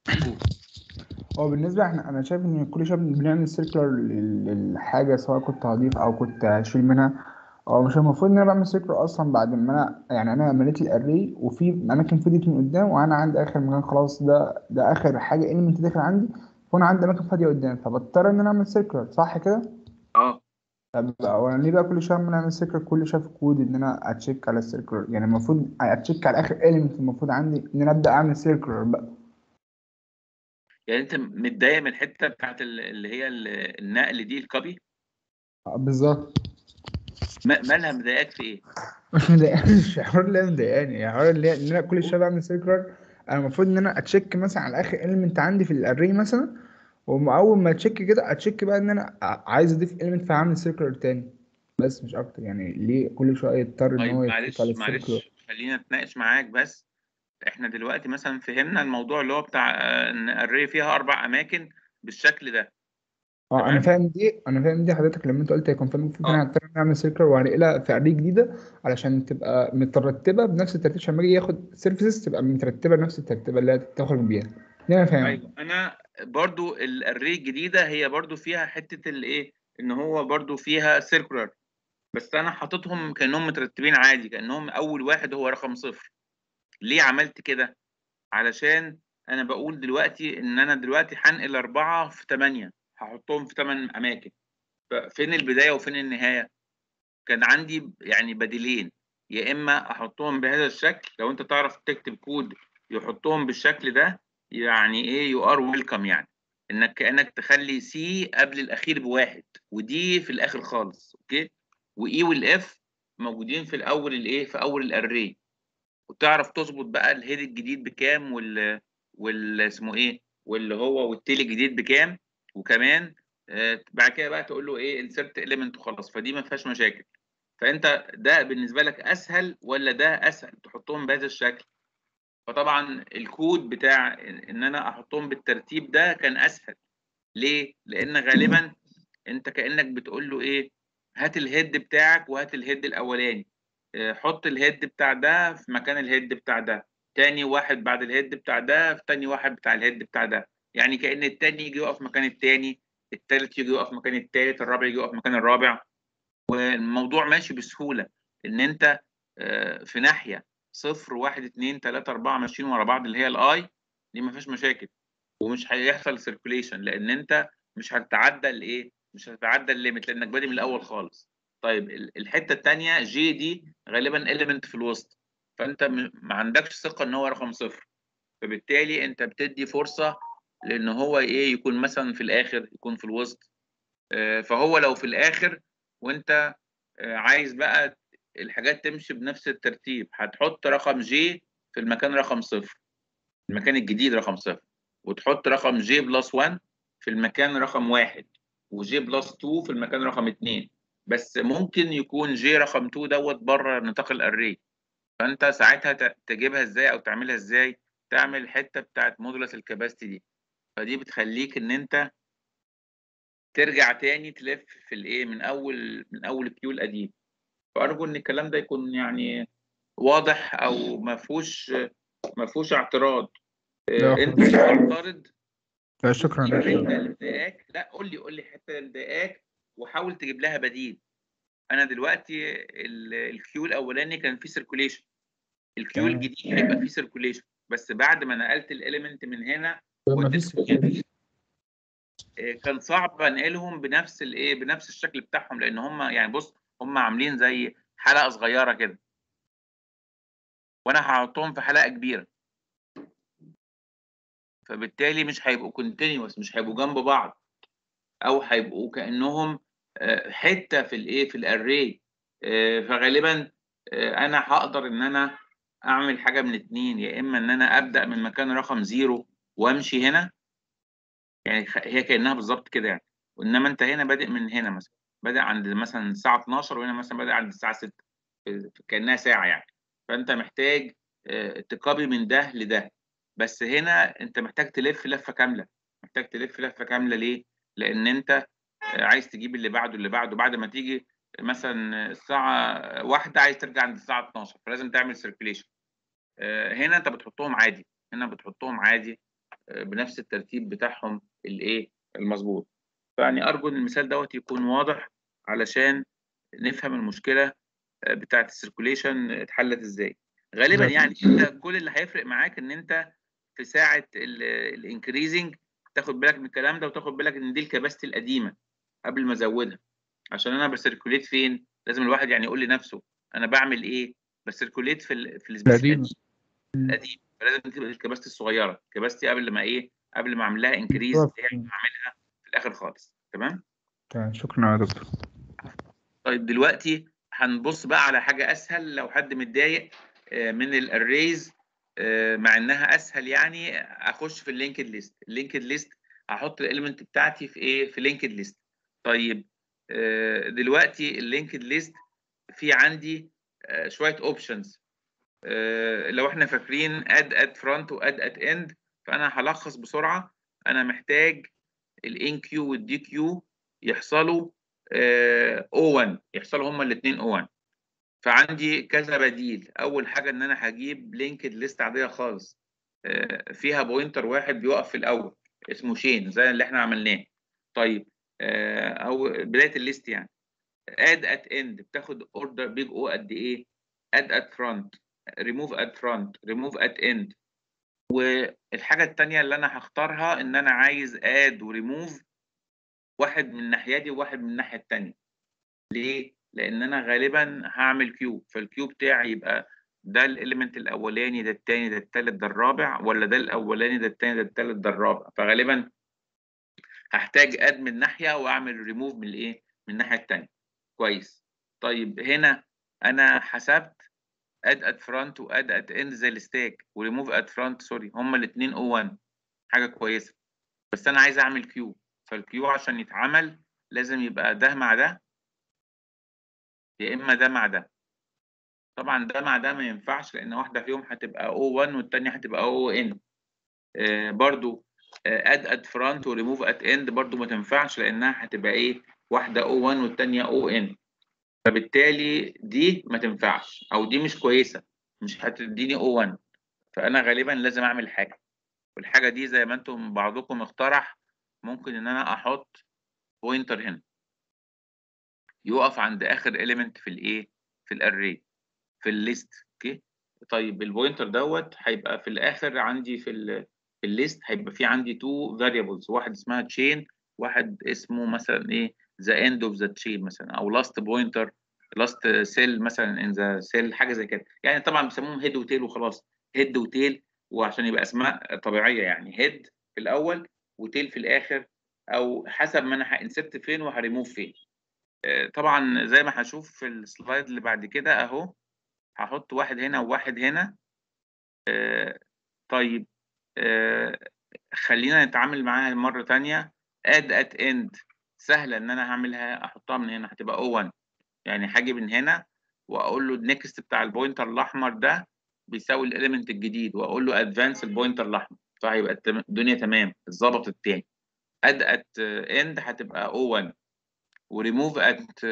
هو بالنسبة احنا انا شايف ان كل شوية بنعمل سيركلر للحاجة سواء كنت هضيف او كنت هشيل منها هو مش المفروض ان انا بعمل سيركلر اصلا بعد ما انا يعني انا مليت الاري وفي اماكن فضيت من قدام وانا عندي اخر مكان خلاص ده ده اخر حاجة اليمنت داخل عندي وانا عندي اماكن فاضية قدام فبضطر ان انا اعمل سيركلر صح كده؟ اه طب هو انا ليه بقى كل شويه عمال اعمل سيركل كل شويه في كود ان انا اتشيك على السيركلر يعني المفروض اتشيك على اخر اليمنت المفروض عندي ان انا ابدا اعمل سيركلر بقى يعني انت متضايق من الحته بتاعت اللي هي النقل دي الكوبي بالظبط مالها مضايقاك في ايه؟ مش مضايقاني مش الحوار اللي مضايقاني يعني الحوار اللي ان انا كل شويه بعمل سيركلر انا المفروض ان انا اتشيك مثلا على اخر اليمنت عندي في الاري مثلا واول ما اتشيك كده اتشيك بقى ان انا عايز اضيف اليمنت فهعمل سيركلر تاني بس مش اكتر يعني ليه كل شويه يضطر ان طيب هو معلش معلش خلينا نتناقش معاك بس احنا دلوقتي مثلا فهمنا الموضوع اللي هو بتاع ان الري فيها اربع اماكن بالشكل ده اه انا فاهم دي انا فاهم دي حضرتك لما انت قلت هيكون في المفروض انا هضطر اعمل سيركلر وهنقلها في اري جديده علشان تبقى مترتبه بنفس الترتيب عشان لما اجي ياخد سيرفيسز تبقى مترتبه بنفس الترتيبه اللي هتخرج بيها دي انا فاهم ايوه انا برضو الاري الجديده هي برضو فيها حته الايه ان هو برضو فيها سيركلر بس انا حاططهم كانهم مترتبين عادي كانهم اول واحد هو رقم صفر ليه عملت كده علشان انا بقول دلوقتي ان انا دلوقتي هنقل اربعه في ثمانيه هحطهم في ثمان اماكن فين البدايه وفين النهايه كان عندي يعني بديلين يا اما احطهم بهذا الشكل لو انت تعرف تكتب كود يحطهم بالشكل ده يعني ايه يو ار ويلكم يعني انك كانك تخلي سي قبل الاخير بواحد ودي في الاخر خالص اوكي واي والاف موجودين في الاول الايه في اول الاري وتعرف تظبط بقى الهيد الجديد بكام وال وال اسمه ايه واللي هو والتيل الجديد بكام وكمان آه بعد كده بقى تقول له ايه انسرت اليمنت وخلاص فدي ما فيهاش مشاكل فانت ده بالنسبه لك اسهل ولا ده اسهل تحطهم بهذا الشكل فطبعا الكود بتاع ان انا احطهم بالترتيب ده كان اسهل ليه لان غالبا انت كانك بتقول له ايه هات الهيد بتاعك وهات الهيد الاولاني آه، حط الهيد بتاع ده في مكان الهيد بتاع ده تاني واحد بعد الهيد بتاع ده في تاني واحد بتاع الهيد بتاع ده يعني كأن التاني يجي يقف مكان التاني التالت يجي يقف مكان التالت الرابع يجي يقف مكان الرابع والموضوع ماشي بسهولة ان انت آه، في ناحية صفر واحد اتنين تلاتة أربعة ماشيين ورا بعض اللي هي الاي دي ما فيهاش مشاكل ومش هيحصل سيركوليشن لان انت مش هتتعدى الايه مش هتتعدى الليميت لانك بادئ من الاول خالص طيب ال- الحته الثانيه جي دي غالبا اليمنت في الوسط فانت م- ما عندكش ثقه ان هو رقم صفر فبالتالي انت بتدي فرصه لان هو ايه يكون مثلا في الاخر يكون في الوسط آه، فهو لو في الاخر وانت آه، عايز بقى الحاجات تمشي بنفس الترتيب هتحط رقم جي في المكان رقم صفر المكان الجديد رقم صفر وتحط رقم جي بلس 1 في المكان رقم واحد وجي بلس 2 في المكان رقم 2 بس ممكن يكون جي رقم 2 دوت بره نطاق الاري فانت ساعتها ت- تجيبها ازاي او تعملها ازاي تعمل الحته بتاعت مودولس الكباستي دي فدي بتخليك ان انت ترجع تاني تلف في الايه من اول من اول الكيو القديم فارجو ان الكلام ده يكون يعني واضح او ما فيهوش ما فيهوش اعتراض لا آه، انت خلاص. تعترض لا شكرا الحته اللي مضايقاك لا قول لي قول لي الحته اللي مضايقاك وحاول تجيب لها بديل انا دلوقتي ال- الكيو الاولاني كان فيه سيركوليشن الكيو تمام. الجديد هيبقى فيه سيركوليشن بس بعد ما نقلت الاليمنت من هنا ما فيش وديت آه، كان صعب انقلهم بنفس الايه بنفس الشكل بتاعهم لان هم يعني بص هم عاملين زي حلقه صغيره كده وانا هحطهم في حلقه كبيره فبالتالي مش هيبقوا كونتينوس مش هيبقوا جنب بعض او هيبقوا كانهم آه، حته في الايه في الاري فغالبا آه، انا هقدر ان انا اعمل حاجه من اتنين يا اما ان انا ابدا من مكان رقم زيرو وامشي هنا يعني خ- هي كانها بالظبط كده يعني وانما انت هنا بادئ من هنا مثلا بادئ عند مثلا الساعه 12 وهنا مثلا بادئ عند الساعه 6 في- كانها ساعه يعني فانت محتاج آه، تكابي من ده لده بس هنا انت محتاج تلف لفه كامله محتاج تلف لفه كامله ليه؟ لان انت آه، عايز تجيب اللي بعده اللي بعده بعد ما تيجي مثلا الساعه واحدة عايز ترجع عند الساعه 12 فلازم تعمل سيركيليشن هنا انت بتحطهم عادي هنا بتحطهم عادي آه، بنفس الترتيب بتاعهم الايه المظبوط فيعني ارجو ان المثال دوت يكون واضح علشان نفهم المشكله آه، بتاعه السيركوليشن اتحلت ازاي غالبا بالظبط. يعني انت كل اللي هيفرق معاك ان انت في ساعه الانكريزنج تاخد بالك من الكلام ده وتاخد بالك ان دي الكباستي القديمه قبل ما ازودها عشان انا بسيركوليت فين لازم الواحد يعني يقول لنفسه انا بعمل ايه بسيركوليت في ال في السبيس القديمة. القديم فلازم تبقى الكباستي الصغيره الكباستي قبل ما ايه قبل ما اعمل لها انكريز بالظبط. هي هعملها في الاخر خالص تمام تمام شكرا يا دكتور طيب دلوقتي هنبص بقى على حاجه اسهل لو حد متضايق آه، من الاريز مع انها اسهل يعني اخش في اللينكد ليست اللينكد ليست هحط الاليمنت بتاعتي في ايه في لينكد ليست طيب آه، دلوقتي اللينكد ليست في عندي آه، شويه اوبشنز لو احنا فاكرين اد اد فرونت واد اد اند فانا هلخص بسرعه انا محتاج الان كيو والدي كيو يحصلوا او 1 يحصلوا هما الاثنين او 1 فعندي كذا بديل اول حاجه ان انا هجيب لينكد ليست عاديه خالص آه، فيها بوينتر واحد بيقف في الاول اسمه شين زي اللي احنا عملناه طيب آه، او بدايه الليست يعني اد ات اند بتاخد اوردر بيج او قد ايه اد ات فرونت ريموف ات فرونت ريموف ات اند والحاجه الثانيه اللي انا هختارها ان انا عايز اد وريموف واحد من الناحيه دي وواحد من الناحيه الثانيه ليه لان انا غالبا هعمل كيو فالكيو بتاعي يبقى ده الاليمنت الاولاني ده الثاني ده الثالث ده الرابع ولا ده الاولاني ده الثاني ده الثالث ده الرابع فغالبا هحتاج اد من ناحيه واعمل ريموف من الايه من الناحيه الثانيه كويس طيب هنا انا حسبت اد ات فرونت واد ات اند زي الستاك وريموف ات فرونت سوري هما الاثنين او 1 حاجه كويسه بس انا عايز اعمل كيو فالكيو عشان يتعمل لازم يبقى ده مع ده يا اما ده مع ده طبعا ده مع ده ما ينفعش لان واحده فيهم هتبقى O1 والتانيه هتبقى ON آه برضو اد ات فرونت وريموف ات اند برضو ما تنفعش لانها هتبقى ايه واحده O1 والتانيه ON فبالتالي دي ما تنفعش او دي مش كويسه مش هتديني O1 فانا غالبا لازم اعمل حاجه والحاجه دي زي ما انتم بعضكم اقترح ممكن ان انا احط بوينتر هنا يقف عند اخر element في الايه في الاري في الليست اوكي طيب البوينتر دوت هيبقى في الاخر عندي في ال في الليست هيبقى في عندي تو variables واحد اسمها chain واحد اسمه مثلا ايه the end of the chain مثلا او last pointer last cell مثلا in the cell حاجه زي كده يعني طبعا بيسموهم هيد وتيل وخلاص هيد وتيل وعشان يبقى اسماء طبيعيه يعني هيد في الاول وتيل في الاخر او حسب ما انا هانسرت فين وهريموف فين طبعا زي ما هشوف في السلايد اللي بعد كده اهو هحط واحد هنا وواحد هنا آه طيب آه خلينا نتعامل معاها مرة تانية add at end سهلة ان انا هعملها احطها من هنا هتبقى O1 يعني هاجي من هنا واقول له النكست بتاع البوينتر الاحمر ده بيساوي الاليمنت الجديد واقول له ادفانس البوينتر الاحمر فهيبقى الدنيا تمام اتظبطت تاني add at end هتبقى O1 وريموف ات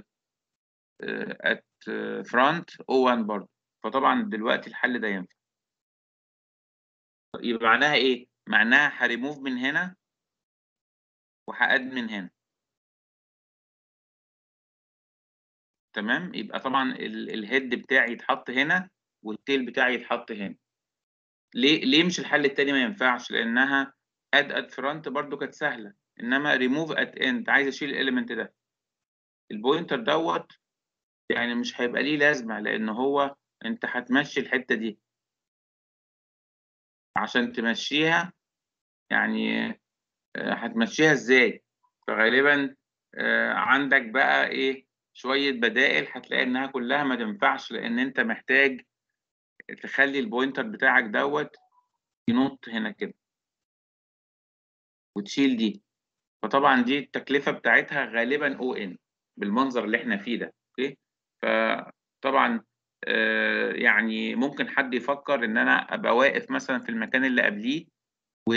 ات فرونت O1 برضه فطبعا دلوقتي الحل ده ينفع يبقى معناها ايه؟ معناها هريموف من هنا وهاد من هنا تمام يبقى طبعا الهيد بتاعي يتحط هنا والتيل بتاعي يتحط هنا ليه ليه مش الحل التاني ما ينفعش لانها اد ات فرونت برضو كانت سهله انما ريموف ات اند عايز اشيل الاليمنت ده البوينتر دوت يعني مش هيبقى ليه لازمه لان هو انت هتمشي الحته دي عشان تمشيها يعني هتمشيها ازاي فغالبا عندك بقى ايه شويه بدائل هتلاقي انها كلها ما تنفعش لان انت محتاج تخلي البوينتر بتاعك دوت ينط هنا كده وتشيل دي فطبعا دي التكلفه بتاعتها غالبا او ان بالمنظر اللي احنا فيه ده اوكي فطبعا آه يعني ممكن حد يفكر ان انا ابقى واقف مثلا في المكان اللي قبليه و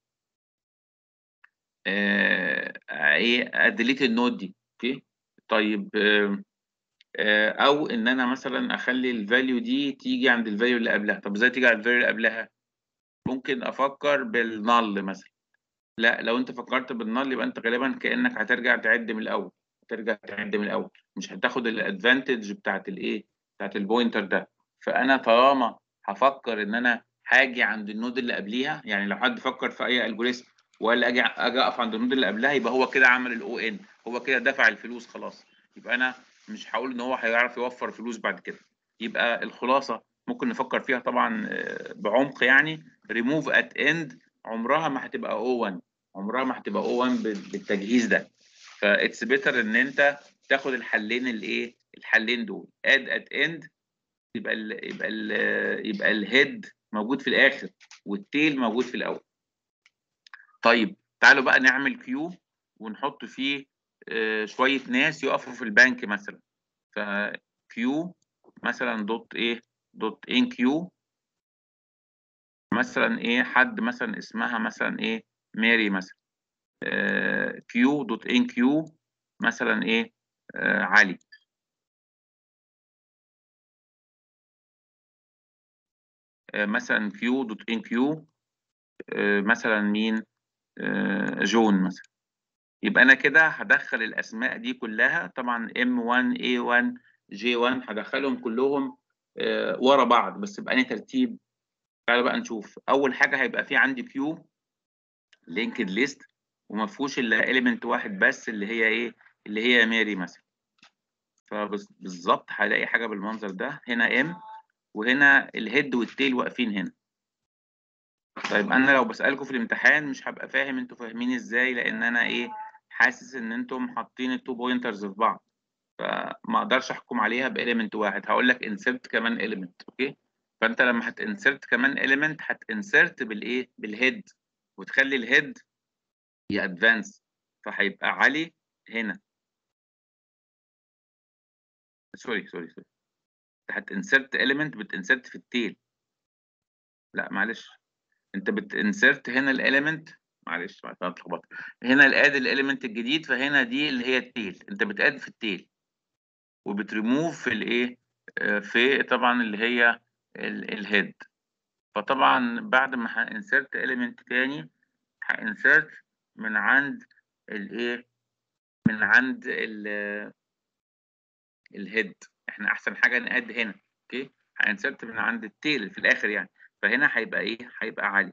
آه ايه اديليت النود دي اوكي طيب آه آه او ان انا مثلا اخلي الفاليو دي تيجي عند الفاليو اللي قبلها طب ازاي تيجي عند الفاليو اللي قبلها ممكن افكر بالنل مثلا لا لو انت فكرت بالنل يبقى انت غالبا كانك هترجع تعد من الاول هترجع تعد من الاول مش هتاخد الادفانتج بتاعت الايه بتاعت البوينتر ده فانا طالما هفكر ان انا هاجي عند النود اللي قبليها يعني لو حد فكر في اي الجوريزم وقال اجي اجي اقف عند النود اللي قبلها يبقى هو كده عمل الاو ان هو كده دفع الفلوس خلاص يبقى انا مش هقول ان هو هيعرف يوفر فلوس بعد كده يبقى الخلاصه ممكن نفكر فيها طبعا بعمق يعني ريموف ات اند عمرها ما هتبقى O1 عمرها ما هتبقى O1 بالتجهيز ده فاتس بيتر ان انت تاخد الحلين الايه الحلين دول اد ات اند يبقى ال يبقى ال يبقى الهيد موجود في الاخر والتيل موجود في الاول طيب تعالوا بقى نعمل كيو ونحط فيه آه شويه ناس يقفوا في البنك مثلا فكيو مثلا دوت ايه دوت ان كيو مثلا ايه حد مثلا اسمها مثلا ايه ماري مثلا كيو دوت ان كيو مثلا ايه آه علي آه مثلا كيو دوت ان كيو آه مثلا مين آه جون مثلا يبقى انا كده هدخل الاسماء دي كلها طبعا M1 A1 J1 هدخلهم كلهم آه ورا بعض بس بأنهي ترتيب تعالوا بقى نشوف اول حاجه هيبقى في عندي كيو لينكد ليست وما فيهوش الا اليمنت واحد بس اللي هي ايه اللي هي ماري مثلا فبالظبط هلاقي حاجه بالمنظر ده هنا ام وهنا الهيد والتيل واقفين هنا طيب انا لو بسالكم في الامتحان مش هبقى فاهم انتوا فاهمين ازاي لان انا ايه حاسس ان انتم حاطين التو بوينترز في بعض فما اقدرش احكم عليها باليمنت واحد هقول لك انسرت كمان اليمنت اوكي فانت لما هتنسرت كمان element هتنسرت بالايه بالهيد وتخلي الهيد يادفانس فهيبقى علي هنا سوري سوري سوري انت هتنسرت element بتنسرت في التيل لا معلش انت بتنسرت هنا الاليمنت معلش معلش انا اتلخبطت هنا الاد الاليمنت الجديد فهنا دي اللي هي التيل انت بتاد في التيل وبتريموف في الايه آه، في طبعا اللي هي الهيد فطبعا بعد ما هانسرت اليمنت تاني هانسرت من عند الايه من عند الهيد احنا احسن حاجه نقاد هنا اوكي هانسرت من عند التيل في الاخر يعني فهنا هيبقى ايه هيبقى عالي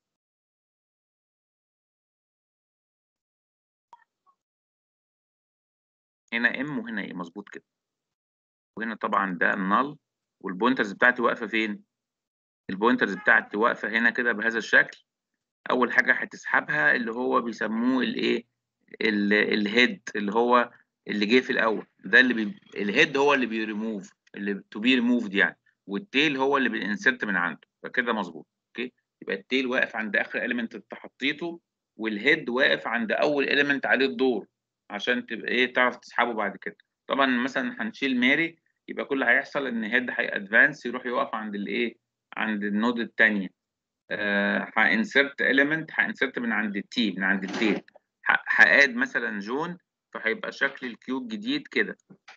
هنا ام وهنا ايه مظبوط كده وهنا طبعا ده النل والبوينترز بتاعتي واقفه فين البوينترز بتاعتي واقفه هنا كده بهذا الشكل اول حاجه هتسحبها اللي هو بيسموه الايه الهيد اللي هو اللي جه في الاول ده اللي بي... الهيد هو اللي بيريموف اللي تو بي ريموفد يعني والتيل هو اللي بينسرت من عنده فكده مظبوط اوكي يبقى التيل واقف عند اخر اليمنت انت حطيته والهيد واقف عند اول اليمنت عليه الدور عشان تبقى ايه تعرف تسحبه بعد كده طبعا مثلا هنشيل ماري يبقى كل اللي هيحصل ان هيد هيادفانس يروح يقف عند الايه عند النود الثانيه هانسرت اليمنت هانسرت من عند التي من عند التيل هاد مثلا جون فهيبقى شكل الكيوب جديد كده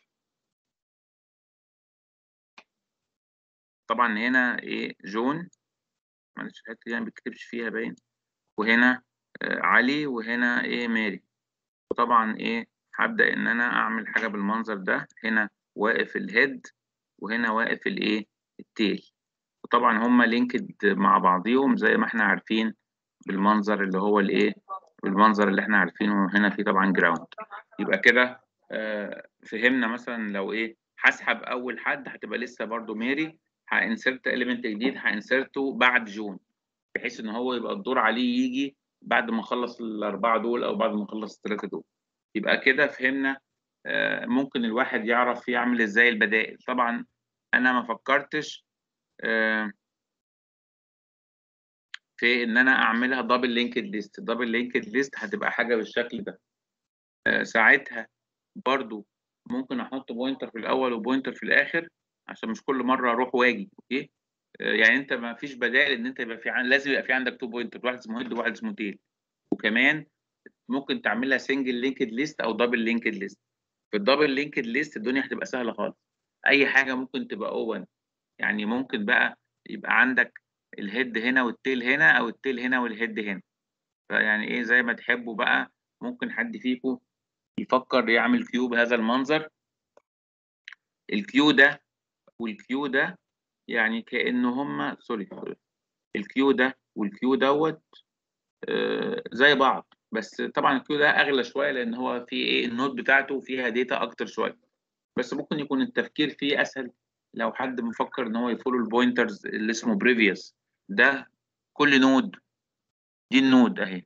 طبعا هنا ايه جون معلش الحته دي ما بكتبش فيها باين وهنا آه علي وهنا ايه ماري وطبعا ايه هبدا ان انا اعمل حاجه بالمنظر ده هنا واقف الهيد وهنا واقف الايه التيل وطبعا هما لينكد مع بعضيهم زي ما احنا عارفين بالمنظر اللي هو الايه بالمنظر اللي احنا عارفينه هنا في طبعا جراوند يبقى كده آه فهمنا مثلا لو ايه هسحب اول حد هتبقى لسه برضو ماري هانسرت اليمنت جديد هانسرته بعد جون بحيث ان هو يبقى الدور عليه يجي بعد ما اخلص الاربعه دول او بعد ما اخلص الثلاثه دول يبقى كده فهمنا آه ممكن الواحد يعرف يعمل ازاي البدائل طبعا انا ما فكرتش آه في ان انا اعملها دبل لينكد ليست دبل لينكد ليست هتبقى حاجه بالشكل ده آه ساعتها برضو ممكن احط بوينتر في الاول وبوينتر في الاخر عشان مش كل مره اروح واجي اوكي آه يعني انت ما فيش بدائل ان انت يبقى في عن... لازم يبقى في عندك تو بوينتر واحد اسمه هيد وواحد اسمه تيل وكمان ممكن تعملها سنجل لينكد ليست او دبل لينكد ليست في الدبل لينكد ليست الدنيا هتبقى سهله خالص اي حاجه ممكن تبقى اوبن يعني ممكن بقى يبقى عندك الهيد هنا والتيل هنا او التيل هنا والهيد هنا فيعني ايه زي ما تحبوا بقى ممكن حد فيكم يفكر يعمل كيو بهذا المنظر الكيو ده والكيو ده يعني كانه هما سوري سوري الكيو ده والكيو دوت آه زي بعض بس طبعا الكيو ده اغلى شويه لان هو في ايه النود بتاعته فيها داتا اكتر شويه بس ممكن يكون التفكير فيه اسهل لو حد مفكر ان هو يفولو البوينترز اللي اسمه بريفيوس ده كل نود دي النود اهي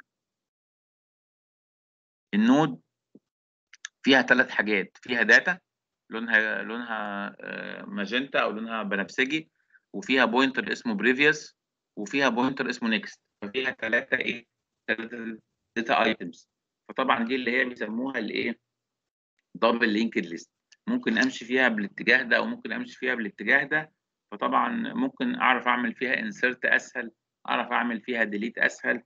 النود فيها ثلاث حاجات فيها داتا لونها لونها ماجنتا او لونها بنفسجي وفيها بوينتر اسمه بريفيوس وفيها بوينتر اسمه نيكست ففيها ثلاثه ايه ثلاثه داتا ايتمز فطبعا دي اللي هي بيسموها الايه دبل لينكد ليست ممكن امشي فيها بالاتجاه ده او ممكن امشي فيها بالاتجاه ده فطبعا ممكن اعرف اعمل فيها انسرت اسهل اعرف اعمل فيها ديليت اسهل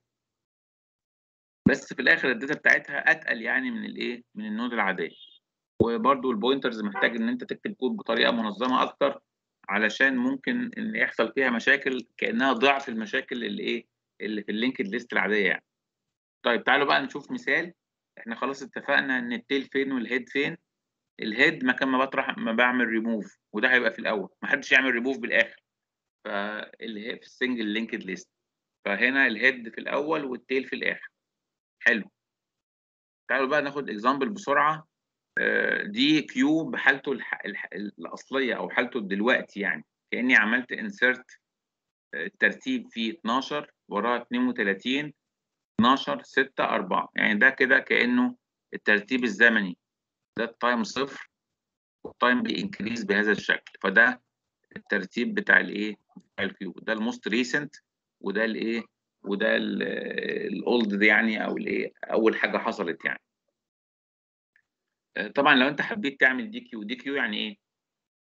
بس في الاخر الداتا بتاعتها اتقل يعني من الايه من النود العاديه وبرده البوينترز محتاج ان انت تكتب كود بطريقه منظمه اكتر علشان ممكن ان يحصل فيها مشاكل كانها ضعف المشاكل اللي ايه اللي في اللينكد ليست العاديه يعني طيب تعالوا بقى نشوف مثال احنا خلاص اتفقنا ان التيل فين والهيد فين الهيد مكان ما بطرح ما بعمل ريموف وده هيبقى في الاول ما حدش يعمل ريموف بالاخر فاللي في السنجل لينكد ليست فهنا الهيد في الاول والتيل في الاخر حلو تعالوا بقى ناخد اكزامبل بسرعه دي كيو بحالته الح... الح... الاصليه او حالته دلوقتي يعني كاني عملت انسرت الترتيب فيه 12 وراه 32 12 6 4 يعني ده كده كانه الترتيب الزمني ده التايم صفر والتايم بينكريز بهذا الشكل فده الترتيب بتاع الايه بتاع الكيو ده الموست ريسنت وده الايه وده الاولد يعني او الايه اول حاجه حصلت يعني طبعا لو انت حبيت تعمل دي كيو دي كيو يعني ايه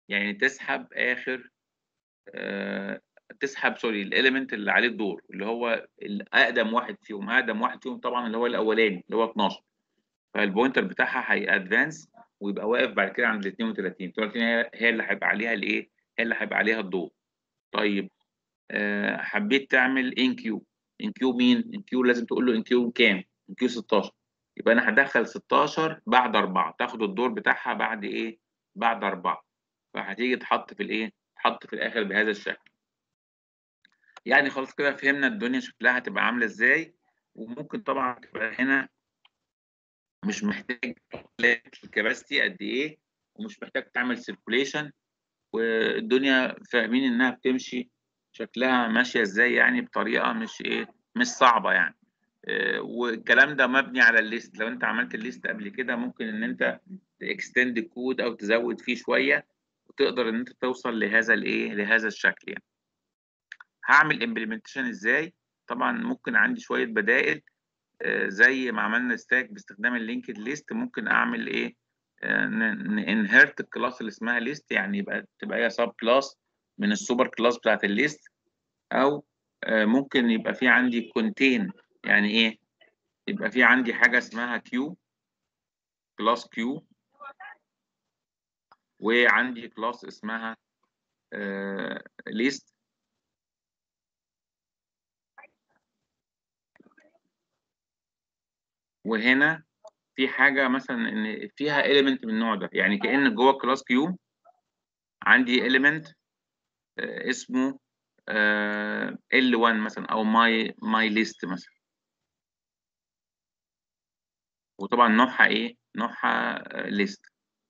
يعني تسحب اخر آه تسحب سوري الاليمنت اللي عليه الدور اللي هو الاقدم واحد فيهم اقدم واحد فيهم طبعا اللي هو الاولاني اللي هو 12 فالبوينتر بتاعها هيادفانس ويبقى واقف بعد كده عند ال 32 32 هي هي اللي هيبقى عليها الايه هي اللي هيبقى عليها الضوء طيب آه حبيت تعمل ان كيو ان كيو مين ان كيو لازم تقول له ان كيو كام ان كيو 16 يبقى انا هدخل 16 بعد 4 تاخد الدور بتاعها بعد ايه بعد 4 فهتيجي تحط في الايه تحط في الاخر بهذا الشكل يعني خلاص كده فهمنا الدنيا شكلها هتبقى عامله ازاي وممكن طبعا تبقى هنا مش محتاج الكباستي قد ايه ومش محتاج تعمل سيركوليشن والدنيا فاهمين انها بتمشي شكلها ماشيه ازاي يعني بطريقه مش ايه مش صعبه يعني آه، والكلام ده مبني على الليست لو انت عملت الليست قبل كده ممكن ان انت تكستند الكود او تزود فيه شويه وتقدر ان انت توصل لهذا الايه لهذا الشكل يعني هعمل امبلمنتيشن ازاي طبعا ممكن عندي شويه بدائل آه، زي ما عملنا ستاك باستخدام اللينكد ليست ممكن اعمل ايه انهرت الكلاس اللي اسمها ليست يعني يبقى تبقى هي سب كلاس من السوبر كلاس بتاعت الليست او آه، ممكن يبقى في عندي كونتين يعني ايه يبقى في عندي حاجه اسمها كيو كلاس كيو وعندي كلاس اسمها ليست وهنا في حاجه مثلا ان فيها element من النوع ده يعني كان جوه كلاس كيو عندي element آه، اسمه آه، L1 مثلا او my my list مثلا وطبعا نوعها ايه نوعها ليست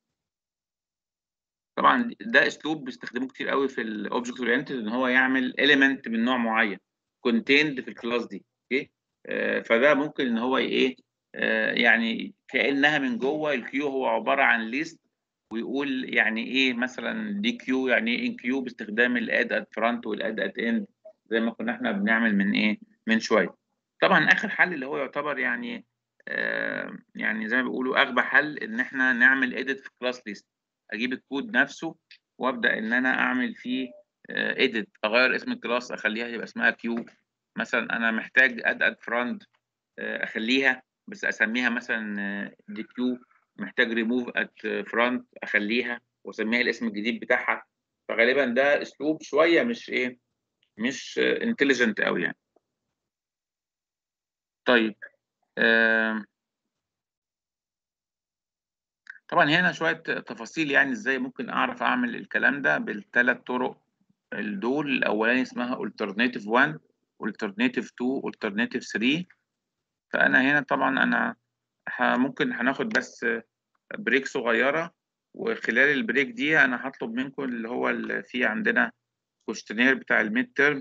طبعا ده اسلوب بيستخدموه كتير قوي في الاوبجكت اورينتد ان هو يعمل element من نوع معين contained في الكلاس دي اوكي آه، فده ممكن ان هو ايه آه، يعني كانها من جوه الكيو هو عباره عن ليست ويقول يعني ايه مثلا دي كيو يعني ايه ان كيو باستخدام الاد ات فرونت والاد ات اند زي ما كنا احنا بنعمل من ايه من شويه طبعا اخر حل اللي هو يعتبر يعني آه يعني زي ما بيقولوا اغبى حل ان احنا نعمل اديت في كلاس ليست اجيب الكود نفسه وابدا ان انا اعمل فيه اديت اغير اسم الكلاس اخليها يبقى اسمها كيو مثلا انا محتاج اد ات فرونت اخليها بس اسميها مثلا دي كيو محتاج ريموف ات فرونت اخليها واسميها الاسم الجديد بتاعها فغالبا ده اسلوب شويه مش ايه مش انتليجنت قوي يعني طيب آه طبعا هنا شويه تفاصيل يعني ازاي ممكن اعرف اعمل الكلام ده بالثلاث طرق دول الاولاني اسمها alternative 1 alternative 2 alternative 3 فانا هنا طبعا انا ممكن هناخد بس بريك صغيره وخلال البريك دي انا هطلب منكم اللي هو اللي في عندنا كوشتنير بتاع الميد تيرم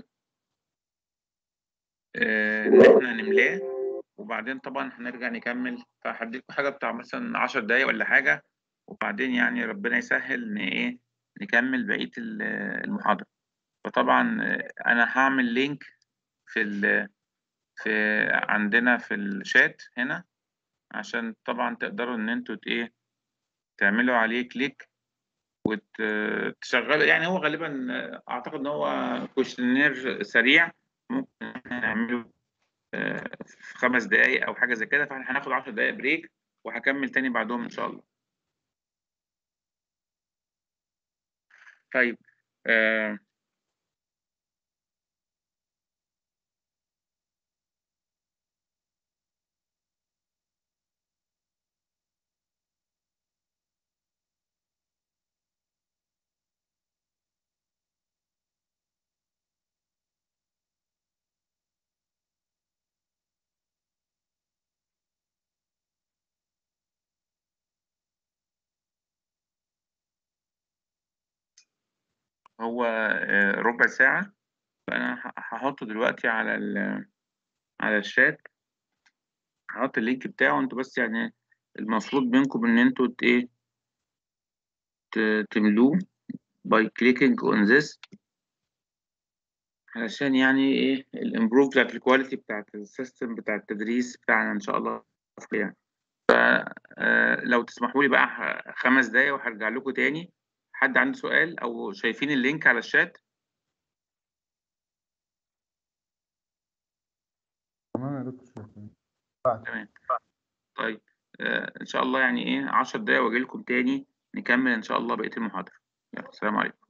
ان احنا نملاه وبعدين طبعا هنرجع نكمل فهديكم حاجه بتاع مثلا 10 دقايق ولا حاجه وبعدين يعني ربنا يسهل ان ايه نكمل بقيه المحاضره فطبعا انا هعمل لينك في ال في عندنا في الشات هنا عشان طبعا تقدروا ان انتوا ايه تعملوا عليه كليك وتشغلوا يعني هو غالبا اعتقد ان هو كوشنير سريع ممكن نعمله في خمس دقايق او حاجه زي كده فاحنا هناخد 10 دقايق بريك وهكمل تاني بعدهم ان شاء الله طيب آه هو ربع ساعة فأنا هحطه دلوقتي على على الشات هحط اللينك بتاعه انتوا بس يعني المفروض منكم ان انتوا ايه تملوه by clicking on this علشان يعني ايه الامبروف بتاعت الكواليتي بتاعت السيستم بتاع التدريس بتاعنا ان شاء الله يعني فلو تسمحوا لي بقى خمس دقايق وهرجع لكم تاني حد عنده سؤال او شايفين اللينك على الشات تمام يا دكتور شكرا تمام طيب آه ان شاء الله يعني ايه 10 دقايق واجي لكم تاني نكمل ان شاء الله بقيه المحاضره يلا السلام عليكم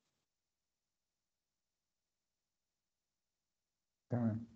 تمام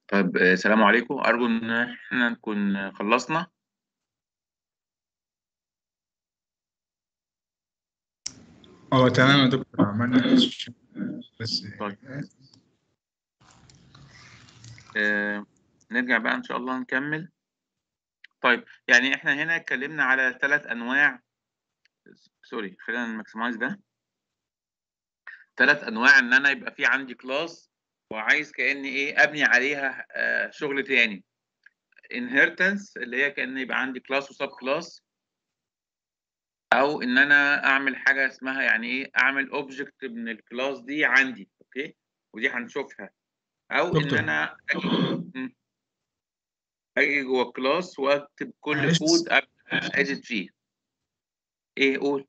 طيب آه، السلام عليكم أرجو إن إحنا نكون خلصنا اه تمام يا دكتور عملنا بس طيب. آه، نرجع بقى إن شاء الله نكمل طيب يعني إحنا هنا اتكلمنا على ثلاث أنواع سوري خلينا نماكسمايز ده ثلاث أنواع إن أنا يبقى في عندي كلاس وعايز كأني إيه أبني عليها آه، شغل تاني inheritance اللي هي كأن يبقى عندي كلاس وسب كلاس او ان انا اعمل حاجه اسمها يعني ايه اعمل اوبجكت من الكلاس دي عندي اوكي ودي هنشوفها او ان دكتور. انا اجي مم. اجي جوه الكلاس واكتب كل معلش. كود اديت فيه ايه قول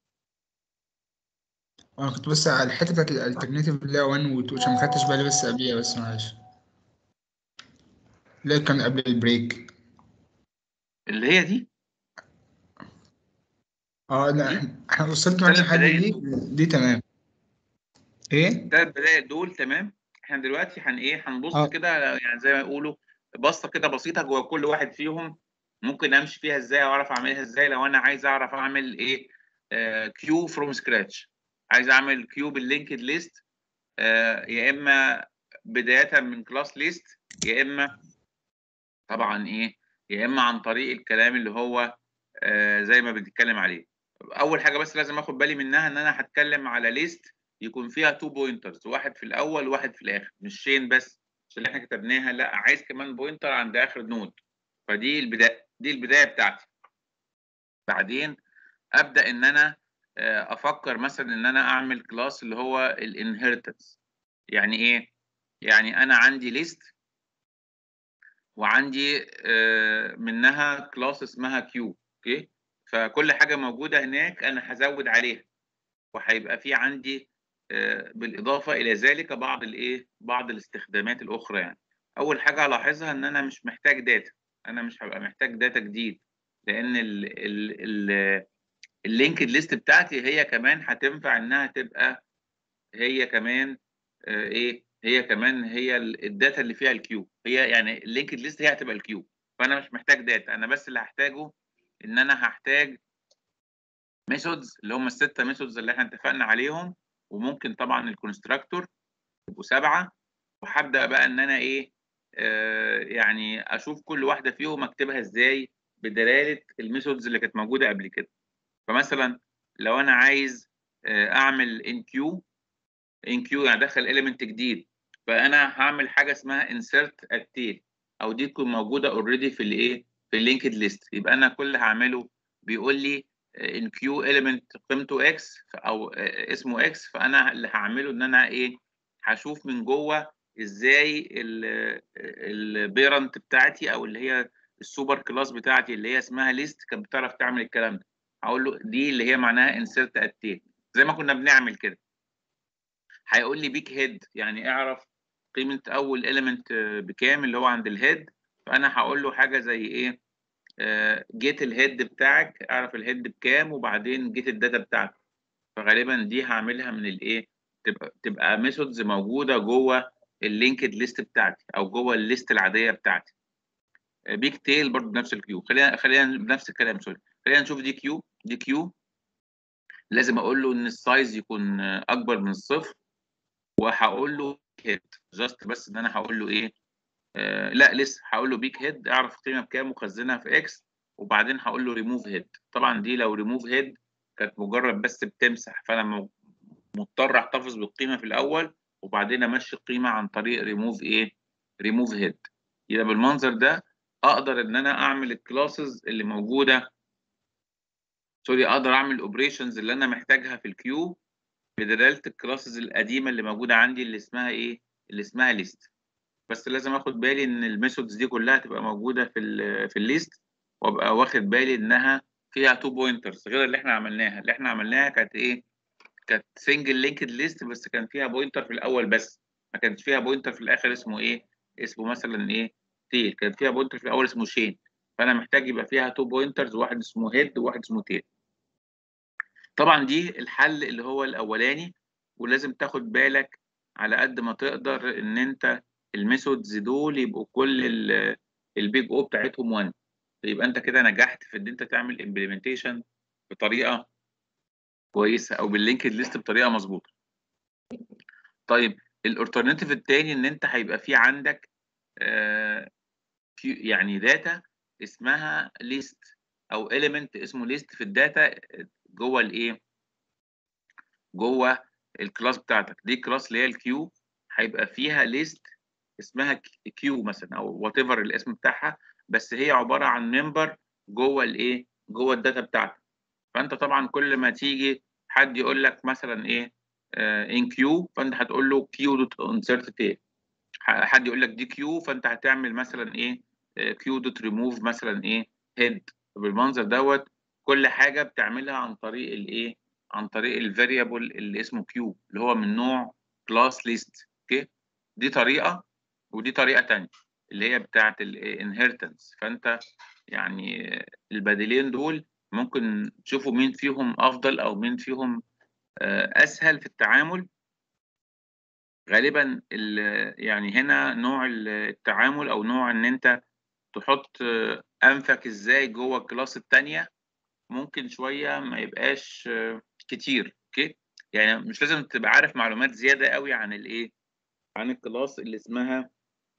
انا كنت بس على الحته بتاعت الالترناتيف اللي هي 1 و 2 عشان ما خدتش بالي بس قبليها بس معلش اللي كان قبل البريك اللي هي دي اه لا دي؟ احنا احنا وصلت معاك ثلاث لحد بدايل دي دي تمام ايه الثلاث بدائل دول تمام احنا دلوقتي هن ايه هنبص آه. كده يعني زي ما يقولوا بصه كده بسيطه جوه كل واحد فيهم ممكن امشي فيها ازاي او اعرف اعملها ازاي لو انا عايز اعرف اعمل ايه كيو فروم سكراتش عايز اعمل كيو باللينكد ليست يا اما بدايه من كلاس ليست يا اما طبعا ايه يا اما عن طريق الكلام اللي هو آه، زي ما بنتكلم عليه اول حاجه بس لازم اخد بالي منها ان انا هتكلم على ليست يكون فيها تو بوينترز واحد في الاول وواحد في الاخر مش شين بس مش اللي احنا كتبناها لا عايز كمان بوينتر عند اخر نود فدي البدايه دي البدايه بتاعتي بعدين ابدا ان انا آه، افكر مثلا ان انا اعمل كلاس اللي هو الانهيرتنس يعني ايه يعني انا عندي ليست وعندي آه، منها كلاس اسمها كيو اوكي فكل حاجه موجوده هناك انا هزود عليها وهيبقى في عندي آه، بالاضافه الى ذلك بعض الايه بعض الاستخدامات الاخرى يعني اول حاجه هلاحظها ان انا مش محتاج داتا انا مش هبقى محتاج داتا جديد لان ال ال ال اللينكد ليست بتاعتي هي كمان هتنفع انها تبقى هي كمان آه، ايه هي كمان هي ال- الداتا اللي فيها الكيو هي يعني اللينكد ليست هي هتبقى الكيو فانا مش محتاج داتا انا بس اللي هحتاجه ان انا هحتاج ميثودز اللي هم الستة ميثودز اللي احنا اتفقنا عليهم وممكن طبعا الكونستراكتور يبقوا سبعة وهبدأ بقى ان انا ايه آه يعني اشوف كل واحدة فيهم اكتبها ازاي بدلالة الميثودز اللي كانت موجودة قبل كده فمثلا لو انا عايز آه اعمل ان كيو ان كيو يعني ادخل اليمنت جديد فانا هعمل حاجه اسمها انسرت التيل او دي تكون موجوده اوريدي في الايه في اللينكد ليست يبقى انا كل اللي هعمله بيقول لي ان كيو اليمنت قيمته اكس او آه، اسمه اكس فانا اللي هعمله ان انا ايه هشوف من جوه ازاي البيرنت بتاعتي او اللي هي السوبر كلاس بتاعتي اللي هي اسمها ليست كانت بتعرف تعمل الكلام ده هقول له دي اللي هي معناها انسرت التيل زي ما كنا بنعمل كده هيقول لي بيك هيد يعني اعرف قيمه اول اليمنت بكام اللي هو عند الهيد فانا هقول له حاجه زي ايه جيت الهيد بتاعك اعرف الهيد بكام وبعدين جيت الداتا بتاعتك فغالبا دي هعملها من الايه تبقى تبقى ميثودز موجوده جوه اللينكد ليست بتاعتي او جوه الليست العاديه بتاعتي بيك تيل برضه نفس الكيو خلينا خلينا بنفس الكلام سوري خلينا نشوف دي كيو دي كيو لازم اقول له ان السايز يكون اكبر من الصفر وهقول له هيد جاست بس ان انا هقول له ايه آه لا لسه هقول له بيك هيد اعرف القيمه بكام وخزنها في اكس وبعدين هقول له ريموف هيد طبعا دي لو ريموف هيد كانت مجرد بس بتمسح فانا م- مضطر احتفظ بالقيمه في الاول وبعدين امشي القيمه عن طريق ريموف ايه ريموف هيد يبقى بالمنظر ده اقدر ان انا اعمل الكلاسز اللي موجوده سوري اقدر اعمل الاوبريشنز اللي انا محتاجها في الكيو بدلاله الكلاسز القديمه اللي موجوده عندي اللي اسمها ايه اللي اسمها ليست بس لازم اخد بالي ان الميثودز دي كلها تبقى موجوده في ال في الليست وابقى واخد بالي انها فيها تو بوينترز غير اللي احنا عملناها اللي احنا عملناها كانت ايه كانت سنجل لينكد ليست بس كان فيها بوينتر في الاول بس ما كانش فيها بوينتر في الاخر اسمه ايه اسمه مثلا ايه تيل كان فيها بوينتر في الاول اسمه شين فانا محتاج يبقى فيها تو بوينترز واحد اسمه هيد وواحد اسمه تيل طبعا دي الحل اللي هو الاولاني ولازم تاخد بالك على قد ما تقدر ان انت الميثودز دول يبقوا كل البيج او بتاعتهم 1 يبقى انت كده نجحت في ان انت تعمل امبلمنتيشن بطريقه كويسه او باللينكد ليست بطريقه مظبوطه طيب الالترناتيف الثاني ان انت هيبقى في عندك آه يعني داتا اسمها ليست او element اسمه ليست في الداتا جوه الايه جوه الكلاس بتاعتك دي كلاس اللي هي الكيو هيبقى فيها ليست اسمها كيو مثلا او وات ايفر الاسم بتاعها بس هي عباره عن ممبر جوه الايه جوه الداتا بتاعتك فانت طبعا كل ما تيجي حد يقول لك مثلا ايه ان كيو فانت هتقول له كيو دوت انسرت تيل حد يقول لك دي كيو فانت هتعمل مثلا ايه كيو دوت ريموف مثلا ايه هيد بالمنظر دوت كل حاجه بتعملها عن طريق الايه عن طريق الفاريبل اللي اسمه كيو اللي هو من نوع كلاس ليست اوكي دي طريقه ودي طريقه ثانيه اللي هي بتاعه الانهيرتنس فانت يعني البديلين دول ممكن تشوفوا مين فيهم افضل او مين فيهم اسهل في التعامل غالبا يعني هنا نوع التعامل او نوع ان انت تحط انفك ازاي جوه الكلاس الثانيه ممكن شويه ما يبقاش كتير اوكي يعني مش لازم تبقى عارف معلومات زياده قوي عن الايه عن الكلاس اللي اسمها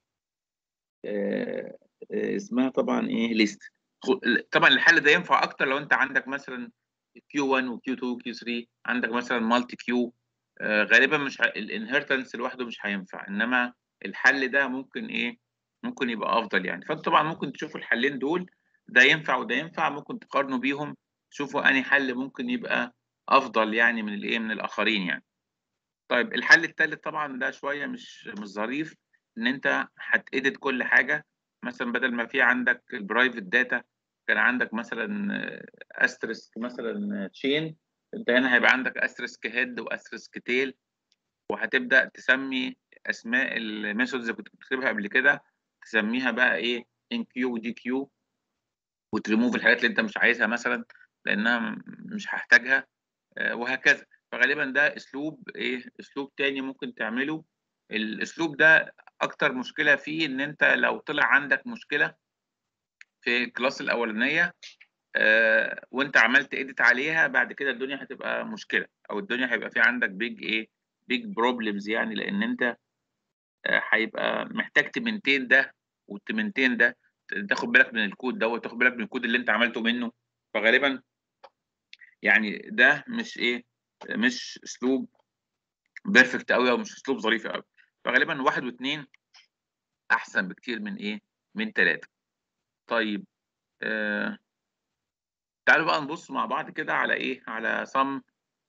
آه اسمها طبعا ايه ليست طبعا الحل ده ينفع اكتر لو انت عندك مثلا كيو 1 وكيو 2 وكيو 3 عندك مثلا مالتي كيو آه غالبا مش ه... الانهيرتنس لوحده مش هينفع انما الحل ده ممكن ايه ممكن يبقى افضل يعني فانت طبعا ممكن تشوفوا الحلين دول ده ينفع وده ينفع ممكن تقارنوا بيهم تشوفوا انهي حل ممكن يبقى افضل يعني من الايه من الاخرين يعني طيب الحل الثالث طبعا ده شويه مش مش ظريف ان انت هتedit كل حاجه مثلا بدل ما في عندك البرايفت داتا كان عندك مثلا استرسك مثلا تشين انت هنا هيبقى عندك استرسك هيد واسترسك تيل وهتبدا تسمي اسماء الميثودز اللي كنت بتكتبها قبل كده تسميها بقى ايه ان كيو ودي كيو وتريموف الحاجات اللي انت مش عايزها مثلا لانها مش هحتاجها وهكذا فغالبا ده اسلوب ايه اسلوب تاني ممكن تعمله الاسلوب ده اكتر مشكله فيه ان انت لو طلع عندك مشكله في الكلاس الاولانيه آه وانت عملت اديت عليها بعد كده الدنيا هتبقى مشكله او الدنيا هيبقى في عندك بيج ايه بيج بروبلمز يعني لان انت هيبقى آه محتاج تمنتين ده والتمنتين ده تاخد بالك من الكود ده وتاخد بالك من الكود اللي انت عملته منه فغالبا يعني ده مش ايه مش اسلوب بيرفكت قوي او مش اسلوب ظريف قوي فغالبا واحد واثنين احسن بكتير من ايه من ثلاثه طيب آه تعالوا بقى نبص مع بعض كده على ايه على صم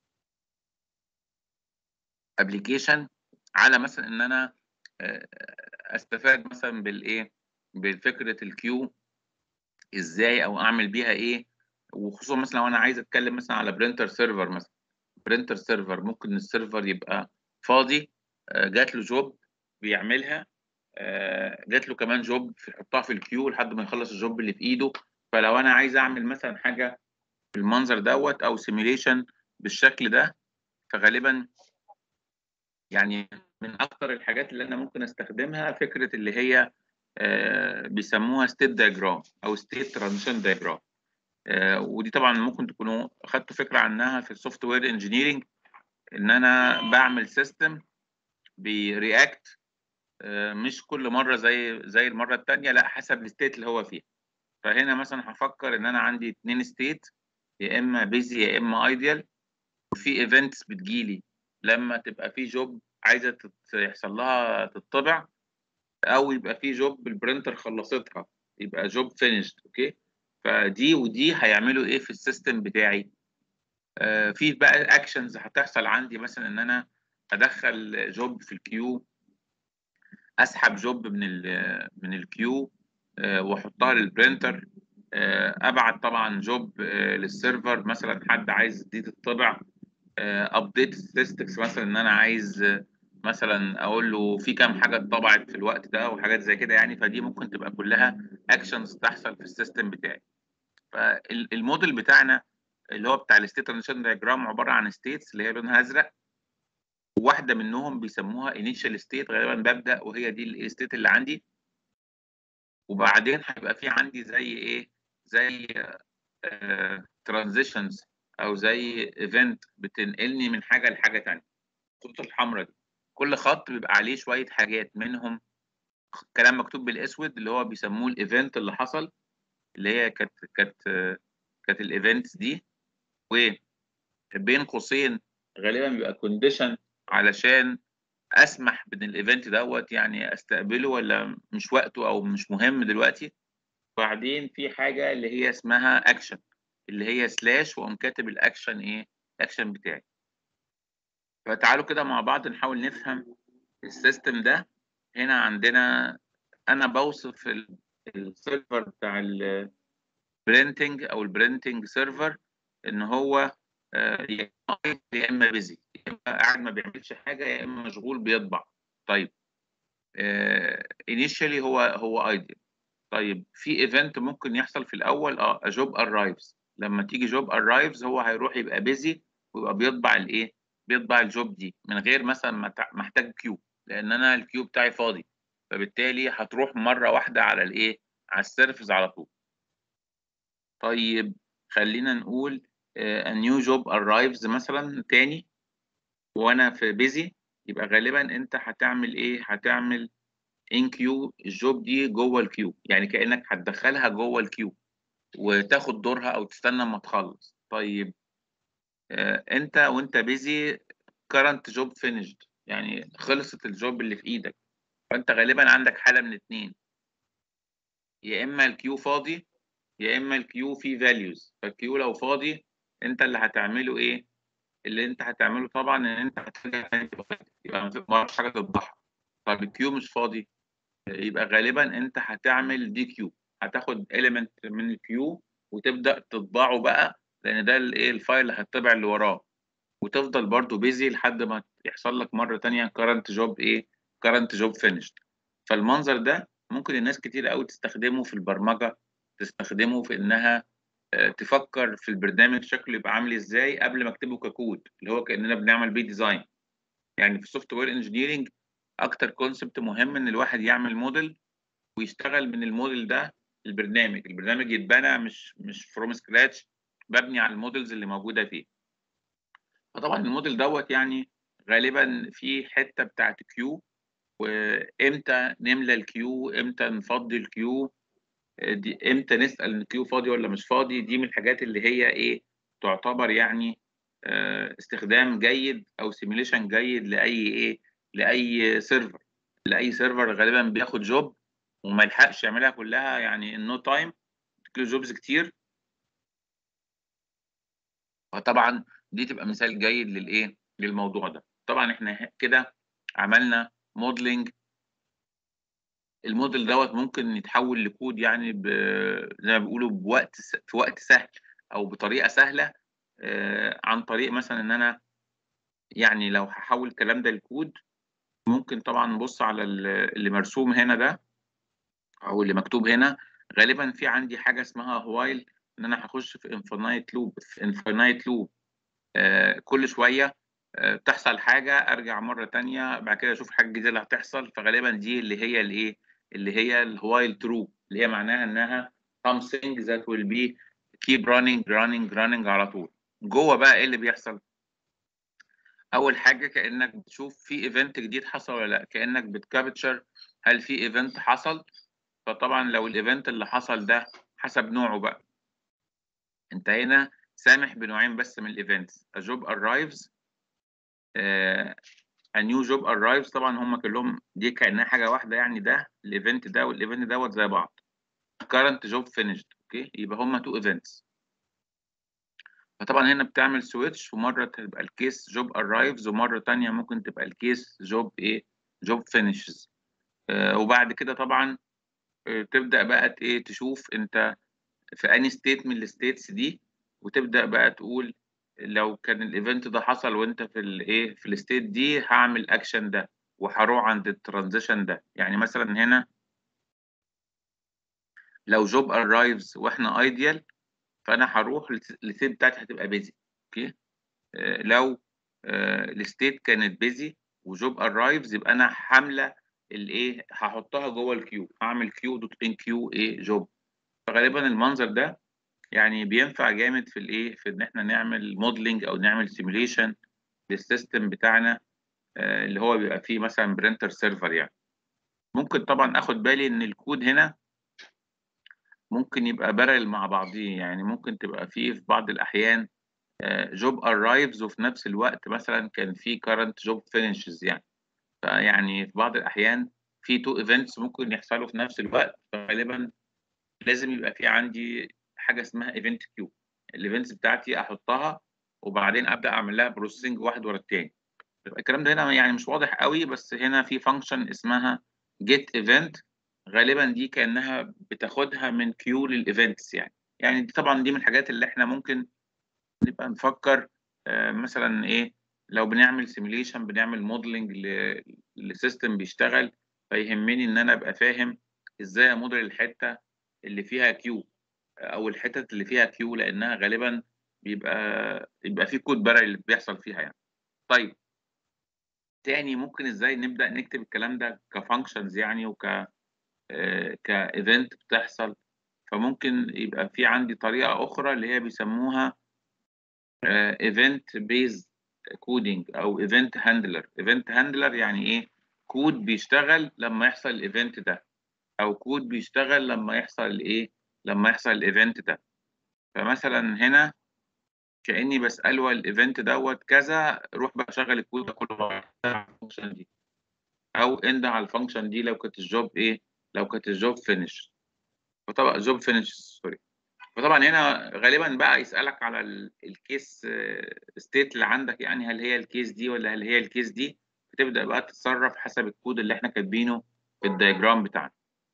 ابلكيشن على مثلا ان انا آه استفاد مثلا بالايه بفكره الكيو ازاي او اعمل بيها ايه وخصوصا مثلا لو انا عايز اتكلم مثلا على برينتر سيرفر مثلا برينتر سيرفر ممكن السيرفر يبقى فاضي جات له جوب بيعملها جات له كمان جوب يحطها في الكيو لحد ما يخلص الجوب اللي في ايده فلو انا عايز اعمل مثلا حاجه بالمنظر دوت او سيميليشن بالشكل ده فغالبا يعني من اكتر الحاجات اللي انا ممكن استخدمها فكره اللي هي بيسموها ستيت دايجرام او ستيت ترانزيشن دايجرام ودي طبعا ممكن تكونوا اخدتوا فكره عنها في السوفت وير انجينيرنج ان انا بعمل سيستم بيرياكت مش كل مره زي زي المره الثانيه لا حسب الستيت اللي هو فيها فهنا مثلا هفكر ان انا عندي اتنين ستيت يا اما بيزي يا اما ايديال وفي ايفنتس بتجيلي لما تبقى في جوب عايزه يحصل لها تطبع او يبقى في جوب البرنتر خلصتها يبقى جوب فينيشد اوكي فدي ودي هيعملوا ايه في السيستم بتاعي آه في بقى اكشنز هتحصل عندي مثلا ان انا ادخل جوب في الكيو اسحب جوب من ال من الكيو آه واحطها للبرينتر آه ابعت طبعا جوب للسيرفر مثلا حد عايز دي تطبع ابديت ستاتستكس مثلا ان انا عايز مثلا اقول له في كام حاجه اتطبعت في الوقت ده وحاجات زي كده يعني فدي ممكن تبقى كلها اكشنز تحصل في السيستم بتاعي فالموديل بتاعنا اللي هو بتاع الستيت ترانزيشن دايجرام عباره عن ستيتس اللي هي لونها ازرق واحده منهم بيسموها initial state غالبا ببدا وهي دي الستيت اللي عندي وبعدين هيبقى في عندي زي ايه زي ترانزيشنز او زي ايفنت بتنقلني من حاجه لحاجه ثانيه الخطوط الحمراء دي كل خط بيبقى عليه شويه حاجات منهم كلام مكتوب بالاسود اللي هو بيسموه الايفنت اللي حصل اللي هي كانت كانت كانت الايفنتس دي وبين قوسين غالبا بيبقى كونديشن علشان اسمح بان الايفنت دوت يعني استقبله ولا مش وقته او مش مهم دلوقتي وبعدين في حاجه اللي هي اسمها اكشن اللي هي سلاش واقوم كاتب الاكشن ايه الاكشن بتاعي فتعالوا كده مع بعض نحاول نفهم السيستم ده هنا عندنا انا بوصف السيرفر بتاع البرينتنج او البرينتنج سيرفر ان هو يا اما بيزي يا اما قاعد ما بيعملش حاجه يا اما مشغول بيطبع طيب انيشالي هو هو ايديال طيب في ايفنت ممكن يحصل في الاول اه جوب ارايفز لما تيجي جوب ارايفز هو هيروح يبقى بيزي ويبقى بيطبع الايه بيطبع الجوب دي من غير مثلا ما محتاج كيو لان انا الكيو بتاعي فاضي فبالتالي هتروح مره واحده على الايه على السيرفس على طول طيب خلينا نقول a new job arrives مثلا تاني وانا في بيزي يبقى غالبا انت هتعمل ايه هتعمل ان كيو الجوب دي جوه الكيو يعني كانك هتدخلها جوه الكيو وتاخد دورها او تستنى اما تخلص طيب آه انت وانت بيزي current job finished يعني خلصت الجوب اللي في ايدك فانت غالبا عندك حاله من اتنين يا اما الكيو فاضي يا اما الكيو فيه values فالكيو لو فاضي انت اللي هتعمله ايه اللي انت هتعمله طبعا ان انت هترجع تاني يبقى ما فيش حاجه تطبعها طب الكيو مش فاضي يبقى غالبا انت هتعمل دي كيو هتاخد element من الكيو وتبدا تطبعه بقى لان ده الايه الفايل اللي هيطبع اللي وراه وتفضل برضو بيزي لحد ما يحصل لك مره تانية current job ايه current job finished فالمنظر ده ممكن الناس كتير قوي تستخدمه في البرمجه تستخدمه في انها تفكر في البرنامج شكله يبقى عامل ازاي قبل ما اكتبه ككود اللي هو كاننا بنعمل بيه ديزاين يعني في السوفت وير انجينيرنج اكتر كونسبت مهم ان الواحد يعمل موديل ويشتغل من الموديل ده البرنامج البرنامج يتبنى مش مش فروم سكراتش مبني على الموديلز اللي موجوده فيه فطبعا الموديل دوت يعني غالبا في حته بتاعت كيو وامتى نملى الكيو امتى نفضي الكيو دي امتى نسال ان الكيو فاضي ولا مش فاضي دي من الحاجات اللي هي ايه تعتبر يعني استخدام جيد او سيميليشن جيد لاي ايه لاي سيرفر لاي سيرفر غالبا بياخد جوب وما يلحقش يعملها كلها يعني ان نو تايم له جوبز كتير فطبعا دي تبقى مثال جيد للايه للموضوع ده طبعا احنا كده عملنا موديلنج الموديل دوت ممكن يتحول لكود يعني ب... زي ما بيقولوا بوقت س... في وقت سهل او بطريقه سهله آه عن طريق مثلا ان انا يعني لو هحول الكلام ده لكود ممكن طبعا نبص على اللي مرسوم هنا ده او اللي مكتوب هنا غالبا في عندي حاجه اسمها هوايل ان انا هخش في انفينايت لوب في انفينايت لوب آه كل شويه آه بتحصل حاجه ارجع مره تانية بعد كده اشوف حاجه جديده اللي هتحصل فغالبا دي اللي هي الايه اللي هي الوايل ترو اللي هي معناها انها something that will be keep running running running على طول جوه بقى ايه اللي بيحصل اول حاجه كانك بتشوف في ايفنت جديد حصل ولا لا كانك بتكابتشر هل في ايفنت حصل فطبعا لو الايفنت اللي حصل ده حسب نوعه بقى انت هنا سامح بنوعين بس من الايفنتس a job arrives uh, a new job arrives طبعا هم كلهم دي كانها حاجه واحده يعني ده الايفنت ده والايفنت دوت زي بعض current job finished اوكي يبقى هم تو ايفنتس فطبعا هنا بتعمل سويتش ومره تبقى الكيس جوب ارايفز ومره تانية ممكن تبقى الكيس جوب ايه جوب فينيشز آه وبعد كده طبعا آه تبدا بقى ايه تشوف انت في اني ستيت من الستيتس دي وتبدا بقى تقول لو كان الايفنت ده حصل وانت في الايه في الستيت دي هعمل اكشن ده وهروح عند الترانزيشن ده يعني مثلا هنا لو جوب ارايفز واحنا ايديال فانا هروح الستيت بتاعتي هتبقى بيزي اوكي آه لو الستيت كانت بيزي وجوب ارايفز يبقى انا حامله الايه هحطها جوه الكيو هعمل كيو دوت ان كيو ايه جوب فغالبا المنظر ده يعني بينفع جامد في الايه في ان احنا نعمل موديلنج او نعمل سيميليشن للسيستم بتاعنا آه، اللي هو بيبقى فيه مثلا برينتر سيرفر يعني ممكن طبعا اخد بالي ان الكود هنا ممكن يبقى بارل مع بعضيه يعني ممكن تبقى فيه في بعض الاحيان جوب ارايفز وفي نفس الوقت مثلا كان في كارنت جوب فينيشز يعني فيعني في بعض الاحيان في تو ايفنتس ممكن يحصلوا في نفس الوقت فغالبا لازم يبقى في عندي حاجه اسمها ايفنت كيو الايفنتس بتاعتي احطها وبعدين ابدا اعمل لها بروسيسنج واحد ورا التاني يبقى الكلام ده هنا يعني مش واضح قوي بس هنا في فانكشن اسمها جيت ايفنت غالبا دي كانها بتاخدها من كيو للايفنتس يعني يعني دي طبعا دي من الحاجات اللي احنا ممكن نبقى نفكر آه، مثلا ايه لو بنعمل سيميليشن بنعمل موديلنج لسيستم بيشتغل فيهمني ان انا ابقى فاهم ازاي اموديل الحته اللي فيها كيو او الحتت اللي فيها كيو لانها غالبا بيبقى بيبقى في كود بارل اللي بيحصل فيها يعني طيب تاني ممكن ازاي نبدا نكتب الكلام ده كفانكشنز يعني وك كايفنت بتحصل فممكن يبقى في عندي طريقه اخرى اللي هي بيسموها ايفنت بيز كودينج او ايفنت هاندلر ايفنت هاندلر يعني ايه كود بيشتغل لما يحصل الايفنت ده او كود بيشتغل لما يحصل الايه لما يحصل الايفنت ده فمثلا هنا كاني بساله الايفنت دوت كذا روح بقى شغل الكود ده كله على الفانكشن دي او اند على الفانكشن دي لو كانت الجوب ايه لو كانت الجوب فينش فطبعا جوب فينش سوري فطبعا هنا غالبا بقى يسالك على ال- الكيس ستيت اللي عندك يعني هل هي الكيس دي ولا هل هي الكيس دي بتبدا بقى تتصرف حسب الكود اللي احنا كاتبينه في الدايجرام بتاعنا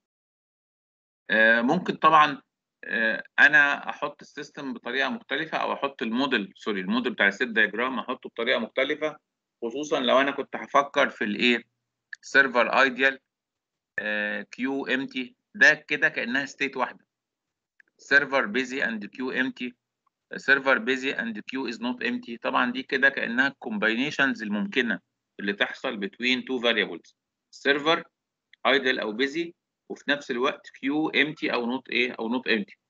آه، ممكن طبعا آه، انا احط السيستم بطريقه مختلفه او احط الموديل سوري الموديل بتاع السيت دايجرام احطه بطريقه مختلفه خصوصا لو انا كنت هفكر في الايه سيرفر ايديال كيو امتي ده كده كانها ستيت واحده سيرفر بيزي اند كيو امتي سيرفر بيزي اند كيو از نوت امتي طبعا دي كده كانها الكومباينيشنز الممكنه اللي تحصل between two variables سيرفر ايدل او بيزي وفي نفس الوقت كيو امتي او نوت ايه او نوت امتي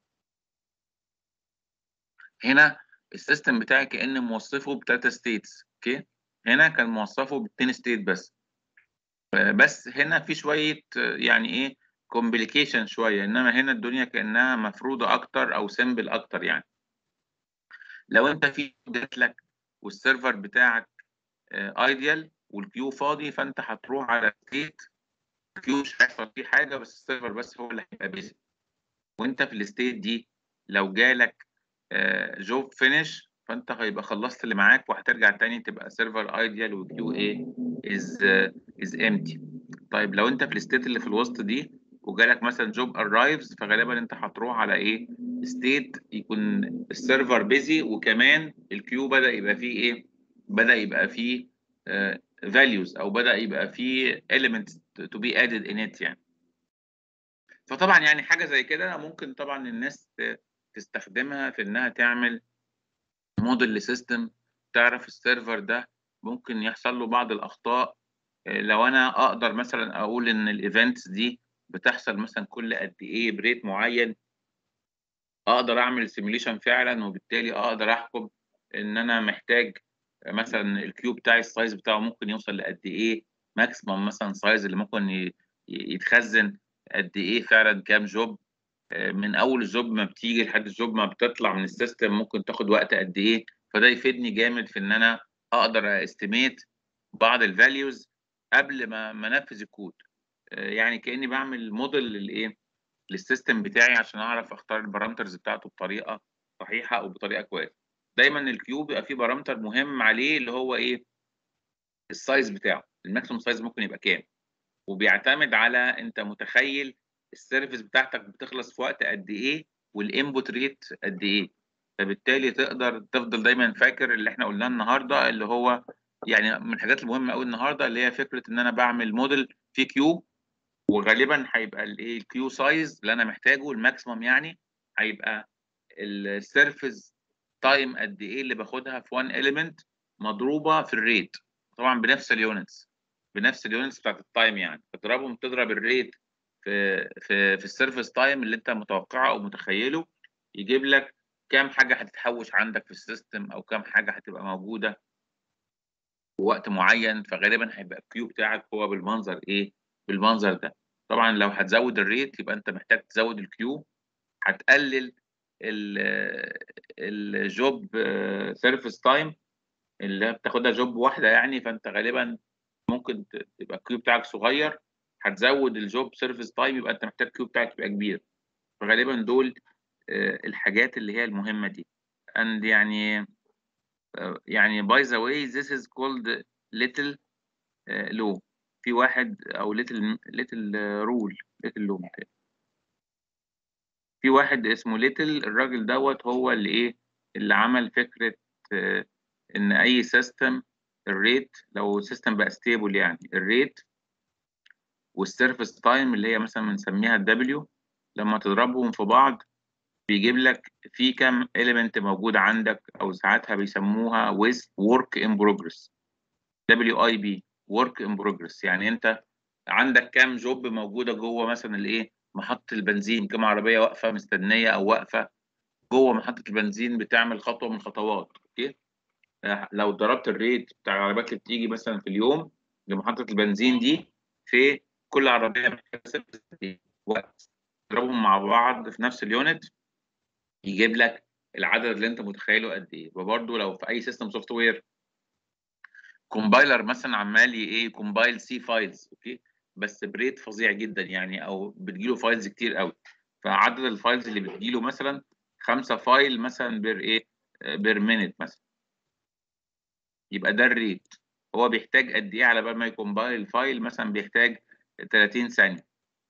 هنا السيستم بتاعي كان موصفه بثلاثه ستيتس اوكي هنا كان موصفه باثنين ستيت بس آه، بس هنا في شويه آه، يعني ايه كومبليكيشن شويه انما هنا الدنيا كانها مفروضه اكتر او سيمبل اكتر يعني لو انت في جات لك والسيرفر بتاعك ايديال والكيو فاضي فانت هتروح على ستيت الكيو مش هيحصل فيه حاجه بس السيرفر بس هو اللي هيبقى بيزي وانت في الستيت دي لو جالك جوب فينش فانت هيبقى خلصت اللي معاك وهترجع تاني تبقى سيرفر ايديال وكيو ايه از از امتي طيب لو انت في الستيت اللي في الوسط دي وجالك مثلا جوب ارايفز فغالبا انت هتروح على ايه ستيت يكون السيرفر بيزي وكمان الكيو بدا يبقى فيه ايه بدا يبقى فيه فاليوز او بدا يبقى فيه elements to be added in it يعني فطبعا يعني حاجه زي كده ممكن طبعا الناس ت- تستخدمها في انها تعمل موديل لسيستم تعرف السيرفر ده ممكن يحصل له بعض الاخطاء آه، لو انا اقدر مثلا اقول ان الايفنتس دي بتحصل مثلا كل قد ايه بريت معين اقدر اعمل سيميليشن فعلا وبالتالي اقدر احكم ان انا محتاج مثلا الكيو بتاعي السايز بتاعه ممكن يوصل لقد ايه ماكسيمم مثلا سايز اللي ممكن ي- ي- يتخزن قد ايه فعلا كام جوب آه، من اول الجوب ما بتيجي لحد الجوب ما بتطلع من السيستم ممكن تاخد وقت قد ايه فده يفيدني جامد في ان انا اقدر استيميت بعض الفاليوز قبل ما ما انفذ الكود آه، يعني كاني بعمل موديل للايه للسيستم بتاعي عشان اعرف اختار البارامترز بتاعته بطريقه صحيحه وبطريقه كويسه دايما الكيو بيبقى فيه بارامتر مهم عليه اللي هو ايه السايز بتاعه الماكسيموم سايز ممكن يبقى كام وبيعتمد على انت متخيل السيرفيس بتاعتك بتخلص في وقت قد ايه والانبوت ريت قد ايه فبالتالي تقدر تفضل دايما فاكر اللي احنا قلناه النهارده اللي هو يعني من الحاجات المهمه قوي النهارده اللي هي فكره ان انا بعمل موديل في كيو وغالبا هيبقى الايه الكيو سايز اللي انا محتاجه الماكسيمم يعني هيبقى السيرفيس تايم قد ايه اللي باخدها في وان اليمنت مضروبه في الريت طبعا بنفس اليونتس بنفس اليونتس بتاعت التايم يعني تضربهم تضرب الريت في في في السيرفيس تايم اللي انت متوقعه او متخيله يجيب لك كام حاجه هتتحوش عندك في السيستم او كام حاجه هتبقى موجوده في وقت معين فغالبا هيبقى الكيو بتاعك هو بالمنظر ايه بالمنظر ده طبعا لو هتزود الريت يبقى انت محتاج تزود الكيو هتقلل الجوب سيرفيس تايم اللي بتاخدها جوب واحده يعني فانت غالبا ممكن تبقى الكيو بتاعك صغير هتزود الجوب سيرفيس تايم يبقى انت محتاج الكيو بتاعك يبقى كبير فغالبا دول الحاجات اللي هي المهمه دي and يعني يعني by the way this is called little law في واحد او little little rule little law في واحد اسمه ليتل الراجل دوت هو اللي ايه اللي عمل فكره ان اي سيستم الريت لو سيستم بقى ستيبل يعني الريت والسيرفيس تايم اللي هي مثلا بنسميها الدبليو لما تضربهم في بعض بيجيب لك في كام element موجود عندك او ساعاتها بيسموها with work in progress WIB work in progress يعني انت عندك كام جوب موجوده جوه مثلا الايه محطه البنزين كام عربيه واقفه مستنيه او واقفه جوه محطه البنزين بتعمل خطوه من الخطوات اوكي لو ضربت الريت بتاع العربيات اللي بتيجي مثلا في اليوم لمحطه البنزين دي في كل عربيه محتاجه وقت تضربهم مع بعض في نفس اليونت يجيب لك العدد اللي انت متخيله قد ايه وبرده لو في اي سيستم سوفت وير كومبايلر مثلا عمال ايه كومبايل سي فايلز اوكي بس بريت فظيع جدا يعني او بتجيله فايلز كتير قوي فعدد الفايلز اللي بتجيله مثلا خمسة فايل مثلا بير ايه بير مينت مثلا يبقى ده الريت هو بيحتاج قد ايه على بال ما يكومبايل الفايل مثلا بيحتاج 30 ثانيه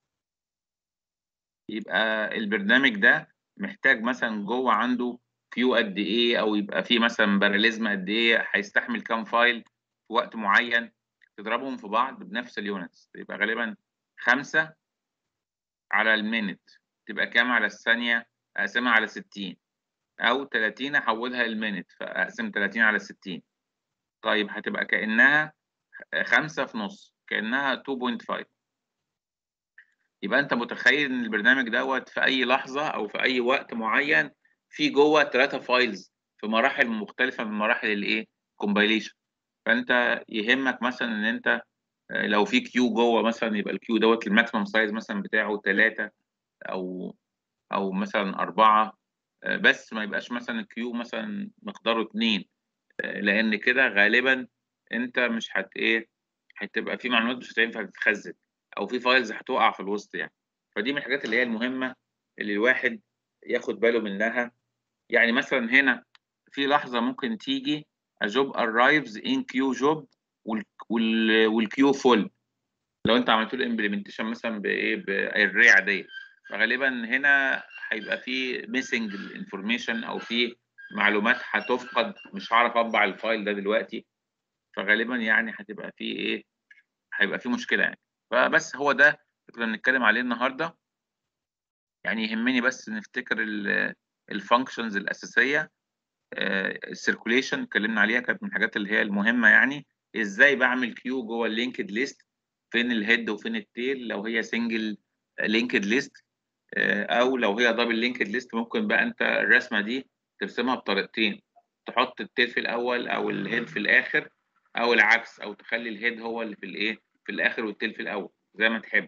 يبقى البرنامج ده محتاج مثلا جوه عنده كيو قد ايه او يبقى فيه مثلا باراليزم قد ايه هيستحمل كام فايل في وقت معين تضربهم في بعض بنفس اليونتس يبقى غالبا خمسة على المينت تبقى كام على الثانية أقسمها على 60 أو 30 أحولها للمينت فأقسم 30 على 60 طيب هتبقى كأنها خمسة في نص كأنها 2.5 يبقى أنت متخيل إن البرنامج دوت في أي لحظة أو في أي وقت معين في جوه ثلاثة فايلز في مراحل مختلفة من مراحل الإيه؟ كومبايليشن فأنت يهمك مثلا إن أنت لو في كيو جوه مثلا يبقى الكيو دوت الماكسيمم سايز مثلا بتاعه ثلاثة أو أو مثلا أربعة بس ما يبقاش مثلا الكيو مثلا مقداره اتنين لأن كده غالبا أنت مش هت إيه هتبقى في معلومات مش هتنفع تتخزن أو في فايلز هتقع في الوسط يعني فدي من الحاجات اللي هي المهمة اللي الواحد ياخد باله منها يعني مثلا هنا في لحظة ممكن تيجي a job arrives in queue job والكيو فول لو انت عملت له امبلمنتيشن مثلا بايه بالري عاديه فغالبا هنا هيبقى في ميسنج الانفورميشن او في معلومات هتفقد مش هعرف اطبع الفايل ده دلوقتي فغالبا يعني هتبقى في ايه هيبقى في مشكله يعني فبس هو ده اللي كنا بنتكلم عليه النهارده يعني يهمني بس نفتكر الفانكشنز الاساسيه السيركوليشن اتكلمنا عليها كانت من الحاجات اللي هي المهمه يعني ازاي بعمل كيو جوه اللينكد ليست فين الهيد وفين التيل لو هي سنجل لينكد ليست او لو هي دبل لينكد ليست ممكن بقى انت الرسمه دي ترسمها بطريقتين تحط التيل في الاول او الهيد في الاخر او العكس او تخلي الهيد هو اللي في الايه في الاخر والتيل في الاول زي ما تحب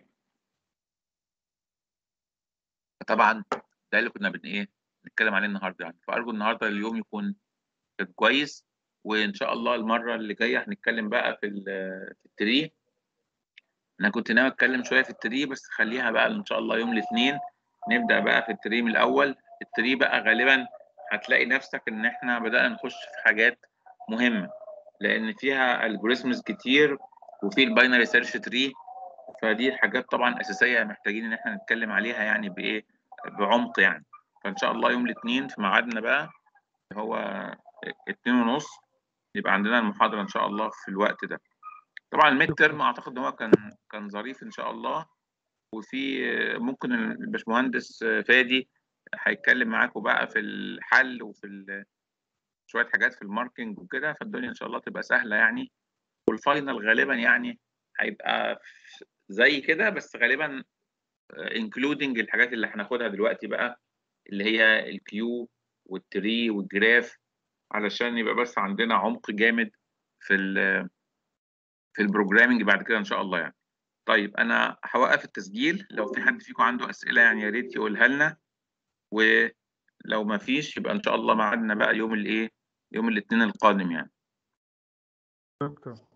طبعا ده اللي كنا بن ايه نتكلم عليه النهارده يعني فارجو النهارده اليوم يكون كان كويس وان شاء الله المره اللي جايه هنتكلم بقى في في التري انا كنت ناوي اتكلم شويه في التري بس خليها بقى ان شاء الله يوم الاثنين نبدا بقى في التري من الاول التري بقى غالبا هتلاقي نفسك ان احنا بدانا نخش في حاجات مهمه لان فيها الجوريزمز كتير وفي الباينري سيرش تري فدي الحاجات طبعا اساسيه محتاجين ان احنا نتكلم عليها يعني بايه بعمق يعني فان شاء الله يوم الاثنين في ميعادنا بقى هو اتنين ونص يبقى عندنا المحاضرة إن شاء الله في الوقت ده طبعا الميد ترم أعتقد إن هو كان كان ظريف إن شاء الله وفي ممكن الباشمهندس فادي هيتكلم معاكم بقى في الحل وفي شويه حاجات في الماركينج وكده فالدنيا ان شاء الله تبقى سهله يعني والفاينل غالبا يعني هيبقى في- زي كده بس غالبا انكلودنج الحاجات اللي هناخدها دلوقتي بقى اللي هي الكيو والتري والجراف علشان يبقى بس عندنا عمق جامد في ال في البروجرامنج بعد كده ان شاء الله يعني طيب انا هوقف التسجيل لو في حد فيكم عنده اسئله يعني يا ريت يقولها لنا ولو ما فيش يبقى ان شاء الله ميعادنا بقى يوم الايه يوم الاثنين القادم يعني دكتور